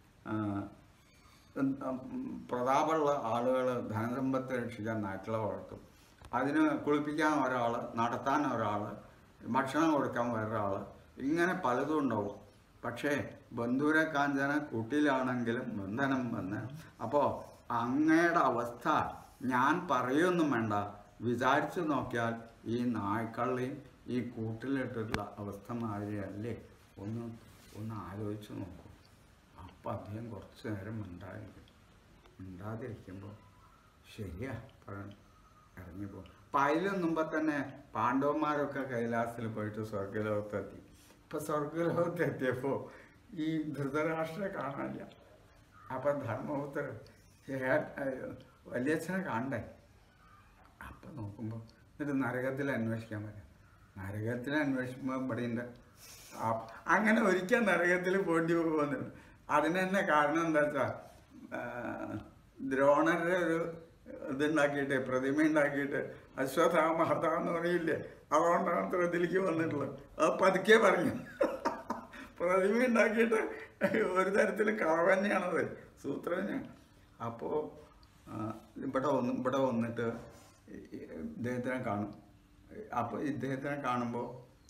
പ്രതാപമുള്ള ആളുകൾ ധനസമ്പത്ത് രക്ഷിക്കാൻ നായ്ക്കളെ വളർത്തും അതിന് കുളിപ്പിക്കാൻ ഒരാൾ നടത്താൻ ഒരാൾ ഭക്ഷണം കൊടുക്കാൻ വേറൊരാൾ ഇങ്ങനെ പലതും ഉണ്ടാവും പക്ഷേ ബന്ധുര കാഞ്ചന കൂട്ടിലാണെങ്കിലും ബന്ധനം വന്ന് അപ്പോൾ അങ്ങയുടെ അവസ്ഥ ഞാൻ പറയൊന്നും വേണ്ട വിചാരിച്ചു നോക്കിയാൽ ഈ നായ്ക്കളെയും ഈ കൂട്ടിലിട്ടുള്ള അവസ്ഥ മാതിരിയല്ലേ ഒന്ന് ഒന്ന് ആലോചിച്ച് നോക്കൂ അപ്പം അദ്ദേഹം കുറച്ച് നേരം മിണ്ടായിരിക്കും മിണ്ടാതിരിക്കുമ്പോൾ ശരിയാ പറഞ്ഞു ഇറങ്ങിപ്പോ അപ്പം അതിലും മുമ്പ് തന്നെ പാണ്ഡവന്മാരൊക്കെ കൈലാസത്തിൽ പോയിട്ട് സ്വർഗലോകത്തെത്തി ഇപ്പം സ്വർഗലോകത്തെത്തിയപ്പോൾ ഈ ധൃതരാഷ്ട്രയെ കാണാനില്ല അപ്പം ധർമ്മപുത്രൻ വലിയച്ഛനെ കാണണ്ടേ അപ്പം നോക്കുമ്പോൾ എന്നിട്ട് നരകത്തിൽ അന്വേഷിക്കാൻ പറ്റും നരകത്തിൽ അന്വേഷിക്കുമ്പോൾ ഇവിടെ ഉണ്ട് ആ, അങ്ങനെ ഒരിക്കൽ നരകത്തിൽ പോണ്ടി പോകുന്നുണ്ട് അതിന് തന്നെ കാരണം എന്താ വെച്ചാൽ ദ്രോണരുടെ ഒരു ഇതുണ്ടാക്കിയിട്ട് പ്രതിമ ഉണ്ടാക്കിയിട്ട് അശ്വത്ഥാമ ഹത എന്ന് പറയില്ലേ അതുകൊണ്ടാണ് അത്ര ഇതിലേക്ക് വന്നിട്ടുള്ളത് അത് പതുക്കെ പറഞ്ഞു പ്രതിമ ഉണ്ടാക്കിയിട്ട് ഒരു തരത്തിൽ കളവ് തന്നെയാണത് സൂത്രം തന്നെയാണ് അപ്പോൾ ഇവിടെ വന്ന് ഇവിടെ വന്നിട്ട് ഈ- ഇദ്ദേഹത്തിനെ കാണും അപ്പോൾ ഇദ്ദേഹത്തിനെ കാണുമ്പോൾ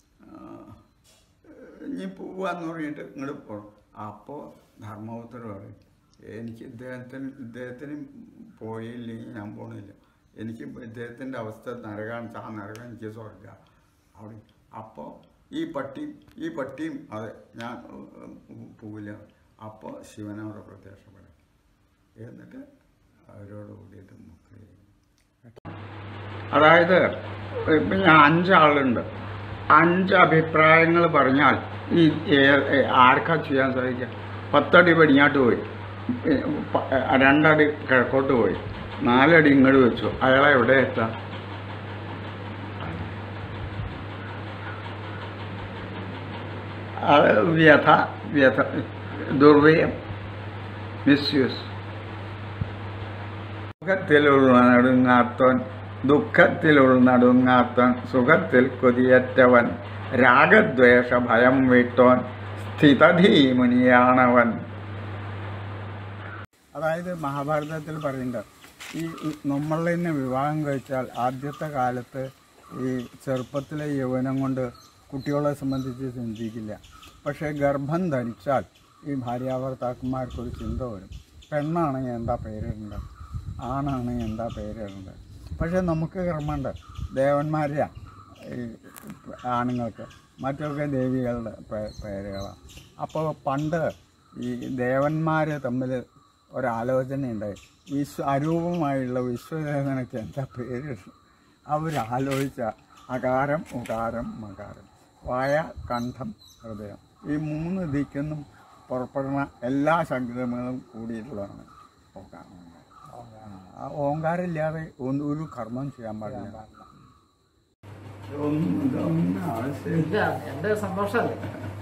ഇനി പോവാന്ന് പറഞ്ഞിട്ട് ഇങ്ങോട്ട് പോകും അപ്പോൾ ധർമ്മപുത്രർ പറയും എനിക്ക് ഇദ്ദേഹത്തിന് ഇദ്ദേഹത്തിന് പോയില്ലെങ്കിൽ ഞാൻ പോണില്ല എനിക്ക് ഇദ്ദേഹത്തിൻ്റെ അവസ്ഥ നരകാണ് ആ നരകം എനിക്ക് സ്വർഗ അവിടെ അപ്പോൾ ഈ പട്ടി ഈ പട്ടിയും അതെ ഞാൻ ഉം, പോവില്ല അപ്പോൾ ശിവനവിടെ പ്രത്യക്ഷപ്പെടും എന്നിട്ട് അവരോട് കൂടിയിട്ട് മുക്തി ചെയ്യും അതായത് ഇപ്പം ഞാൻ അഞ്ചാളുണ്ട് അഞ്ച് അഭിപ്രായങ്ങൾ പറഞ്ഞാൽ ഈ ഏ- ഏ- ആർക്കാ ചെയ്യാൻ സാധിക്കുക പത്തടി പടിഞ്ഞാട്ട് പോയി ഏ, പ- രണ്ടടി കിഴക്കോട്ട് പോയി നാലടി ഇങ്ങോട്ട് വെച്ചു അയാളെ എവിടെ എത്താം അത് വ്യഥ വ്യഥ ദുർവ്യയം മിസ്യൂസ് സുഖത്തിലുള്ള നടുങ്ങാത്തവൻ ദുഃഖത്തിലുള്ള നടുങ്ങാത്തവൻ സുഖത്തിൽ കൊതിയറ്റവൻ രാഗദ്വേഷ ഭയം വിട്ടോൻ സ്ഥിതധീമുനിയാണവൻ അതായത് മഹാഭാരതത്തിൽ പറയുന്നുണ്ട് ഈ നമ്മളിൽ നിന്ന് വിവാഹം കഴിച്ചാൽ ആദ്യത്തെ കാലത്ത് ഈ ചെറുപ്പത്തിലെ യൗവനം കൊണ്ട് കുട്ടികളെ സംബന്ധിച്ച് ചിന്തിക്കില്ല പക്ഷേ ഗർഭം ധരിച്ചാൽ ഈ ഭാര്യാഭർത്താക്കന്മാർക്കൊരു ചിന്ത വരും പെണ്ണാണെങ്കിൽ എന്താ പേരിടേണ്ടത് ആണാണെങ്കിൽ എന്താ പേരിടേണ്ടത് പക്ഷേ നമുക്ക് കർമ്മമുണ്ട് ദേവന്മാരെയാ ഈ ആണുങ്ങൾക്ക് മറ്റൊക്കെ ദേവികളുടെ പേ- പേരുകളാണ് അപ്പോൾ പണ്ട് ഈ ദേവന്മാർ തമ്മിൽ ഒരാലോചനയുണ്ടായി വിശ്വ അരൂപമായുള്ള വിശ്വദേവനക്ക് എന്താ പേരിടും അവരാലോചിച്ച അകാരം ഉകാരം മകാരം വായ കണ്ഠം ഹൃദയം ഈ മൂന്ന് ദിക്കൊന്നും പുറപ്പെടുന്ന എല്ലാ ശബ്ദങ്ങളും കൂടിയിട്ടുള്ളതാണ് ഓങ്കാരം ആ ഓങ്കാരമില്ലാതെ ഒന്ന് ഒരു കർമ്മം ചെയ്യാൻ പാടില്ല ഒന്നും ഇതൊന്നും ആവശ്യമില്ല ഇല്ല എൻ്റെ സന്തോഷമല്ലേ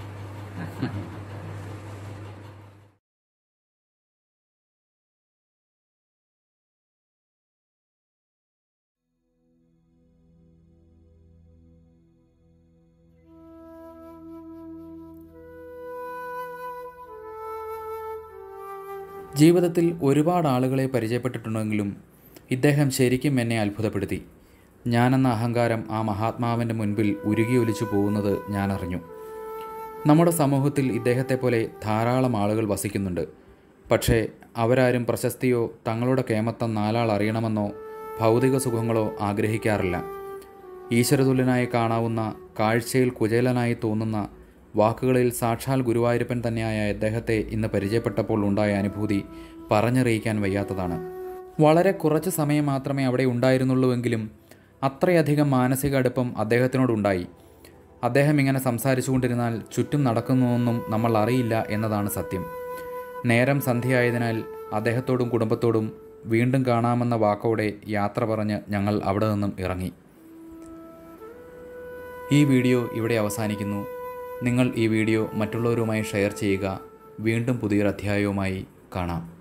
ജീവിതത്തിൽ ഒരുപാട് ആളുകളെ പരിചയപ്പെട്ടിട്ടുണ്ടെങ്കിലും ഇദ്ദേഹം ശരിക്കും എന്നെ അത്ഭുതപ്പെടുത്തി ഞാനെന്ന അഹങ്കാരം ആ മഹാത്മാവിൻ്റെ മുൻപിൽ ഉരുകിയൊലിച്ചു പോകുന്നത് ഞാൻ അറിഞ്ഞു നമ്മുടെ സമൂഹത്തിൽ ഇദ്ദേഹത്തെ പോലെ ധാരാളം ആളുകൾ വസിക്കുന്നുണ്ട് പക്ഷേ അവരാരും പ്രശസ്തിയോ തങ്ങളുടെ കേമത്തം നാലാൾ അറിയണമെന്നോ ഭൗതിക സുഖങ്ങളോ ആഗ്രഹിക്കാറില്ല ഈശ്വരതുല്യനായി കാണാവുന്ന കാഴ്ചയിൽ കുചേലനായി തോന്നുന്ന വാക്കുകളിൽ സാക്ഷാൽ ഗുരുവായൂരപ്പൻ തന്നെയായ ഇദ്ദേഹത്തെ ഇന്ന് പരിചയപ്പെട്ടപ്പോൾ ഉണ്ടായ അനുഭൂതി പറഞ്ഞറിയിക്കാൻ വയ്യാത്തതാണ് വളരെ കുറച്ച് സമയം മാത്രമേ അവിടെ ഉണ്ടായിരുന്നുള്ളൂവെങ്കിലും അത്രയധികം മാനസിക അടുപ്പം അദ്ദേഹത്തിനോടുണ്ടായി അദ്ദേഹം ഇങ്ങനെ സംസാരിച്ചുകൊണ്ടിരുന്നാൽ ചുറ്റും നടക്കുന്നതൊന്നും നമ്മൾ അറിയില്ല എന്നതാണ് സത്യം നേരം സന്ധ്യയായതിനാൽ അദ്ദേഹത്തോടും കുടുംബത്തോടും വീണ്ടും കാണാമെന്ന വാക്കോടെ യാത്ര പറഞ്ഞ് ഞങ്ങൾ അവിടെ നിന്നും ഇറങ്ങി ഈ വീഡിയോ ഇവിടെ അവസാനിക്കുന്നു നിങ്ങൾ ഈ വീഡിയോ മറ്റുള്ളവരുമായി ഷെയർ ചെയ്യുക വീണ്ടും പുതിയൊരു അധ്യായവുമായി കാണാം